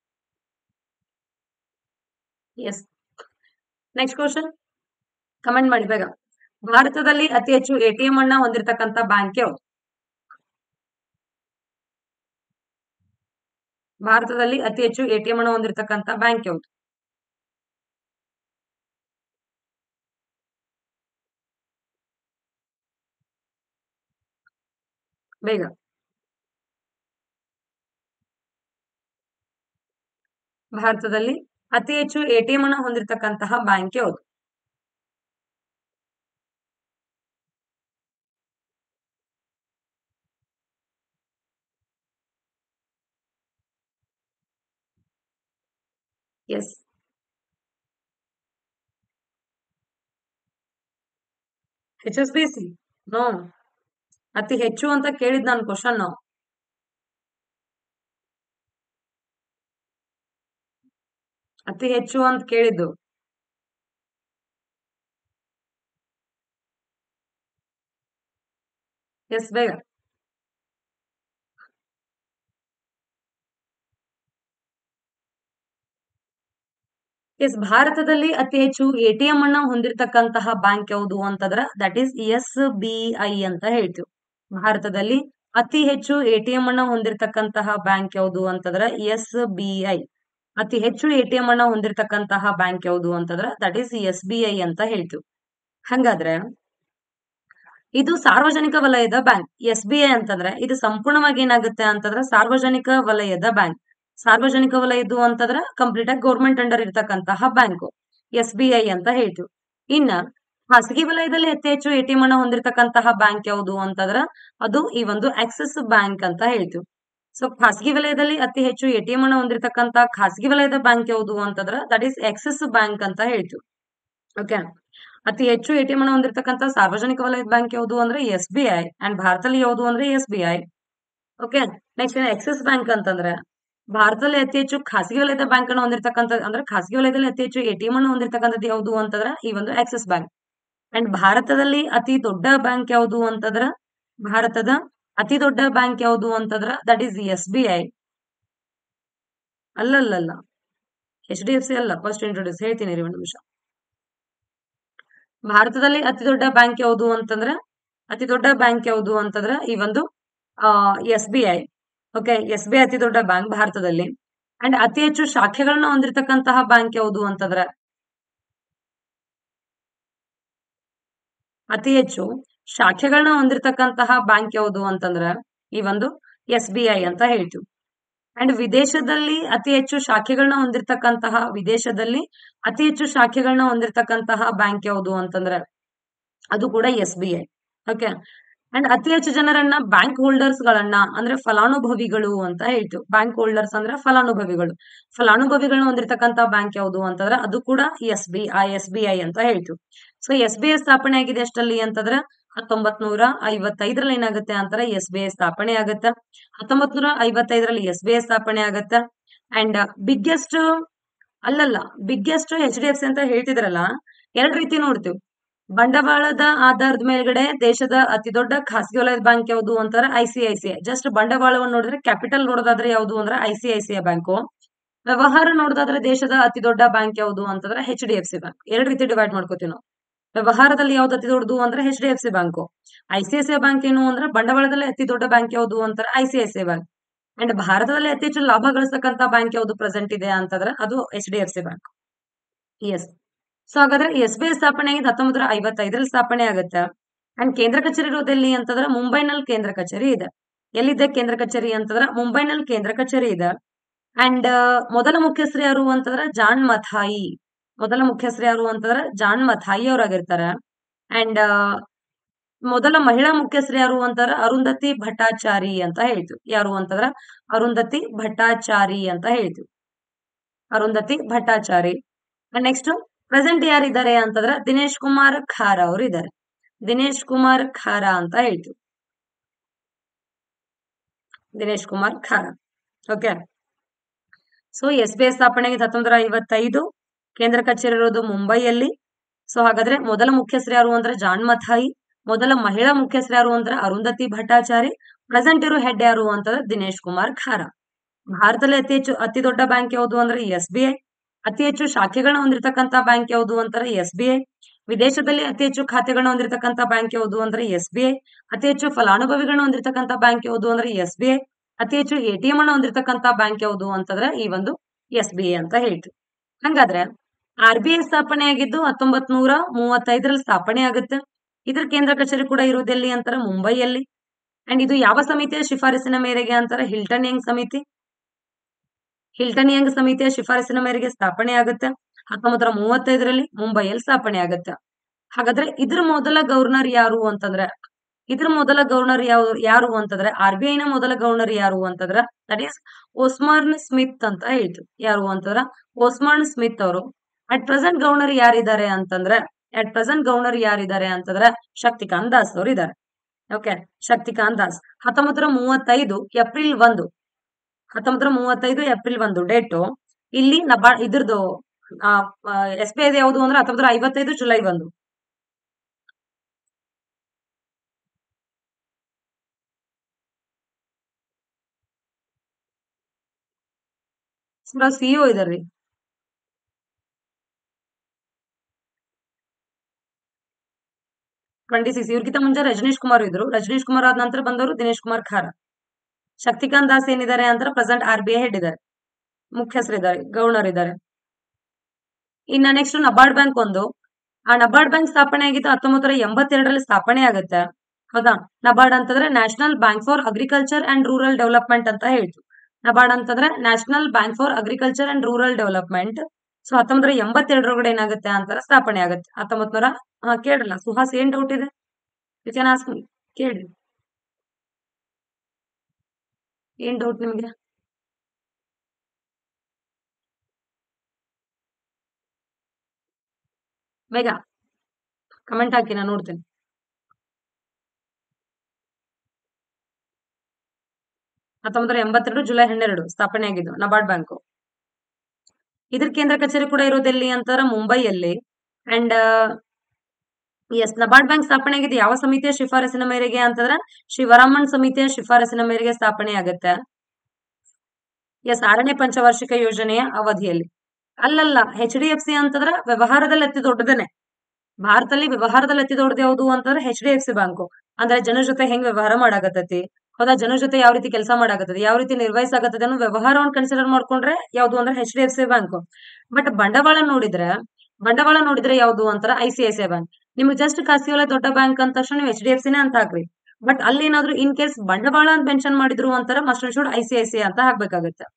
ಎಸ್ ನೆಕ್ಸ್ಟ್ ಕ್ವಶನ್ ಕಮೆಂಟ್ ಮಾಡಿ ಬೇಗ ಭಾರತದಲ್ಲಿ ಅತಿ ಹೆಚ್ಚು ಎಟಿಎಂ ಅನ್ನ ಹೊಂದಿರತಕ್ಕಂತ ಬ್ಯಾಂಕ್ ಯಾವುದು ಭಾರತದಲ್ಲಿ ಅತಿ ಹೆಚ್ಚು ಎಟಿಎಂ ಅನ್ನ ಹೊಂದಿರತಕ್ಕಂತ ಬ್ಯಾಂಕ್ ಯಾವುದು ಬೇಗ ಭಾರತದಲ್ಲಿ ಅತಿ ಹೆಚ್ಚು ಎಟಿಎಂ ಅನ್ನ ಹೊಂದಿರತಕ್ಕಂತಹ ಬ್ಯಾಂಕ್ ಯಾವುದು yes H S B C no ಅತಿ ಹೆಚ್ಚು ಅಂತ ಕೇಳಿದ್ ನಾನು ಕ್ವಶನ್ ಅತಿ ಹೆಚ್ಚು ಅಂತ ಕೇಳಿದ್ದು ಎಸ್ ಬೇಗ ಎಸ್ ಭಾರತದಲ್ಲಿ ಅತಿ ಹೆಚ್ಚು ಎಟಿಎಂ ಅನ್ನ ಹೊಂದಿರತಕ್ಕಂತಹ ಬ್ಯಾಂಕ್ ಯಾವುದು ಅಂತಂದ್ರ that is S B I ಅಂತ ಹೇಳ್ತೀವಿ ಭಾರತದಲ್ಲಿ ಅತಿ ಹೆಚ್ಚು ಎಟಿಎಂ ಅನ್ನ ಹೊಂದಿರತಕ್ಕಂತಹ ಬ್ಯಾಂಕ್ ಯಾವುದು ಅಂತಂದ್ರ ಎಸ್ ಬಿ ಐ ಅತಿ ಹೆಚ್ಚು ಎಟಿಎಂ ಅನ್ನ ಹೊಂದಿರತಕ್ಕಂತಹ ಬ್ಯಾಂಕ್ ಯಾವುದು ಅಂತಂದ್ರ that is S B I ಅಂತ ಹೇಳ್ತೀವಿ ಹಂಗಾದ್ರೆ ಇದು ಸಾರ್ವಜನಿಕ ವಲಯದ ಬ್ಯಾಂಕ್ ಎಸ್ ಬಿ ಐ ಅಂತಂದ್ರೆ ಇದು ಸಂಪೂರ್ಣವಾಗಿ ಏನಾಗುತ್ತೆ ಅಂತಂದ್ರೆ ಸಾರ್ವಜನಿಕ ವಲಯದ ಬ್ಯಾಂಕ್ ಸಾರ್ವಜನಿಕ ವಲಯದ್ದು ಅಂತಂದ್ರೆ ಕಂಪ್ಲೀಟ್ ಆಗಿ ಗೌರ್ಮೆಂಟ್ ಅಂಡರ್ ಇರತಕ್ಕಂತಹ ಬ್ಯಾಂಕು ಎಸ್ ಬಿ ಐ ಅಂತ ಹೇಳ್ತೀವಿ ಇನ್ನ ಖಾಸಗಿ ವಲಯದಲ್ಲಿ ಅತಿ ಹೆಚ್ಚು ಎಟಿಎಂ ಅನ್ನ ಹೊಂದಿರತಕ್ಕಂತಹ ಬ್ಯಾಂಕ್ ಯಾವುದು ಅಂತಂದ್ರ ಅದು ಈ ಒಂದು ಆಕ್ಸಿಸ್ ಬ್ಯಾಂಕ್ ಅಂತ ಹೇಳ್ತೀವಿ ಸೊ ಖಾಸಗಿ ವಲಯದಲ್ಲಿ ಅತಿ ಹೆಚ್ಚು ಎಟಿಎಂ ಅನ್ನ ಹೊಂದಿರತಕ್ಕಂತ ಖಾಸಗಿ ವಲಯದ ಬ್ಯಾಂಕ್ ಯಾವುದು ಅಂತಂದ್ರ ದಟ್ ಈಸ್ ಆಕ್ಸಿಸ್ ಬ್ಯಾಂಕ್ ಅಂತ ಹೇಳ್ತೀವಿ ಓಕೆ ಅತಿ ಹೆಚ್ಚು ಎಟಿಎಂ ಅನ್ನ ಹೊಂದಿರತಕ್ಕಂತ ಸಾರ್ವಜನಿಕ ವಲಯದ ಬ್ಯಾಂಕ್ ಯಾವುದು ಅಂದ್ರೆ ಎಸ್ ಬಿ ಐ ಅಂಡ್ ಭಾರತದಲ್ಲಿ ಯಾವುದು ಅಂದ್ರೆ S B I okay next Axis Bank ಅಂತಂದ್ರೆ ಭಾರತದಲ್ಲಿ ಅತಿ ಹೆಚ್ಚು ಖಾಸಗಿ ವಲಯದ ಬ್ಯಾಂಕ್ ಅನ್ನು ಹೊಂದಿರತಕ್ಕಂಥ ಅಂದ್ರೆ ಖಾಸಗಿ ವಲಯದಲ್ಲಿ ಅತಿ ಹೆಚ್ಚು ಎಟಿಎಂ ಅನ್ನು ಹೊಂದಿರತಕ್ಕಂಥದ್ದು ಯಾವುದು ಅಂತಂದ್ರೆ ಈ ಒಂದು ಆಕ್ಸಿಸ್ ಬ್ಯಾಂಕ್ ಅಂಡ್ ಭಾರತದಲ್ಲಿ ಅತಿ ದೊಡ್ಡ ಬ್ಯಾಂಕ್ ಯಾವುದು ಅಂತಂದ್ರ ಭಾರತದ ಅತಿ ದೊಡ್ಡ ಬ್ಯಾಂಕ್ ಯಾವುದು ಅಂತಂದ್ರ that is S B I ಅಲ್ಲಲ್ಲಲ್ಲ ಎಚ್ ಡಿ ಎಫ್ ಸಿ ಅಲ್ಲ ಫಸ್ಟ್ ಇಂಟ್ರೊಡ್ಯೂಸ್ ಹೇಳ್ತೀನಿ ರೀ ಒಂದು ನಿಮಿಷ ಭಾರತದಲ್ಲಿ ಅತಿ ದೊಡ್ಡ ಬ್ಯಾಂಕ್ ಯಾವುದು ಅಂತಂದ್ರೆ ಅತಿ ದೊಡ್ಡ ಬ್ಯಾಂಕ್ ಯಾವುದು ಅಂತಂದ್ರೆ ಈ ಒಂದು S B I okay S B I ಅತಿ ದೊಡ್ಡ ಬ್ಯಾಂಕ್ ಭಾರತದಲ್ಲಿ ಅಂಡ್ ಅತಿ ಹೆಚ್ಚು ಶಾಖೆಗಳನ್ನ ಹೊಂದಿರತಕ್ಕಂತಹ ಬ್ಯಾಂಕ್ ಯಾವುದು ಅಂತಂದ್ರೆ ಅತಿ ಹೆಚ್ಚು ಶಾಖೆಗಳನ್ನ ಹೊಂದಿರತಕ್ಕಂತಹ ಬ್ಯಾಂಕ್ ಯಾವುದು ಅಂತಂದ್ರೆ ಈ ಒಂದು ಎಸ್ ಬಿ ಐ ಅಂತ ಹೇಳ್ತೀವಿ ಅಂಡ್ ವಿದೇಶದಲ್ಲಿ ಅತಿ ಹೆಚ್ಚು ಶಾಖೆಗಳನ್ನ ಹೊಂದಿರತಕ್ಕಂತಹ ವಿದೇಶದಲ್ಲಿ ಅತಿ ಹೆಚ್ಚು ಶಾಖೆಗಳನ್ನ ಹೊಂದಿರತಕ್ಕಂತಹ ಬ್ಯಾಂಕ್ ಯಾವುದು ಅಂತಂದ್ರೆ ಅದು ಕೂಡ S B I okay and ಅತಿ ಹೆಚ್ಚು ಜನರನ್ನ ಬ್ಯಾಂಕ್ ಹೋಲ್ಡರ್ಸ್ ಗಳನ್ನ ಅಂದ್ರೆ ಫಲಾನುಭವಿಗಳು ಅಂತ ಹೇಳ್ತೀವಿ ಬ್ಯಾಂಕ್ ಹೋಲ್ಡರ್ಸ್ ಅಂದ್ರೆ ಫಲಾನುಭವಿಗಳು ಫಲಾನುಭವಿಗಳನ್ನ ಹೊಂದಿರತಕ್ಕಂತ ಬ್ಯಾಂಕ್ ಯಾವುದು ಅಂತಂದ್ರೆ ಅದು ಕೂಡ S B I S B I ಅಂತ ಹೇಳ್ತೀವಿ ಸೊ ಎಸ್ ಬಿ ಐ ಸ್ಥಾಪನೆ ಆಗಿದೆ ಎಷ್ಟಲ್ಲಿ ಅಂತಂದ್ರೆ ಹತ್ತೊಂಬತ್ ನೂರ ಐವತ್ತೈದರಲ್ಲಿ ಏನಾಗುತ್ತೆ ಅಂತಾರೆ ಎಸ್ ಬಿ ಐ ಸ್ಥಾಪನೆ ಆಗುತ್ತೆ ಹತ್ತೊಂಬತ್ ನೂರ ಐವತ್ತೈದರಲ್ಲಿ ಎಸ್ ಬಿ ಐ ಸ್ಥಾಪನೆ ಆಗುತ್ತೆ ಅಂಡ್ ಬಿಗ್ಗೆಸ್ಟ್ ಅಲ್ಲಲ್ಲ biggest H D F C ಅಂತ ಹೇಳ್ತಿದ್ರಲ್ಲ ಎರಡ್ ರೀತಿ ನೋಡ್ತೀವಿ ಬಂಡವಾಳದ ಆಧಾರದ ಮೇಲ್ಗಡೆ ದೇಶದ ಅತಿ ದೊಡ್ಡ ಖಾಸಗಿ ವಲಯದ ಬ್ಯಾಂಕ್ ಯಾವುದು ಅಂತಾರೆ I C I C I just ಬಂಡವಾಳವನ್ನು ನೋಡಿದ್ರೆ ಕ್ಯಾಪಿಟಲ್ ನೋಡೋದಾದ್ರೆ ಯಾವುದು ಅಂದ್ರೆ I C I C I bank ವ್ಯವಹಾರ ನೋಡೋದಾದ್ರೆ ದೇಶದ ಅತಿ ದೊಡ್ಡ ಬ್ಯಾಂಕ್ ಯಾವುದು ಅಂತಂದ್ರೆ H D F C bank ಎರಡ್ ರೀತಿ ಡಿವೈಡ್ ಮಾಡ್ಕೋತೀವಿ ನಾವು ವ್ಯವಹಾರದಲ್ಲಿ ಯಾವ್ದು ಅತಿ ದೊಡ್ಡದು ಅಂದ್ರೆ H D F C bank I C I C I bank ಏನು ಅಂದ್ರೆ ಬಂಡವಾಳದಲ್ಲಿ ಅತಿ ದೊಡ್ಡ ಬ್ಯಾಂಕ್ ಯಾವುದು ಅಂತಾರೆ I C I C I bank and ಭಾರತದಲ್ಲಿ ಅತಿ ಹೆಚ್ಚು ಲಾಭ ಗಳಿಸತಕ್ಕಂತ ಬ್ಯಾಂಕ್ ಯಾವುದು ಪ್ರೆಸೆಂಟ್ ಇದೆ ಅಂತಂದ್ರೆ ಅದು H D F C bank yes so ಹಾಗಾದ್ರೆ ಎಸ್ ಬಿ ಐ ಸ್ಥಾಪನೆ ಆಗಿದ್ದು ಹತ್ತೊಂಬತ್ತು ನೂರ ಐವತ್ತೈದರಲ್ಲಿ ಸ್ಥಾಪನೆ ಆಗುತ್ತೆ ಅಂಡ್ ಕೇಂದ್ರ ಕಚೇರಿ ಇರೋದು ಎಲ್ಲಿ ಅಂತಂದ್ರೆ ಮುಂಬೈನಲ್ಲಿ ಕೇಂದ್ರ ಕಚೇರಿ ಇದೆ ಎಲ್ಲಿದೆ ಕೇಂದ್ರ ಕಚೇರಿ ಅಂತಂದ್ರೆ ಮುಂಬೈನಲ್ಲಿ ಕೇಂದ್ರ ಕಚೇರಿ ಇದೆ ಅಂಡ್ ಮೊದಲ ಮುಖ್ಯಸ್ಥರು ಯಾರು ಅಂತಂದ್ರೆ ಜಾನ್ ಮಥಾಯಿ ಮೊದಲ ಮುಖ್ಯಸ್ಥರು ಯಾರು ಅಂತಂದ್ರೆ ಜಾನ್ ಮಥಾಯಿ ಅವರಾಗಿರ್ತಾರೆ ಅಂಡ್ ಮೊದಲ ಮಹಿಳಾ ಮುಖ್ಯಸ್ಥರು ಯಾರು ಅಂತಾರ ಅರುಂಧತಿ ಭಟ್ಟಾಚಾರಿ ಅಂತ ಹೇಳ್ತೀವಿ ಯಾರು ಅಂತಂದ್ರ ಅರುಂಧತಿ ಭಟ್ಟಾಚಾರಿ ಅಂತ ಹೇಳ್ತೀವಿ ಅರುಂಧತಿ ಭಟ್ಟಾಚಾರಿ ನೆಕ್ಸ್ಟ್ ಪ್ರೆಸೆಂಟ್ ಯಾರಿದ್ದಾರೆ ಅಂತಂದ್ರೆ ದಿನೇಶ್ ಕುಮಾರ್ ಖಾರ ಅವರು ಇದ್ದಾರೆ ದಿನೇಶ್ ಕುಮಾರ್ ಖಾರ ಅಂತ ಹೇಳ್ತೀವಿ Dinesh Kumar Khara okay so S B I ಸ್ಥಾಪನೆಗೆ ಹತ್ತೊಂಬತ್ತು ನೂರ ಐವತ್ತೈದು ಕೇಂದ್ರ ಕಚೇರಿ ಇರೋದು ಮುಂಬೈಯಲ್ಲಿ ಸೊ ಹಾಗಾದ್ರೆ ಮೊದಲ ಮುಖ್ಯಸ್ಥರು ಯಾರು ಅಂದ್ರೆ ಜಾನ್ ಮಥಾಯಿ ಮೊದಲ ಮಹಿಳಾ ಮುಖ್ಯಸ್ಥರು ಯಾರು ಅಂದ್ರೆ ಅರುಂಧತಿ ಭಟ್ಟಾಚಾರಿ ಪ್ರೆಸೆಂಟ್ ಇರೋ ಹೆಡ್ ಯಾರು ಅಂತಂದ್ರೆ ದಿನೇಶ್ ಕುಮಾರ್ ಖಾರ ಭಾರತದಲ್ಲಿ ಅತಿ ಹೆಚ್ಚು ಅತಿ ದೊಡ್ಡ ಬ್ಯಾಂಕ್ ಯಾವುದು ಅಂದ್ರೆ ಎಸ್ ಬಿ ಐ ಅತಿ ಹೆಚ್ಚು ಶಾಖೆಗಳನ್ನ ಹೊಂದಿರತಕ್ಕಂತ ಬ್ಯಾಂಕ್ ಯಾವುದು ಅಂತಾರೆ ಎಸ್ ಬಿ ಐ ವಿದೇಶದಲ್ಲಿ ಅತಿ ಹೆಚ್ಚು ಖಾತೆಗಳನ್ನ ಹೊಂದಿರತಕ್ಕಂತ ಬ್ಯಾಂಕ್ ಯಾವುದು ಅಂದ್ರೆ ಎಸ್ ಬಿ ಐ ಅತಿ ಹೆಚ್ಚು ಫಲಾನುಭವಿಗಳನ್ನ ಹೊಂದಿರತಕ್ಕಂತ ಬ್ಯಾಂಕ್ ಯಾವುದು ಅಂದ್ರೆ ಎಸ್ ಬಿ ಐ ಅತಿ ಹೆಚ್ಚು ಎ ಟಿ ಎಂ ಅನ್ನ ಹೊಂದಿರತಕ್ಕಂತ ಬ್ಯಾಂಕ್ ಯಾವುದು ಅಂತಂದ್ರೆ ಈ ಒಂದು ಎಸ್ ಬಿ ಐ ಅಂತ ಹೇಳ್ತೀವಿ ಹಂಗಾದ್ರೆ ಆರ್ ಬಿ ಐ ಸ್ಥಾಪನೆ ಆಗಿದ್ದು ಹತ್ತೊಂಬತ್ ನೂರ ಮೂವತ್ತೈದರಲ್ಲಿ ಸ್ಥಾಪನೆ ಆಗುತ್ತೆ ಇದ್ರ ಕೇಂದ್ರ ಕಚೇರಿ ಕೂಡ ಇರುವುದೆಲ್ಲಿ ಅಂತಾರೆ ಮುಂಬೈಯಲ್ಲಿ ಅಂಡ್ ಇದು ಯಾವ ಸಮಿತಿಯ ಶಿಫಾರಸಿನ ಮೇರೆಗೆ ಅಂತಾರೆ ಹಿಲ್ಟನ್ ಯಂಗ್ ಸಮಿತಿ ಹಿಲ್ಟನ್ ಯಂಗ್ ಸಮಿತಿಯ ಶಿಫಾರಸಿನ ಮೇರೆಗೆ ಸ್ಥಾಪನೆ ಆಗುತ್ತೆ ಹತ್ತೊಂಬತ್ತರ ಮೂವತ್ತೈದರಲ್ಲಿ ಮುಂಬೈಯಲ್ಲಿ ಸ್ಥಾಪನೆ ಆಗುತ್ತೆ ಹಾಗಾದ್ರೆ ಇದ್ರ ಮೊದಲ ಗವರ್ನರ್ ಯಾರು ಅಂತಂದ್ರೆ ಇದ್ರ ಮೊದಲ ಗವರ್ನರ್ ಯಾವ ಯಾರು ಅಂತಂದ್ರೆ ಆರ್ ಬಿ ಐನ ಮೊದಲ ಗವರ್ನರ್ ಯಾರು ಅಂತಂದ್ರೆ ದಟ್ ಈಸ್ ಓಸ್ಮಾನ್ ಸ್ಮಿತ್ ಅಂತ ಹೇಳ್ತೀವಿ ಯಾರು ಅಂತಂದ್ರ ಓಸ್ಮಾನ್ ಸ್ಮಿತ್ ಅವರು ಅಟ್ ಪ್ರೆಸೆಂಟ್ ಗವರ್ನರ್ ಯಾರಿದ್ದಾರೆ ಅಂತಂದ್ರೆ ಅಟ್ ಪ್ರೆಸೆಂಟ್ ಗವರ್ನರ್ ಯಾರಿದ್ದಾರೆ ಅಂತಂದ್ರೆ ಶಕ್ತಿಕಾಂತ್ ದಾಸ್ ಅವರು ಇದ್ದಾರೆ ಓಕೆ ಶಕ್ತಿಕಾಂತ್ ದಾಸ್ ಹತ್ತೊಂಬತ್ತರ ಮೂವತ್ತೈದು ಏಪ್ರಿಲ್ ಒಂದು ಹತ್ತೊಂಬತ್ತರ ಮೂವತ್ತೈದು ಏಪ್ರಿಲ್ ಒಂದು ಡೇಟು ಇಲ್ಲಿ ನಬಾ ಇದ್ರದ್ದು ಎಸ್ ಬಿ ಐ ಯಾವುದು ಅಂದ್ರೆ ಹತ್ತೊಂಬತ್ತರ ಐವತ್ತೈದು ಜುಲೈ ಒಂದು ಸಿಇಒ ಇದಾರ್ರಿ ಟ್ವೆಂಟಿ ಸಿಕ್ಸ್ ಇವ್ರಿಗಿಂತ ಮುಂಚೆ ರಜನೀಶ್ ಕುಮಾರ್ ಇದ್ರು ರಜನೀಶ್ ಕುಮಾರ್ ಆದ ನಂತರ ಬಂದವರು ದಿನೇಶ್ ಕುಮಾರ್ ಖಾರ ಶಕ್ತಿಕಾಂತ್ ದಾಸ್ ಏನಿದ್ದಾರೆ ಅಂದ್ರೆ present R B I head ಇದ್ದಾರೆ ಮುಖ್ಯಸ್ಥರಿದ್ದಾರೆ ಗವರ್ನರ್ ಇದ್ದಾರೆ ಇನ್ನ ನೆಕ್ಸ್ಟ್ ನಬಾರ್ಡ್ ಬ್ಯಾಂಕ್ ಒಂದು ಆ ನಬಾರ್ಡ್ ಬ್ಯಾಂಕ್ ಸ್ಥಾಪನೆ ಆಗಿದ್ದು ಹತ್ತೊಂಬತ್ತರ ಎಂಬತ್ತೆರಡರಲ್ಲಿ ಸ್ಥಾಪನೆ ಆಗುತ್ತೆ ಹೌದಾ ನಬಾರ್ಡ್ ಅಂತಂದ್ರೆ national bank for agriculture and rural development ಅಂತ ಹೇಳ್ತು ನಬಾರ್ಡ್ ಅಂತಂದ್ರೆ national bank for agriculture and rural development so ಹತ್ತೊಂಬತ್ತರ ಎಂಬತ್ತೆರಡರೊಳಗಡೆ ಏನಾಗುತ್ತೆ ಅಂತಾರೆ ಸ್ಥಾಪನೆ ಆಗುತ್ತೆ ಹತ್ತೊಂಬತ್ ನೂರ ಹಾ ಕೇಳಲ್ಲ ಸುಹಾಸ್ ಏನ್ ಡೌಟ್ ಇದೆ ಯು ಕ್ಯಾನ್ ಆಸ್ಕ್ ಮಿ ಕೇಳ್ರಿ ಏನ್ ಡೌಟ್ ನಿಮ್ಗೆ ಬೇಗ ಕಮೆಂಟ್ ಹಾಕಿ ನಾನು ನೋಡ್ತೇನೆ ಹತ್ತೊಂಬತ್ತರ ಎಂಬತ್ತೆರಡು ಜುಲೈ ಹನ್ನೆರಡು ಸ್ಥಾಪನೆ ಆಗಿದ್ದು ನಬಾರ್ಡ್ ಬ್ಯಾಂಕು ಇದ್ರ ಕೇಂದ್ರ ಕಚೇರಿ ಕೂಡ ಇರೋದೆಲ್ಲಿ ಅಂತಾರ ಮುಂಬೈಯಲ್ಲಿ ಅಂಡ್ ಎಸ್ ನಬಾರ್ಡ್ ಬ್ಯಾಂಕ್ ಸ್ಥಾಪನೆ ಆಗಿದೆ ಯಾವ ಸಮಿತಿಯ ಶಿಫಾರಸಿನ ಮೇರೆಗೆ ಅಂತಂದ್ರೆ ಶಿವರಾಮನ್ ಸಮಿತಿಯ ಶಿಫಾರಸಿನ ಮೇರೆಗೆ ಸ್ಥಾಪನೆ ಆಗುತ್ತೆ ಎಸ್ ಆರನೇ ಪಂಚವಾರ್ಷಿಕ ಯೋಜನೆಯ ಅವಧಿಯಲ್ಲಿ ಅಲ್ಲಲ್ಲ ಎಚ್ ಡಿ ಎಫ್ ಸಿ ಅಂತಂದ್ರೆ ವ್ಯವಹಾರದಲ್ಲಿ ಅತಿ ದೊಡ್ಡದನೆ ಭಾರತದಲ್ಲಿ ವ್ಯವಹಾರದಲ್ಲಿ ಅತಿ ದೊಡ್ಡದು ಯಾವುದು ಅಂತಂದ್ರೆ H D F C bank ಅಂದ್ರೆ ಜನರ ಜೊತೆ ಹೆಂಗ್ ವ್ಯವಹಾರ ಮಾಡಾಕತ್ತೈತಿ ಹೌದಾ ಜನರ ಜೊತೆ ಯಾವ ರೀತಿ ಕೆಲಸ ಮಾಡಾಕತ್ತದ ಯಾವ ರೀತಿ ನಿರ್ವಹಿಸಾಕತ್ತದ ಅನ್ನೋ ವ್ಯವಹಾರವನ್ನು ಕನ್ಸಿಡರ್ ಮಾಡ್ಕೊಂಡ್ರೆ ಯಾವುದು ಅಂದ್ರೆ H D F C bank but ಬಂಡವಾಳ ನೋಡಿದ್ರೆ ಬಂಡವಾಳ ನೋಡಿದ್ರೆ ಯಾವುದು ಅಂತಾರ I C I C I bank ನಿಮ್ಗೆ ಜಸ್ಟ್ ಖಾಸಗಿ ವಲಯ ದೊಡ್ಡ ಬ್ಯಾಂಕ್ ಅಂದ ತಕ್ಷಣ ನೀವು ಎಚ್ ಡಿ ಎಫ್ ಸಿನೇ ಅಂತ ಹಾಕ್ರಿ ಬಟ್ ಅಲ್ಲಿ ಏನಾದ್ರು ಇನ್ ಕೇಸ್ ಬಂಡವಾಳ ಅಂತ ಮೆನ್ಷನ್ ಮಾಡಿದ್ರು ಅಂತಾರ must should I C I C ಅಂತ ಹಾಕ್ಬೇಕಾಗತ್ತೆ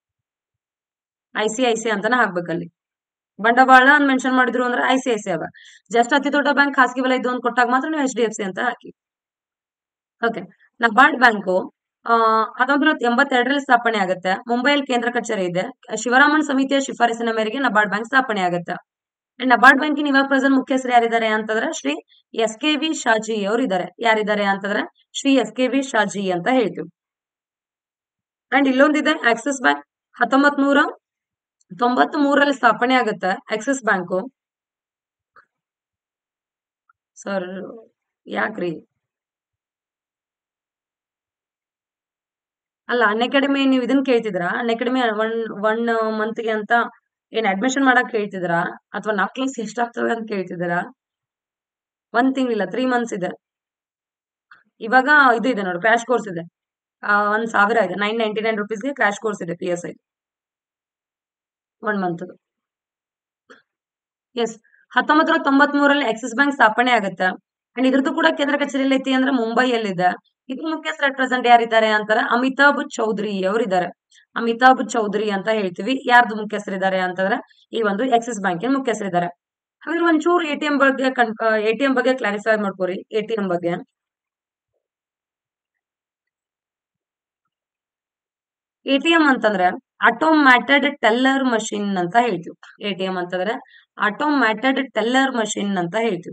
ಐ ಸಿ ಐ ಸಿ ಅಂತಾನೆ ಹಾಕ್ಬೇಕಲ್ಲಿ ಬಂಡವಾಳ ಅಂತ ಮೆನ್ಷನ್ ಮಾಡಿದ್ರು ಅಂದ್ರೆ ಐ ಸಿ ಐ ಸಿ ಅವ ಜಸ್ಟ್ ಅತಿ ದೊಡ್ಡ ಬ್ಯಾಂಕ್ ಖಾಸಗಿ ವಲಯ ಇದ್ದು ಅಂತ ಕೊಟ್ಟಾಗ ಮಾತ್ರ ನೀವು ಎಚ್ ಡಿ ಎಫ್ ಸಿ ಅಂತ ಹಾಕಿ ಓಕೆ ನಬಾರ್ಡ್ ಬ್ಯಾಂಕು ಹತ್ತೊಂಬತ್ತು ನೂರ ಎಂಬತ್ತೆರಡರಲ್ಲಿ ಸ್ಥಾಪನೆ ಆಗುತ್ತೆ ಮುಂಬೈಯಲ್ಲಿ ಕೇಂದ್ರ ಕಚೇರಿ ಇದೆ ಶಿವರಾಮನ್ ಸಮಿತಿಯ ಶಿಫಾರಸಿನ ಮೇರೆಗೆ ನಬಾರ್ಡ್ ಬ್ಯಾಂಕ್ ಸ್ಥಾಪನೆ ಆಗುತ್ತೆ ಅಂಡ್ ನಬಾರ್ಡ್ ಬ್ಯಾಂಕಿನ ಇವಾಗ ಪ್ರೆಸೆಂಟ್ ಮುಖ್ಯಸ್ಥರು ಯಾರಿದ್ದಾರೆ ಅಂತಂದ್ರೆ Shri S K V Shaji ಅವರು ಇದ್ದಾರೆ ಯಾರಿದ್ದಾರೆ ಅಂತಂದ್ರೆ Shri S K V Shaji ಅಂತ ಹೇಳ್ತೀವಿ ಅಂಡ್ ಇಲ್ಲೊಂದಿದೆ ಆಕ್ಸಿಸ್ ಬ್ಯಾಂಕ್ ಹತ್ತೊಂಬತ್ ನೂರ ತೊಂಬತ್ ಮೂರಲ್ಲಿ ಸ್ಥಾಪನೆ ಆಗುತ್ತೆ ಆಕ್ಸಿಸ್ ಬ್ಯಾಂಕು ಸರ್ ಯಾಕ್ರಿ ಅಲ್ಲ ಅನ್ ಅಕಾಡೆಮಿ ನೀವು ಇದನ್ನ ಕೇಳ್ತಿದ್ರಾ ಅನ್ ಅಕಾಡೆಮಿ ಒನ್ ಒನ್ ಮಂತ್ಗೆ ಅಂತ ಏನ್ ಅಡ್ಮಿಷನ್ ಮಾಡಕ್ ಕೇಳ್ತಿದ್ರಾ ಅಥವಾ ನಾಲ್ಕು ಕ್ಲಾಸ್ ಎಷ್ಟಾಗ್ತದೆ ಅಂತ ಕೇಳ್ತಿದ್ದೀರಾ ಒಂದ್ ತಿಂಗಳಿಲ್ಲ ತ್ರೀ ಮಂತ್ಸ್ ಇದೆ ಇವಾಗ ಇದು ಇದೆ ನೋಡಿ ಕ್ರಾಶ್ ಕೋರ್ಸ್ ಇದೆ ಆ, ಒಂದ್ ಸಾವಿರ ಇದೆ ನೈನ್ ನೈನ್ಟಿ ನೈನ್ ರುಪೀಸ್ಗೆ ಕ್ರಾಶ್ ಕೋರ್ಸ್ ಇದೆ P S I one month yes ಹತ್ತೊಂಬತ್ತು ನೂರ ತೊಂಬತ್ ಮೂರಲ್ಲಿ ಆಕ್ಸಿಸ್ ಬ್ಯಾಂಕ್ ಸ್ಥಾಪನೆ ಆಗುತ್ತೆ ಅಂಡ್ ಇದ್ರದ್ದು ಕೂಡ ಕೇಂದ್ರ ಕಚೇರಿ ಐತಿ ಅಂದ್ರೆ ಮುಂಬೈಯಲ್ಲಿದೆ ಇದ್ರ ಮುಖ್ಯಸ್ಥರು ಅಟ್ ಪ್ರೆಸೆಂಟ್ ಯಾರಿದ್ದಾರೆ ಅಂತಾರೆ ಅಮಿತಾಬ್ ಚೌಧರಿ ಅವರಿದ್ದಾರೆ ಅಮಿತಾಬ್ ಚೌಧರಿ ಅಂತ ಹೇಳ್ತೀವಿ ಯಾರ್ದು ಮುಖ್ಯಸ್ಥರಿದ್ದಾರೆ ಅಂತಂದ್ರೆ ಈ ಒಂದು ಆಕ್ಸಿಸ್ ಬ್ಯಾಂಕಿನ ಮುಖ್ಯಸ್ಥರಿದ್ದಾರೆ ಹಾಗಾದ್ರೆ ಒಂಚೂರು ಎ ಟಿ ಎಂ ಬಗ್ಗೆ ಎ ಟಿ ಎಂ ಬಗ್ಗೆ ಕ್ಲಾರಿಫೈ ಮಾಡ್ಕೋರಿ ಎ ಟಿ ಎಂ ಬಗ್ಗೆ ಎ ಟಿ ಎಂ ಅಂತಂದ್ರೆ ಆಟೋಮ್ಯಾಟೆಡ್ ಟೆಲ್ಲರ್ ಮಷಿನ್ ಅಂತ ಹೇಳ್ತೀವಿ ಎ ಟಿ ಎಂ ಅಂತಂದ್ರೆ ಆಟೋಮ್ಯಾಟೆಡ್ ಟೆಲ್ಲರ್ ಮಷಿನ್ ಅಂತ ಹೇಳ್ತೀವಿ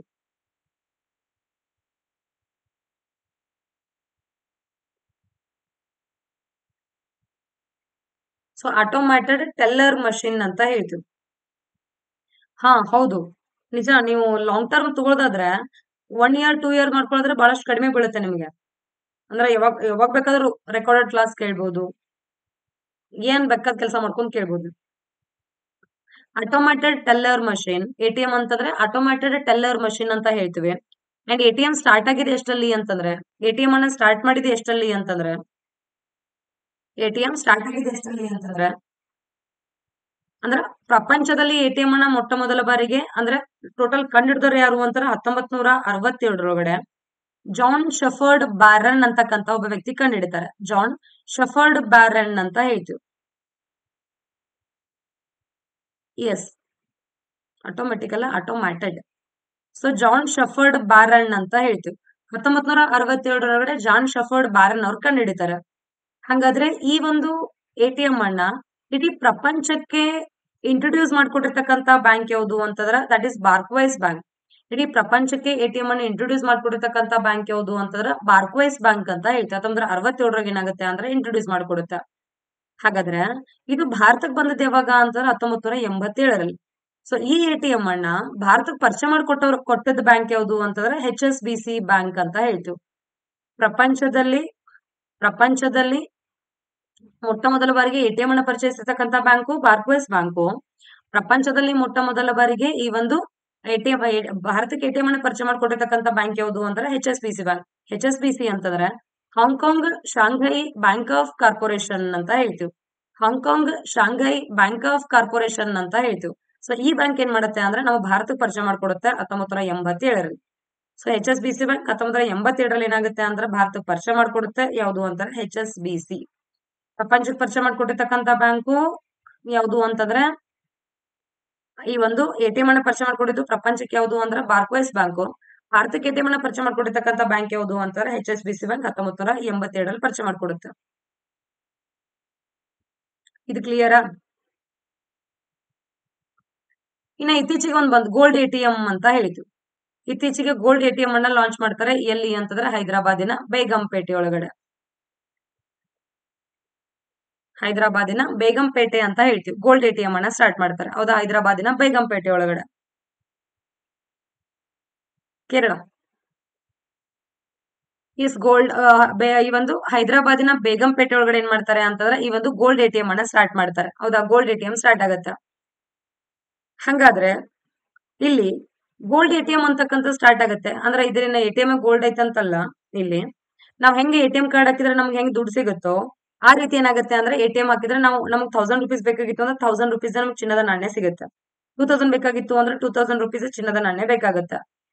ಸೊ ಆಟೋಮ್ಯಾಟೆಡ್ ಟೆಲ್ಲರ್ ಮಷಿನ್ ಅಂತ ಹೇಳ್ತೀವಿ ಹಾ ಹೌದು ನಿಜ ನೀವು ಲಾಂಗ್ ಟರ್ಮ್ ತಗೊಳ್ಳೋದಾದ್ರೆ ಒನ್ ಇಯರ್ ಟೂ ಇಯರ್ ಮಾಡ್ಕೊಳ್ಳೋದ್ರೆ ಬಹಳಷ್ಟು ಕಡಿಮೆ ಬೀಳುತ್ತೆ ನಿಮಗೆ ಅಂದ್ರೆ ಯಾವಾಗ ಯಾವಾಗ ಬೇಕಾದ್ರೂ ರೆಕಾರ್ಡೆಡ್ ಕ್ಲಾಸ್ ಕೇಳ್ಬೋದು ಏನ್ ಬೇಕಾದ ಕೆಲಸ ಮಾಡ್ಕೊಂಡು ಕೇಳ್ಬೋದು automated teller machine A T M ಅಂತಂದ್ರೆ ಆಟೋಮ್ಯಾಟೆಡ್ ಟೆಲ್ಲರ್ ಮಷಿನ್ ಅಂತ ಹೇಳ್ತೀವಿ and A T M start ಆಗಿದೆ ಎಷ್ಟಲ್ಲಿ ಅಂತಂದ್ರೆ ಎ ಟಿ ಎಂ ಅನ್ನ ಸ್ಟಾರ್ಟ್ ಮಾಡಿದೆ ಎಷ್ಟಲ್ಲಿ ಅಂತಂದ್ರೆ ಎ ಟಿ ಎಂ ಸ್ಟಾರ್ಟ್ ಆಗಿದೆ ಎಷ್ಟಲ್ಲಿ ಅಂತಂದ್ರೆ ಅಂದ್ರೆ ಪ್ರಪಂಚದಲ್ಲಿ ಎ ಟಿ ಎಂ ಅನ್ನ ಮೊಟ್ಟ ಮೊದಲ ಬಾರಿಗೆ ಅಂದ್ರೆ ಟೋಟಲ್ ಕಂಡಿಡಿದವರು ಯಾರು ಅಂತಾರೆ ಹತ್ತೊಂಬತ್ ನೂರ ಅರವತ್ತೇಳರೊಳಗಡೆ ಜಾನ್ ಶಫರ್ಡ್ ಬ್ಯಾರನ್ ಅಂತಕ್ಕಂತ ಒಬ್ಬ ವ್ಯಕ್ತಿ ಕಂಡುಹಿಡಿತಾರೆ ಜಾನ್ ಶಫರ್ಡ್ ಬ್ಯಾರನ್ ಅಂತ ಹೇಳ್ತೀವಿ ಎಸ್ ಆಟೋಮೆಟಿಕ್ ಅಲ್ಲ automated so John Shepherd Barron ಅಂತ ಹೇಳ್ತೀವಿ ಹತ್ತೊಂಬತ್ ನೂರ ಅರವತ್ತೇಳರೊಳಗಡೆ ಜಾನ್ ಶಫರ್ಡ್ ಬ್ಯಾರನ್ ಅವ್ರು ಕಂಡುಹಿಡಿತಾರೆ ಹಾಗಾದ್ರೆ ಈ ಒಂದು ಎ ಟಿ ಎಂ ಅನ್ನ ಇಡೀ ಪ್ರಪಂಚಕ್ಕೆ ಇಂಟ್ರೊಡ್ಯೂಸ್ ಮಾಡ್ಕೊಟ್ಟಿರ್ತಕ್ಕಂತ ಬ್ಯಾಂಕ್ ಯಾವುದು ಅಂತಂದ್ರೆ ದಟ್ ಇಸ್ ಬಾರ್ಕ್ವೈಸ್ ಬ್ಯಾಂಕ್ ಇಡೀ ಪ್ರಪಂಚಕ್ಕೆ ಎ ಟಿ ಎಂ ಅನ್ನು ಇಂಟ್ರೊಡ್ಯೂಸ್ ಮಾಡ್ಕೊಟ್ಟಿರ್ತಕ್ಕಂತ ಬ್ಯಾಂಕ್ ಯಾವುದು ಅಂತಂದ್ರೆ ಬಾರ್ಕ್ವೈಸ್ ಬ್ಯಾಂಕ್ ಅಂತ ಹೇಳ್ತೀವಿ ಹತ್ತೊಂಬತ್ತು ನೂರ ಅರವತ್ತೇಳರಾಗ ಏನಾಗುತ್ತೆ ಅಂದ್ರೆ ಇಂಟ್ರೊಡ್ಯೂಸ್ ಮಾಡ್ಕೊಡುತ್ತೆ ಹಾಗಾದ್ರೆ ಇದು ಭಾರತಕ್ಕೆ ಬಂದದ್ದು ಯಾವಾಗ ಅಂತಂದ್ರೆ ಹತ್ತೊಂಬತ್ತು ನೂರ ಎಂಬತ್ತೇಳರಲ್ಲಿ ಸೊ ಈ ಎ ಟಿ ಎಂ ಅನ್ನ ಭಾರತಕ್ಕೆ ಪರಿಚಯ ಮಾಡಿಕೊಟ್ಟವ್ರು ಕೊಟ್ಟದ ಬ್ಯಾಂಕ್ ಯಾವುದು ಅಂತಂದ್ರೆ H S B C bank ಅಂತ ಹೇಳ್ತೀವಿ ಪ್ರಪಂಚದಲ್ಲಿ ಪ್ರಪಂಚದಲ್ಲಿ ಮೊಟ್ಟ ಮೊದಲ ಬಾರಿಗೆ ಎ ಟಿ ಎಂ ಅನ್ನ ಪರಿಚಯಿಸಿರ್ತಕ್ಕಂತ ಬ್ಯಾಂಕು ಬಾರ್ಕ್ವೈಸ್ ಬ್ಯಾಂಕು ಪ್ರಪಂಚದಲ್ಲಿ ಮೊಟ್ಟ ಮೊದಲ ಬಾರಿಗೆ ಈ ಒಂದು ಎ ಟಿ ಎಂ ಭಾರತಕ್ಕೆ ಎ ಟಿ ಎಂ ಅನ್ನ ಪರಿಚಯ ಮಾಡಿಕೊಟ್ಟಿರ್ತಕ್ಕಂತ ಬ್ಯಾಂಕ್ ಯಾವುದು ಅಂದ್ರೆ H S B C bank H S B C ಅಂತಂದ್ರೆ Hong Kong Shanghai bank of corporation ಅಂತ ಹೇಳ್ತೀವಿ Hong Kong Shanghai bank of corporation ಅಂತ ಹೇಳ್ತೀವಿ ಸೊ ಈ ಬ್ಯಾಂಕ್ ಏನ್ ಮಾಡುತ್ತೆ ಅಂದ್ರೆ ನಾವು ಭಾರತಕ್ಕೆ ಪರಿಚಯ ಮಾಡ್ಕೊಡುತ್ತೆ ಹತ್ತೊಂಬತ್ತು ನೂರ ಎಂಬತ್ತೇಳರಲ್ಲಿ so H S B C bank ಹತ್ತೊಂಬತ್ತು ನೂರ ಎಂಬತ್ತೇಳರಲ್ಲಿ ಏನಾಗುತ್ತೆ ಅಂದ್ರೆ ಭಾರತಕ್ಕೆ ಪರಿಚಯ ಮಾಡ್ಕೊಡುತ್ತೆ ಯಾವುದು ಅಂತಾರೆ ಎಚ್ ಎಸ್ ಬಿ ಸಿ ಪ್ರಪಂಚಕ್ಕೆ ಪರಿಚಯ ಮಾಡ್ಕೊಟ್ಟಿರ್ತಕ್ಕಂತ ಬ್ಯಾಂಕು ಯಾವುದು ಅಂತಂದ್ರೆ ಈ ಒಂದು ಎ ಟಿ ಎಂ ಅನ್ನ ಪರಿಚಯ ಮಾಡ್ಕೊಂಡಿದ್ದು ಪ್ರಪಂಚಕ್ಕೆ ಯಾವುದು ಅಂದ್ರೆ ಬಾರ್ಕ್ವೈಸ್ ಬ್ಯಾಂಕು ಭಾರತಕ್ಕೆ ಎ ಟಿ ಎಂ ಅನ್ನ ಪರಿಚಯ ಮಾಡ್ಕೊಂಡಿರ್ತಕ್ಕಂತ ಬ್ಯಾಂಕ್ ಯಾವುದು ಅಂತಾರೆ H S B C bank ಹತ್ತೊಂಬತ್ತು ನೂರ ಎಂಬತ್ತೇಳರಲ್ಲಿ ಪರಿಚಯ ಮಾಡ್ಕೊಡುತ್ತೆ ಇದು ಕ್ಲಿಯರಾ ಇನ್ನ ಇತ್ತೀಚೆಗೆ ಒಂದು ಬಂದ್ ಗೋಲ್ಡ್ ಎ ಟಿ ಎಂ ಅಂತ ಹೇಳಿದ್ವಿ ಇತ್ತೀಚೆಗೆ ಗೋಲ್ಡ್ ಎ ಟಿ ಎಂ ಅನ್ನ ಲಾಂಚ್ ಮಾಡ್ತಾರೆ ಎಲ್ಲಿ ಅಂತಂದ್ರೆ ಹೈದರಾಬಾದಿನ ಬೇಗಂಪೇಟೆ ಒಳಗಡೆ ಹೈದರಾಬಾದಿನ ಬೇಗಂಪೇಟೆ ಅಂತ ಹೇಳ್ತೀವಿ ಗೋಲ್ಡ್ ಎ ಟಿ ಎಂ ಅನ್ನ ಸ್ಟಾರ್ಟ್ ಮಾಡ್ತಾರೆ ಹೌದಾ ಹೈದರಾಬಾದಿನ ಬೇಗಂಪೇಟೆ ಒಳಗಡೆ ಕೇರಳ ಇಸ್ ಗೋಲ್ಡ್ ಈ ಒಂದು ಹೈದರಾಬಾದಿನ ಬೇಗಂಪೇಟೆ ಒಳಗಡೆ ಏನ್ ಮಾಡ್ತಾರೆ ಅಂತಂದ್ರೆ ಈ ಒಂದು ಗೋಲ್ಡ್ ಎ ಟಿ ಎಂ ಅನ್ನ ಸ್ಟಾರ್ಟ್ ಮಾಡ್ತಾರೆ ಹೌದಾ gold A T M start ಆಗತ್ತೆ ಹಂಗಾದ್ರೆ ಇಲ್ಲಿ ಗೋಲ್ಡ್ ಎ ಟಿ ಎಂ ಅಂತಕ್ಕಂಥ ಸ್ಟಾರ್ಟ್ ಆಗುತ್ತೆ ಅಂದ್ರೆ ಇದರಿಂದ ಎ ಟಿ ಎಂ ಗೋಲ್ಡ್ ಐತಂತಲ್ಲ ಇಲ್ಲಿ ನಾವ್ ಹೆಂಗೆ ಎ ಟಿ ಎಂ ಕಾರ್ಡ್ ಹಾಕಿದ್ರೆ ನಮ್ಗೆ ಹೆಂಗ್ ದುಡ್ಡು ಸಿಗುತ್ತೋ ಆ ರೀತಿ ಏನಾಗುತ್ತೆ ಅಂದ್ರೆ ಎ ಟಿ ಎಂ ಹಾಕಿದ್ರೆ ನಾವು ನಮ್ಗೆ ತೌಸಂಡ್ ರುಪೀಸ್ ಬೇಕಾಗಿತ್ತು ಅಂದ್ರೆ ತೌಸಂಡ್ ರುಪೀಸ್ ನಮ್ಗೆ ಚಿನ್ನದ ನಾಣ್ಯ ಸಿಗುತ್ತೆ ಟೂ ತೌಸಂಡ್ ಬೇಕಾಗಿತ್ತು ಅಂದ್ರೆ ಟೂ ತೌಸಂಡ್ ರುಪೀಸ್ ಚಿನ್ನದ ನಾಣ್ಯ ಬೇಕಾಗುತ್ತೆ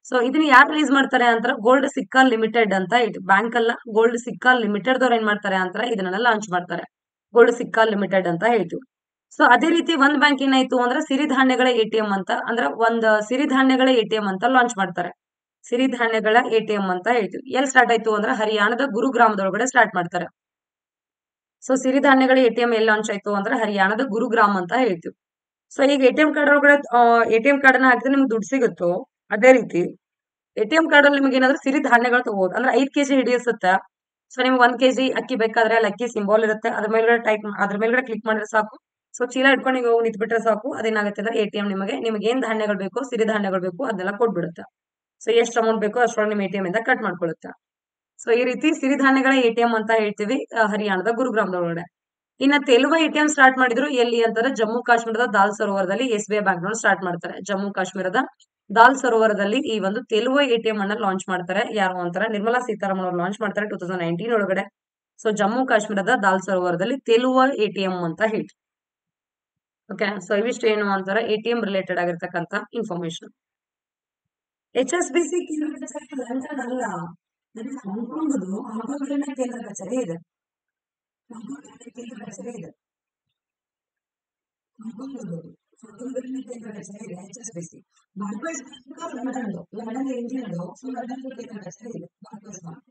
ಸೊ ಇದನ್ನ ಯಾರು ರಿಲೀಸ್ ಮಾಡ್ತಾರೆ ಅಂತಾರೆ ಗೋಲ್ಡ್ ಸಿಕ್ಕಾ ಲಿಮಿಟೆಡ್ ಅಂತ ಹೇಳ್ತೀವಿ ಬ್ಯಾಂಕ್ ಅಲ್ಲ ಗೋಲ್ಡ್ ಸಿಕ್ಕಾ ಲಿಮಿಟೆಡ್ ದವ್ರು ಏನ್ ಮಾಡ್ತಾರೆ ಅಂತಾರೆ ಇದನ್ನೆಲ್ಲ ಲಾಂಚ್ ಮಾಡ್ತಾರೆ ಗೋಲ್ಡ್ ಸಿಕ್ಕಾ ಲಿಮಿಟೆಡ್ ಅಂತ ಹೇಳ್ತೀವಿ ಸೊ ಅದೇ ರೀತಿ ಒಂದ್ ಬ್ಯಾಂಕ್ ಏನಾಯ್ತು ಅಂದ್ರೆ ಸಿರಿಧಾನ್ಯಗಳ ಎಟಿಎಂ ಅಂತ ಅಂದ್ರೆ ಒಂದ್ ಸಿರಿಧಾನ್ಯಗಳ ಎಟಿಎಂ ಅಂತ ಲಾಂಚ್ ಮಾಡ್ತಾರೆ ಸಿರಿಧಾನ್ಯಗಳ ಎಟಿಎಂ ಅಂತ ಹೇಳ್ತೀವಿ ಎಲ್ಲಿ ಸ್ಟಾರ್ಟ್ ಆಯ್ತು ಅಂದ್ರೆ ಹರಿಯಾಣದ ಗುರುಗ್ರಾಮದೊಳಗಡೆ ಸ್ಟಾರ್ಟ್ ಮಾಡ್ತಾರೆ ಸೊ ಸಿರಿಧಾನ್ಯಗಳ ಎಟಿಎಂ ಎಲ್ಲಿ ಲಾಂಚ್ ಆಯ್ತು ಅಂದ್ರೆ ಹರಿಯಾಣದ ಗುರುಗ್ರಾಮ್ ಅಂತ ಹೇಳ್ತೀವಿ ಸೊ ಈಗ ಎಟಿಎಂ ಕಾರ್ಡ್ ಒಳಗಡೆ ಎಟಿಎಂ ಕಾರ್ಡ್ ಅನ್ನ ಹಾಕಿದ್ರೆ ನಿಮ್ಗೆ ದುಡ್ಡು ಸಿಗುತ್ತೋ ಅದೇ ರೀತಿ ಎಟಿಎಂ ಕಾರ್ಡ್ ಅಲ್ಲಿ ನಿಮಗೆ ಏನಾದ್ರು ಸಿರಿಧಾನ್ಯಗಳು ತಗೋಬಹುದು ಅಂದ್ರೆ ಐದ್ ಕೆಜಿ ಹಿಡಿಯುತ್ತೆ ಸೊ ನಿಮ್ಗೆ ಒಂದ್ ಕೆಜಿ ಅಕ್ಕಿ ಬೇಕಾದ್ರೆ ಅಲ್ಲಿ ಅಕ್ಕಿ ಸಿಂಬಾಲ್ ಇರುತ್ತೆ ಅದ್ರ ಮೇಲ್ಗಡೆ ಟೈಪ್ ಅದ್ರ ಮೇಲ್ಗಡೆ ಕ್ಲಿಕ್ ಮಾಡಿದ್ರೆ ಸಾಕು ಸೊ ಚೀಲ ಇಟ್ಕೊಂಡು ನೀವು ಹೋಗಿ ನಿಂತ್ಬಿಟ್ರೆ ಸಾಕು ಅದೇನಾಗುತ್ತೆ ಅಂದ್ರೆ ಎಟಿಎಂ ನಿಮಗೆ ನಿಮಗೆ ಏನ್ ಧಾನ್ಯಗಳು ಬೇಕು ಸಿರಿಧಾನ್ಯಗಳು ಬೇಕು ಅದನ್ನೆಲ್ಲ ಕೊಟ್ಬಿಡುತ್ತೆ ಸೊ ಎಷ್ಟು ಅಮೌಂಟ್ ಬೇಕೋ ಅಷ್ಟೊಳಗೆ ನಿಮ್ಮ ಎಟಿಎಂ ಇಂದ ಕಟ್ ಮಾಡ್ಕೊಳ್ಳುತ್ತೆ ಸೊ ಈ ರೀತಿ ಸಿರಿಧಾನ್ಯಗಳ ಎಟಿಎಂ ಅಂತ ಹೇಳ್ತೀವಿ ಆ, ಹರಿಯಾಣದ ಗುರುಗ್ರಾಮದೊಳಗಡೆ ಇನ್ನ ತೆಲುವ ಎಟಿಎಂ ಸ್ಟಾರ್ಟ್ ಮಾಡಿದ್ರು ಎಲ್ಲಿ ಅಂತಂದ್ರೆ ಜಮ್ಮು ಕಾಶ್ಮೀರದ ದಾಲ್ ಸರೋವರದಲ್ಲಿ ಎಸ್ ಬಿ ಐ ಬ್ಯಾಂಕ್ ನವರು ಸ್ಟಾರ್ಟ್ ಮಾಡ್ತಾರೆ ಜಮ್ಮು ಕಾಶ್ಮೀರದ ದಾಲ್ ಸರೋವರದಲ್ಲಿ ಈ ಒಂದು ತೆಲುವ ಎಟಿಎಂ ಅನ್ನ ಲಾಂಚ್ ಮಾಡ್ತಾರೆ ಯಾರು ಅಂತಾರೆ ನಿರ್ಮಲಾ ಸೀತಾರಾಮನ್ ಅವರು ಲಾಂಚ್ ಮಾಡ್ತಾರೆ ಟೂ ತೌಸಂಡ್ ನೈನ್ಟೀನ್ ಒಳಗಡೆ ಸೊ ಜಮ್ಮು ಕಾಶ್ಮೀರದ ದಾಲ್ ಸರೋವರದಲ್ಲಿ ತೆಲುವ ಎಟಿಎಂ ಅಂತ ಹೇಳಿ ಓಕೆ ಸೊ ಇವಿಷ್ಟು ಏನು ಅಂತಾರೆ ಎಟಿಎಂ ರಿಲೇಟೆಡ್ ಆಗಿರ್ತಕ್ಕಂಥ information H S B C ಕೇಂದ್ರ ಕಚೇರಿ ಲಂಡನ್ ಅಲ್ಲ ನನಗೆ ಹಾಂಗ್ಕಾಂಗ್ದು ಹಾಂಗ್ಕಾಂಗ್ನಲ್ಲೇ ಕೇಂದ್ರ ಕಚೇರಿ ಇದೆ ಹಾಂಗ್ಕಾಂಗ್ನಲ್ಲೇ ಕೇಂದ್ರ ಕಚೇರಿ ಇದೆ ಹಾಂಗ್ಕಾಂಗ್ದು ಹಾಂಗ್ಕಾಂಗ್ನಲ್ಲೇ ಕೇಂದ್ರ ಕಚೇರಿ ಇದೆ H S B C Barclays bank London London Indian so London ಕೇಂದ್ರ ಕಚೇರಿ ಇದೆ ಬಾರ್ಕ್ಲೇಸ್ ಬ್ಯಾಂಕ್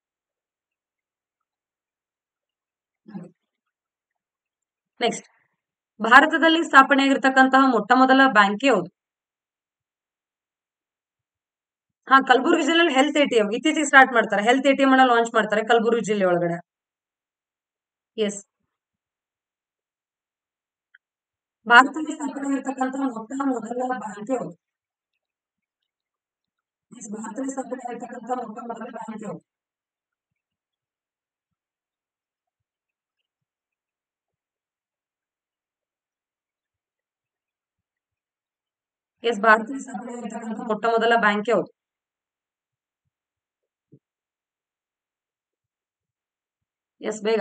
ನೆಕ್ಸ್ಟ್ ಭಾರತದಲ್ಲಿ ಸ್ಥಾಪನೆಯಾಗಿರ್ತಕ್ಕಂತಹ ಮೊಟ್ಟ ಮೊದಲ ಬ್ಯಾಂಕ್ ಯಾವುದು ಹಾ ಕಲಬುರಗಿ ಜಿಲ್ಲೆಯಲ್ಲಿ ಹೆಲ್ತ್ ಎಟಿಎಂ ಇತ್ತೀಚೆಗೆ ಸ್ಟಾರ್ಟ್ ಮಾಡ್ತಾರೆ ಹೆಲ್ತ್ ಎಟಿಎಂ ಅನ್ನ ಲಾಂಚ್ ಮಾಡ್ತಾರೆ ಕಲಬುರಗಿ ಜಿಲ್ಲೆ ಒಳಗಡೆ ಎಸ್ ಭಾರತದಲ್ಲಿ ಸ್ಥಾಪನೆಯಾಗಿರ್ತಕ್ಕಂತಹ ಮೊಟ್ಟ ಮೊದಲ ಬ್ಯಾಂಕ್ ಯಾವುದು ಎಸ್ ಭಾರತದಲ್ಲಿ ಸ್ಥಾಪನೆಯಾಗಿರ್ತಕ್ಕಂತಹ ಮೊಟ್ಟ ಮೊದಲ ಬ್ಯಾಂಕ್ ಯಾವುದು ಎಸ್ ಭಾರತದಲ್ಲಿ ಸ್ಥಾಪನೆಯಾಗಿರ್ತಕ್ಕಂತಹ ಮೊಟ್ಟ ಮೊದಲ ಬ್ಯಾಂಕ್ ಯಾವುದು ಎಸ್ ಬೇಗ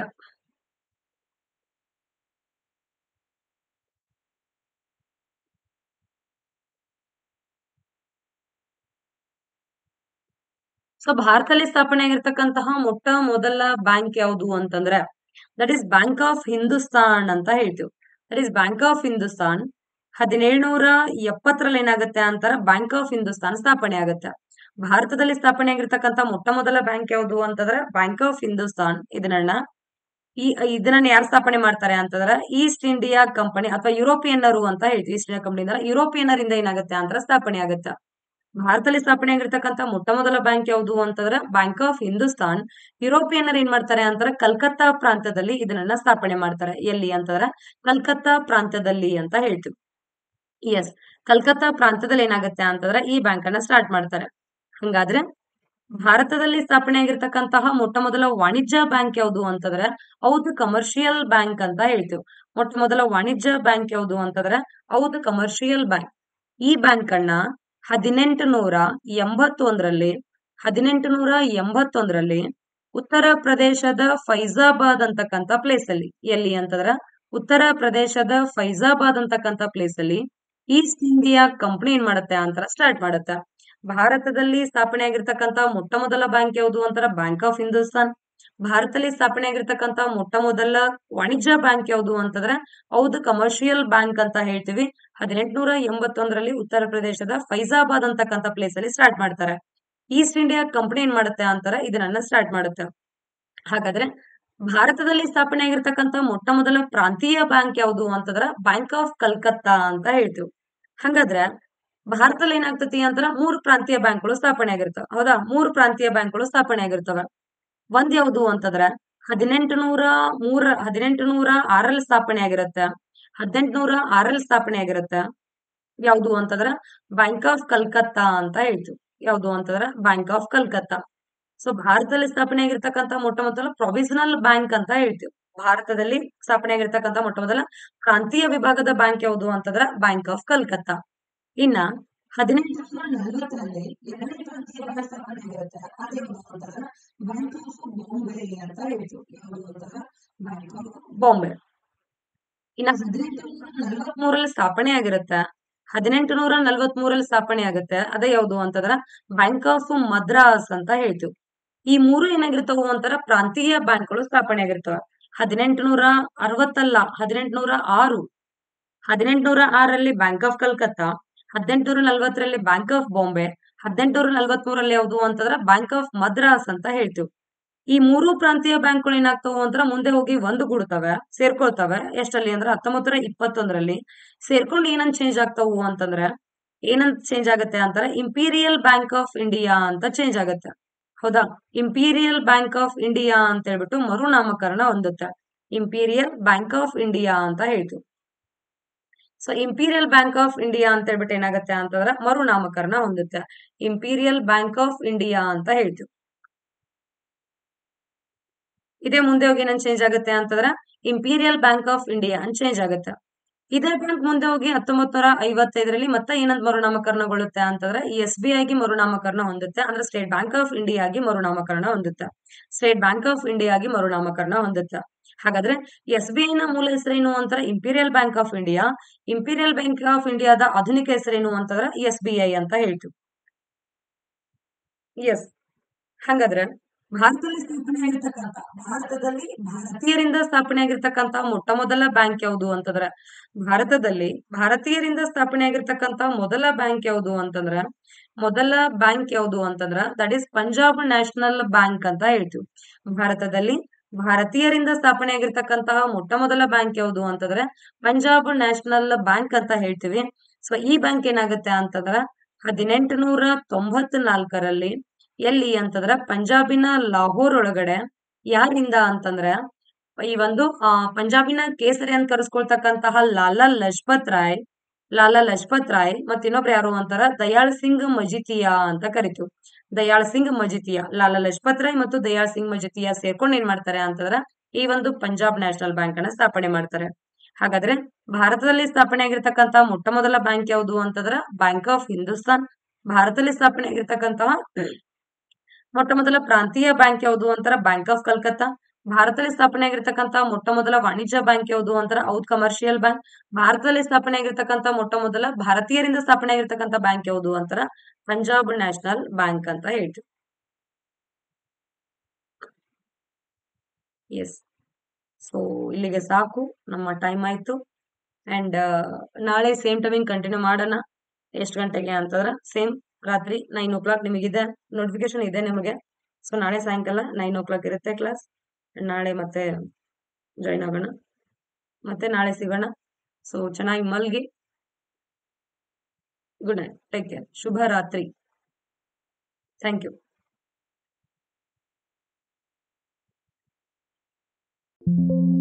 ಸೊ ಭಾರತದಲ್ಲಿ ಸ್ಥಾಪನೆಯಾಗಿರ್ತಕ್ಕಂತಹ ಮೊಟ್ಟ ಮೊದಲ ಬ್ಯಾಂಕ್ ಯಾವುದು ಅಂತಂದ್ರೆ that is bank of Hindustan ಅಂತ ಹೇಳ್ತೀವಿ that is bank of Hindustan ಹದಿನೇಳ್ನೂರ ಎಪ್ಪತ್ತರಲ್ಲಿ ಏನಾಗುತ್ತೆ ಅಂತಾರೆ ಬ್ಯಾಂಕ್ ಆಫ್ ಹಿಂದೂಸ್ತಾನ್ ಸ್ಥಾಪನೆ ಆಗುತ್ತೆ ಭಾರತದಲ್ಲಿ ಸ್ಥಾಪನೆ ಆಗಿರ್ತಕ್ಕಂಥ ಮೊಟ್ಟ ಮೊದಲ ಬ್ಯಾಂಕ್ ಯಾವುದು ಅಂತಂದ್ರೆ ಬ್ಯಾಂಕ್ ಆಫ್ ಹಿಂದೂಸ್ತಾನ್ ಇದನ್ನ ಈ ಇದನ್ನ ಯಾರು ಸ್ಥಾಪನೆ ಮಾಡ್ತಾರೆ ಅಂತಂದ್ರೆ ಈಸ್ಟ್ ಇಂಡಿಯಾ ಕಂಪನಿ ಅಥವಾ ಯುರೋಪಿಯನ್ನರು ಅಂತ ಹೇಳ್ತೀವಿ ಈಸ್ಟ್ ಇಂಡಿಯಾ ಕಂಪನಿ ಅಂದ್ರೆ ಯುರೋಪಿಯನ್ನರ್ ಇಂದ ಏನಾಗುತ್ತೆ ಅಂತ ಸ್ಥಾಪನೆ ಆಗುತ್ತೆ ಭಾರತದಲ್ಲಿ ಸ್ಥಾಪನೆ ಆಗಿರ್ತಕ್ಕಂಥ ಮೊಟ್ಟ ಮೊದಲ ಬ್ಯಾಂಕ್ ಯಾವುದು ಅಂತಂದ್ರೆ ಬ್ಯಾಂಕ್ ಆಫ್ ಹಿಂದೂಸ್ತಾನ್ ಯುರೋಪಿಯನ್ನರ್ ಏನ್ ಮಾಡ್ತಾರೆ ಅಂತಂದ್ರೆ ಕಲ್ಕತ್ತಾ ಪ್ರಾಂತ್ಯದಲ್ಲಿ ಇದನ್ನ ಸ್ಥಾಪನೆ ಮಾಡ್ತಾರೆ ಎಲ್ಲಿ ಅಂತಂದ್ರೆ ಕಲ್ಕತ್ತಾ ಪ್ರಾಂತ್ಯದಲ್ಲಿ ಅಂತ ಹೇಳ್ತೀವಿ ಎಸ್ ಕಲ್ಕತ್ತಾ ಪ್ರಾಂತ್ಯದಲ್ಲಿ ಏನಾಗುತ್ತೆ ಅಂತಂದ್ರೆ ಈ ಬ್ಯಾಂಕ್ ಅನ್ನ ಸ್ಟಾರ್ಟ್ ಮಾಡ್ತಾರೆ ಹಂಗಾದ್ರೆ ಭಾರತದಲ್ಲಿ ಸ್ಥಾಪನೆ ಆಗಿರ್ತಕ್ಕಂತಹ ಮೊಟ್ಟ ಮೊದಲ ವಾಣಿಜ್ಯ ಬ್ಯಾಂಕ್ ಯಾವುದು ಅಂತಂದ್ರೆ ಹೌದು ಕಮರ್ಷಿಯಲ್ ಬ್ಯಾಂಕ್ ಅಂತ ಹೇಳ್ತೀವಿ ಮೊಟ್ಟ ಮೊದಲ ವಾಣಿಜ್ಯ ಬ್ಯಾಂಕ್ ಯಾವುದು ಅಂತಂದ್ರೆ ಹೌದು ಕಮರ್ಷಿಯಲ್ ಬ್ಯಾಂಕ್ ಈ ಬ್ಯಾಂಕ್ ಅನ್ನ ಹದಿನೆಂಟು ನೂರ ಎಂಬತ್ತೊಂದರಲ್ಲಿ ಹದಿನೆಂಟು ನೂರ ಎಂಬತ್ತೊಂದರಲ್ಲಿ ಉತ್ತರ ಪ್ರದೇಶದ ಫೈಜಾಬಾದ್ ಅಂತಕ್ಕಂಥ ಪ್ಲೇಸ್ ಅಲ್ಲಿ ಎಲ್ಲಿ ಅಂತಂದ್ರ ಉತ್ತರ ಪ್ರದೇಶದ ಫೈಜಾಬಾದ್ ಅಂತಕ್ಕಂಥ ಪ್ಲೇಸ್ ಅಲ್ಲಿ ಈಸ್ಟ್ ಇಂಡಿಯಾ ಕಂಪನಿ ಏನ್ ಮಾಡುತ್ತೆ ಅಂತರ ಸ್ಟಾರ್ಟ್ ಮಾಡುತ್ತೆ ಭಾರತದಲ್ಲಿ ಸ್ಥಾಪನೆ ಆಗಿರ್ತಕ್ಕಂಥ ಮೊಟ್ಟ ಮೊದಲ ಬ್ಯಾಂಕ್ ಯಾವುದು ಅಂತಾರ ಬ್ಯಾಂಕ್ ಆಫ್ ಹಿಂದೂಸ್ತಾನ್ ಭಾರತದಲ್ಲಿ ಸ್ಥಾಪನೆ ಆಗಿರ್ತಕ್ಕಂಥ ಮೊಟ್ಟ ಮೊದಲ ವಾಣಿಜ್ಯ ಬ್ಯಾಂಕ್ ಯಾವುದು ಅಂತಂದ್ರೆ ಹೌದು ಕಮರ್ಷಿಯಲ್ ಬ್ಯಾಂಕ್ ಅಂತ ಹೇಳ್ತೀವಿ ಹದಿನೆಂಟುನೂರ ಎಂಬತ್ತೊಂದರಲ್ಲಿ ಉತ್ತರ ಪ್ರದೇಶದ ಫೈಜಾಬಾದ್ ಅಂತಕ್ಕಂಥ ಪ್ಲೇಸ್ ಅಲ್ಲಿ ಸ್ಟಾರ್ಟ್ ಮಾಡ್ತಾರೆ ಈಸ್ಟ್ ಇಂಡಿಯಾ ಕಂಪನಿ ಏನ್ ಮಾಡುತ್ತೆ ಅಂತಾರೆ ಇದನ್ನ ಸ್ಟಾರ್ಟ್ ಮಾಡುತ್ತೆ ಹಾಗಾದ್ರೆ ಭಾರತದಲ್ಲಿ ಸ್ಥಾಪನೆ ಆಗಿರ್ತಕ್ಕಂಥ ಮೊಟ್ಟ ಮೊದಲ ಪ್ರಾಂತೀಯ ಬ್ಯಾಂಕ್ ಯಾವುದು ಅಂತಂದ್ರೆ ಬ್ಯಾಂಕ್ ಆಫ್ ಕಲ್ಕತ್ತಾ ಅಂತ ಹೇಳ್ತೀವಿ ಹಂಗಾದ್ರೆ ಭಾರತದಲ್ಲಿ ಏನಾಗ್ತತಿ ಅಂತರ ಮೂರು ಪ್ರಾಂತೀಯ ಬ್ಯಾಂಕ್ಗಳು ಸ್ಥಾಪನೆ ಆಗಿರ್ತವೆ ಹೌದಾ ಮೂರು ಪ್ರಾಂತೀಯ ಬ್ಯಾಂಕ್ಗಳು ಸ್ಥಾಪನೆ ಆಗಿರ್ತವೆ ಒಂದ್ ಯಾವುದು ಅಂತಂದ್ರೆ ಹದಿನೆಂಟು ನೂರ ಮೂರ ಹದಿನೆಂಟು ನೂರ ಆರಲ್ಲಿ ಸ್ಥಾಪನೆ ಆಗಿರುತ್ತೆ ಹದಿನೆಂಟು ನೂರ ಆರಲ್ಲಿ ಸ್ಥಾಪನೆ ಆಗಿರುತ್ತೆ ಯಾವುದು ಅಂತಂದ್ರೆ ಬ್ಯಾಂಕ್ ಆಫ್ ಕಲ್ಕತ್ತಾ ಅಂತ ಹೇಳ್ತೀವಿ ಯಾವುದು ಅಂತಂದ್ರೆ ಬ್ಯಾಂಕ್ ಆಫ್ ಕಲ್ಕತ್ತಾ ಸೊ ಭಾರತದಲ್ಲಿ ಸ್ಥಾಪನೆ ಆಗಿರ್ತಕ್ಕಂಥ ಮೊಟ್ಟ ಮೊದಲ ಪ್ರೊವಿಷನಲ್ ಬ್ಯಾಂಕ್ ಅಂತ ಹೇಳ್ತೀವಿ ಭಾರತದಲ್ಲಿ ಸ್ಥಾಪನೆ ಆಗಿರ್ತಕ್ಕಂಥ ಮೊಟ್ಟ ಮೊದಲ ಪ್ರಾಂತೀಯ ವಿಭಾಗದ ಬ್ಯಾಂಕ್ ಯಾವುದು ಅಂತಂದ್ರೆ ಬ್ಯಾಂಕ್ ಆಫ್ ಕಲ್ಕತ್ತಾ ಇನ್ನ ಹದಿನೆಂಟು ನೂರ ನಲವತ್ತರಲ್ಲಿ ಎರಡನೇ ಪ್ರಾಂತೀಯ ಬ್ಯಾಂಕ್ ಸ್ಥಾಪನೆ ಆಗಿರುತ್ತೆ ಅದೇನು ಅಂತಂದ್ರೆ ಬ್ಯಾಂಕ್ ಆಫ್ ಬಾಂಬೆ ಅಂತ ಹೇಳ್ತೀವಿ ಯಾವುದು ಅಂತಂದ್ರೆ ಬ್ಯಾಂಕ್ ಆಫ್ ಬಾಂಬೆ ಇನ್ನ ಹದಿನೆಂಟು ನೂರ ನಲವತ್ಮೂರಲ್ಲಿ ಸ್ಥಾಪನೆ ಆಗಿರುತ್ತೆ ಹದಿನೆಂಟು ನೂರ ನಲ್ವತ್ ಮೂರಲ್ಲಿ ಸ್ಥಾಪನೆ ಆಗುತ್ತೆ ಅದೇ ಯಾವುದು ಅಂತಂದ್ರ ಬ್ಯಾಂಕ್ ಆಫ್ ಮದ್ರಾಸ್ ಅಂತ ಹೇಳ್ತೀವಿ ಈ ಮೂರು ಏನಾಗಿರ್ತಾವು ಅಂತಾರ ಪ್ರಾಂತೀಯ ಬ್ಯಾಂಕ್ಗಳು ಸ್ಥಾಪನೆ ಆಗಿರ್ತಾವ ಹದಿನೆಂಟುನೂರ ಅರವತ್ತಲ್ಲ ಹದಿನೆಂಟುನೂರ ಆರು ಹದಿನೆಂಟುನೂರ ಆರಲ್ಲಿ ಬ್ಯಾಂಕ್ ಆಫ್ ಕಲ್ಕತ್ತಾ ಹದಿನೆಂಟುನೂರ ನಲ್ವತ್ತರಲ್ಲಿ ಬ್ಯಾಂಕ್ ಆಫ್ ಬಾಂಬೆ ಹದಿನೆಂಟುನೂರ ನಲ್ವತ್ ಮೂರಲ್ಲಿ ಯಾವುದು ಅಂತಂದ್ರ ಬ್ಯಾಂಕ್ ಆಫ್ ಮದ್ರಾಸ್ ಅಂತ ಹೇಳ್ತೀವಿ ಈ ಮೂರು ಪ್ರಾಂತೀಯ ಬ್ಯಾಂಕ್ಗಳು ಏನಾಗ್ತಾವು ಅಂದ್ರ ಮುಂದೆ ಹೋಗಿ ಒಂದು ಗೂಡ್ತವೆ ಸೇರ್ಕೊಳ್ತವೆ ಎಷ್ಟಲ್ಲಿ ಅಂದ್ರ ಹತ್ತೊಂಬತ್ತರ ಇಪ್ಪತ್ತೊಂದರಲ್ಲಿ ಸೇರ್ಕೊಂಡು ಏನಂತ ಚೇಂಜ್ ಆಗ್ತಾವು ಅಂತಂದ್ರ ಏನಂತ ಚೇಂಜ್ ಆಗತ್ತೆ ಅಂತಾರೆ ಇಂಪೀರಿಯಲ್ ಬ್ಯಾಂಕ್ ಆಫ್ ಇಂಡಿಯಾ ಅಂತ ಚೇಂಜ್ ಆಗತ್ತೆ ಹೌದಾ ಇಂಪೀರಿಯಲ್ ಬ್ಯಾಂಕ್ ಆಫ್ ಇಂಡಿಯಾ ಅಂತ ಹೇಳ್ಬಿಟ್ಟು ಮರುನಾಮಕರಣ ಹೊಂದುತ್ತೆ ಇಂಪೀರಿಯಲ್ ಬ್ಯಾಂಕ್ ಆಫ್ ಇಂಡಿಯಾ ಅಂತ ಹೇಳ್ತೀವಿ so imperial bank of India ಅಂತ ಹೇಳ್ಬಿಟ್ಟು ಏನಾಗುತ್ತೆ ಅಂತಂದ್ರೆ ಮರುನಾಮಕರಣ ಹೊಂದುತ್ತೆ ಇಂಪೀರಿಯಲ್ ಬ್ಯಾಂಕ್ ಆಫ್ ಇಂಡಿಯಾ ಅಂತ ಹೇಳ್ತೀವಿ ಇದೇ ಮುಂದೆ ಹೋಗಿ ಏನನ್ ಚೇಂಜ್ ಆಗುತ್ತೆ ಅಂತಂದ್ರೆ ಇಂಪೀರಿಯಲ್ ಬ್ಯಾಂಕ್ ಆಫ್ ಇಂಡಿಯಾ ಅಂತ ಚೇಂಜ್ ಆಗುತ್ತೆ ಇದೇ ಬ್ಯಾಂಕ್ ಮುಂದೆ ಹೋಗಿ ಹತ್ತೊಂಬತ್ ನೂರ ಐವತ್ತೈದರಲ್ಲಿ ಮತ್ತೆ ಏನಂತ ಮರುನಾಮಕರಣಗೊಳ್ಳುತ್ತೆ ಅಂತಂದ್ರೆ ಎಸ್ ಬಿ ಆಗಿ ಮರುನಾಮಕರಣ ಹೊಂದುತ್ತೆ ಅಂದ್ರೆ ಸ್ಟೇಟ್ ಬ್ಯಾಂಕ್ ಆಫ್ ಇಂಡಿಯಾ ಆಗಿ ಮರುನಾಮಕರಣ ಹೊಂದುತ್ತೆ ಸ್ಟೇಟ್ ಬ್ಯಾಂಕ್ ಆಫ್ ಇಂಡಿಯಾ ಆಗಿ ಮರುನಾಮಕರಣ ಹೊಂದುತ್ತೆ ಹಾಗಾದ್ರೆ ಎಸ್ ಬಿ ಐ ನ ಮೂಲ ಹೆಸರೇನು ಅಂತಾರೆ imperial bank of India imperial bank of ಇಂಡಿಯಾದ ಆಧುನಿಕ ಹೆಸರೇನು ಅಂತಂದ್ರೆ ಎಸ್ ಬಿ ಐ ಅಂತ ಹೇಳ್ತೀವಿ ಎಸ್ ಹಾಗಾದ್ರೆ ಭಾರತದಲ್ಲಿ ಸ್ಥಾಪನೆ ಆಗಿರ್ತಕ್ಕಂಥ ಭಾರತದಲ್ಲಿ ಭಾರತೀಯರಿಂದ ಸ್ಥಾಪನೆ ಆಗಿರ್ತಕ್ಕಂಥ ಮೊಟ್ಟ ಮೊದಲ ಬ್ಯಾಂಕ್ ಯಾವುದು ಅಂತಂದ್ರೆ ಭಾರತದಲ್ಲಿ ಭಾರತೀಯರಿಂದ ಸ್ಥಾಪನೆ ಆಗಿರ್ತಕ್ಕಂಥ ಮೊದಲ ಬ್ಯಾಂಕ್ ಯಾವುದು ಅಂತಂದ್ರೆ ಮೊದಲ ಬ್ಯಾಂಕ್ ಯಾವುದು ಅಂತಂದ್ರ that is Punjab national bank ಅಂತ ಹೇಳ್ತೀವಿ ಭಾರತದಲ್ಲಿ ಭಾರತೀಯರಿಂದ ಸ್ಥಾಪನೆ ಆಗಿರ್ತಕ್ಕಂತಹ ಮೊಟ್ಟ ಮೊದಲ ಬ್ಯಾಂಕ್ ಯಾವುದು ಅಂತಂದ್ರೆ ಪಂಜಾಬ್ ನ್ಯಾಷನಲ್ ಬ್ಯಾಂಕ್ ಅಂತ ಹೇಳ್ತೀವಿ ಸೊ ಈ ಬ್ಯಾಂಕ್ ಏನಾಗುತ್ತೆ ಅಂತಂದ್ರ ಹದಿನೆಂಟು ನೂರ ತೊಂಬತ್ ನಾಲ್ಕರಲ್ಲಿ ಎಲ್ಲಿ ಅಂತಂದ್ರ ಪಂಜಾಬಿನ ಲಾಹೋರ್ ಒಳಗಡೆ ಯಾರಿಂದ ಅಂತಂದ್ರೆ ಈ ಒಂದು ಆ ಪಂಜಾಬಿನ ಕೇಸರಿ ಅಂತ ಕರೆಸ್ಕೊಳ್ತಕ್ಕಂತಹ ಲಾಲಾ ಲಜಪತ್ ರಾಯ್ ಲಾಲಾ ಲಜಪತ್ ರಾಯ್ ಮತ್ ಇನ್ನೊಬ್ರು ಯಾರು ಅಂತಾರ ದಯಾಳ್ ಸಿಂಗ್ ಮಜಿತಿಯಾ ಅಂತ ಕರಿತೀವಿ ದಯಾಳ್ ಸಿಂಗ್ ಮಜಿತಿಯಾ ಲಾಲಾ ಲಜಪತ್ ರಾಯ್ ಮತ್ತು ದಯಾಳ್ ಸಿಂಗ್ ಮಜಿತಿಯಾ ಸೇರ್ಕೊಂಡು ಏನ್ ಮಾಡ್ತಾರೆ ಅಂತಂದ್ರ ಈ ಒಂದು ಪಂಜಾಬ್ ನ್ಯಾಷನಲ್ ಬ್ಯಾಂಕ್ ಅನ್ನ ಸ್ಥಾಪನೆ ಮಾಡ್ತಾರೆ ಹಾಗಾದ್ರೆ ಭಾರತದಲ್ಲಿ ಸ್ಥಾಪನೆ ಆಗಿರ್ತಕ್ಕಂತಹ ಮೊಟ್ಟ ಮೊದಲ ಬ್ಯಾಂಕ್ ಯಾವುದು ಅಂತಂದ್ರ ಬ್ಯಾಂಕ್ ಆಫ್ ಹಿಂದೂಸ್ತಾನ್ ಭಾರತದಲ್ಲಿ ಸ್ಥಾಪನೆ ಆಗಿರ್ತಕ್ಕಂತಹ ಮೊಟ್ಟ ಮೊದಲ ಪ್ರಾಂತೀಯ ಬ್ಯಾಂಕ್ ಯಾವುದು ಅಂತಾರ ಬ್ಯಾಂಕ್ ಆಫ್ ಕಲ್ಕತ್ತಾ ಭಾರತದಲ್ಲಿ ಸ್ಥಾಪನೆ ಆಗಿರ್ತಕ್ಕಂಥ ಮೊಟ್ಟ ಮೊದಲ ವಾಣಿಜ್ಯ ಬ್ಯಾಂಕ್ ಯಾವುದು ಅಂತಾರ ಔತ್ ಕಮರ್ಷಿಯಲ್ ಬ್ಯಾಂಕ್ ಭಾರತದಲ್ಲಿ ಸ್ಥಾಪನೆ ಆಗಿರ್ತಕ್ಕಂಥ ಮೊಟ್ಟ ಮೊದಲ ಭಾರತೀಯರಿಂದ ಸ್ಥಾಪನೆ ಆಗಿರ್ತಕ್ಕಂಥ ಬ್ಯಾಂಕ್ ಯಾವುದು ಅಂತಾರ ಪಂಜಾಬ್ ನ್ಯಾಷನಲ್ ಬ್ಯಾಂಕ್ ಅಂತ ಹೇಳ್ತೀವಿ ಎಸ್ ಸೊ ಇಲ್ಲಿಗೆ ಸಾಕು ನಮ್ಮ ಟೈಮ್ ಆಯ್ತು ಅಂಡ್ ನಾಳೆ ಸೇಮ್ ಟೈಮಿಂಗ್ ಕಂಟಿನ್ಯೂ ಮಾಡೋಣ ಎಷ್ಟು ಗಂಟೆಗೆ ಅಂತಂದ್ರೆ ಸೇಮ್ ರಾತ್ರಿ ನೈನ್ ಓ ಕ್ಲಾಕ್ ನಿಮಗಿದೆ ನೋಟಿಫಿಕೇಶನ್ ಇದೆ ನಿಮಗೆ ಸೊ ನಾಳೆ ಸಾಯಂಕಾಲ ನೈನ್ ಓ ಕ್ಲಾಕ್ ಇರುತ್ತೆ ಕ್ಲಾಸ್ ನಾಳೆ ಮತ್ತೆ ಜಾಯಿನ್ ಆಗೋಣ ಮತ್ತೆ ನಾಳೆ ಸಿಗೋಣ ಸೊ ಚೆನ್ನಾಗಿ ಮಲ್ಗಿ ಗುಡ್ ನೈಟ್ ಟೇಕ್ ಕೇರ್ ಶುಭ ರಾತ್ರಿ ಥ್ಯಾಂಕ್ ಯು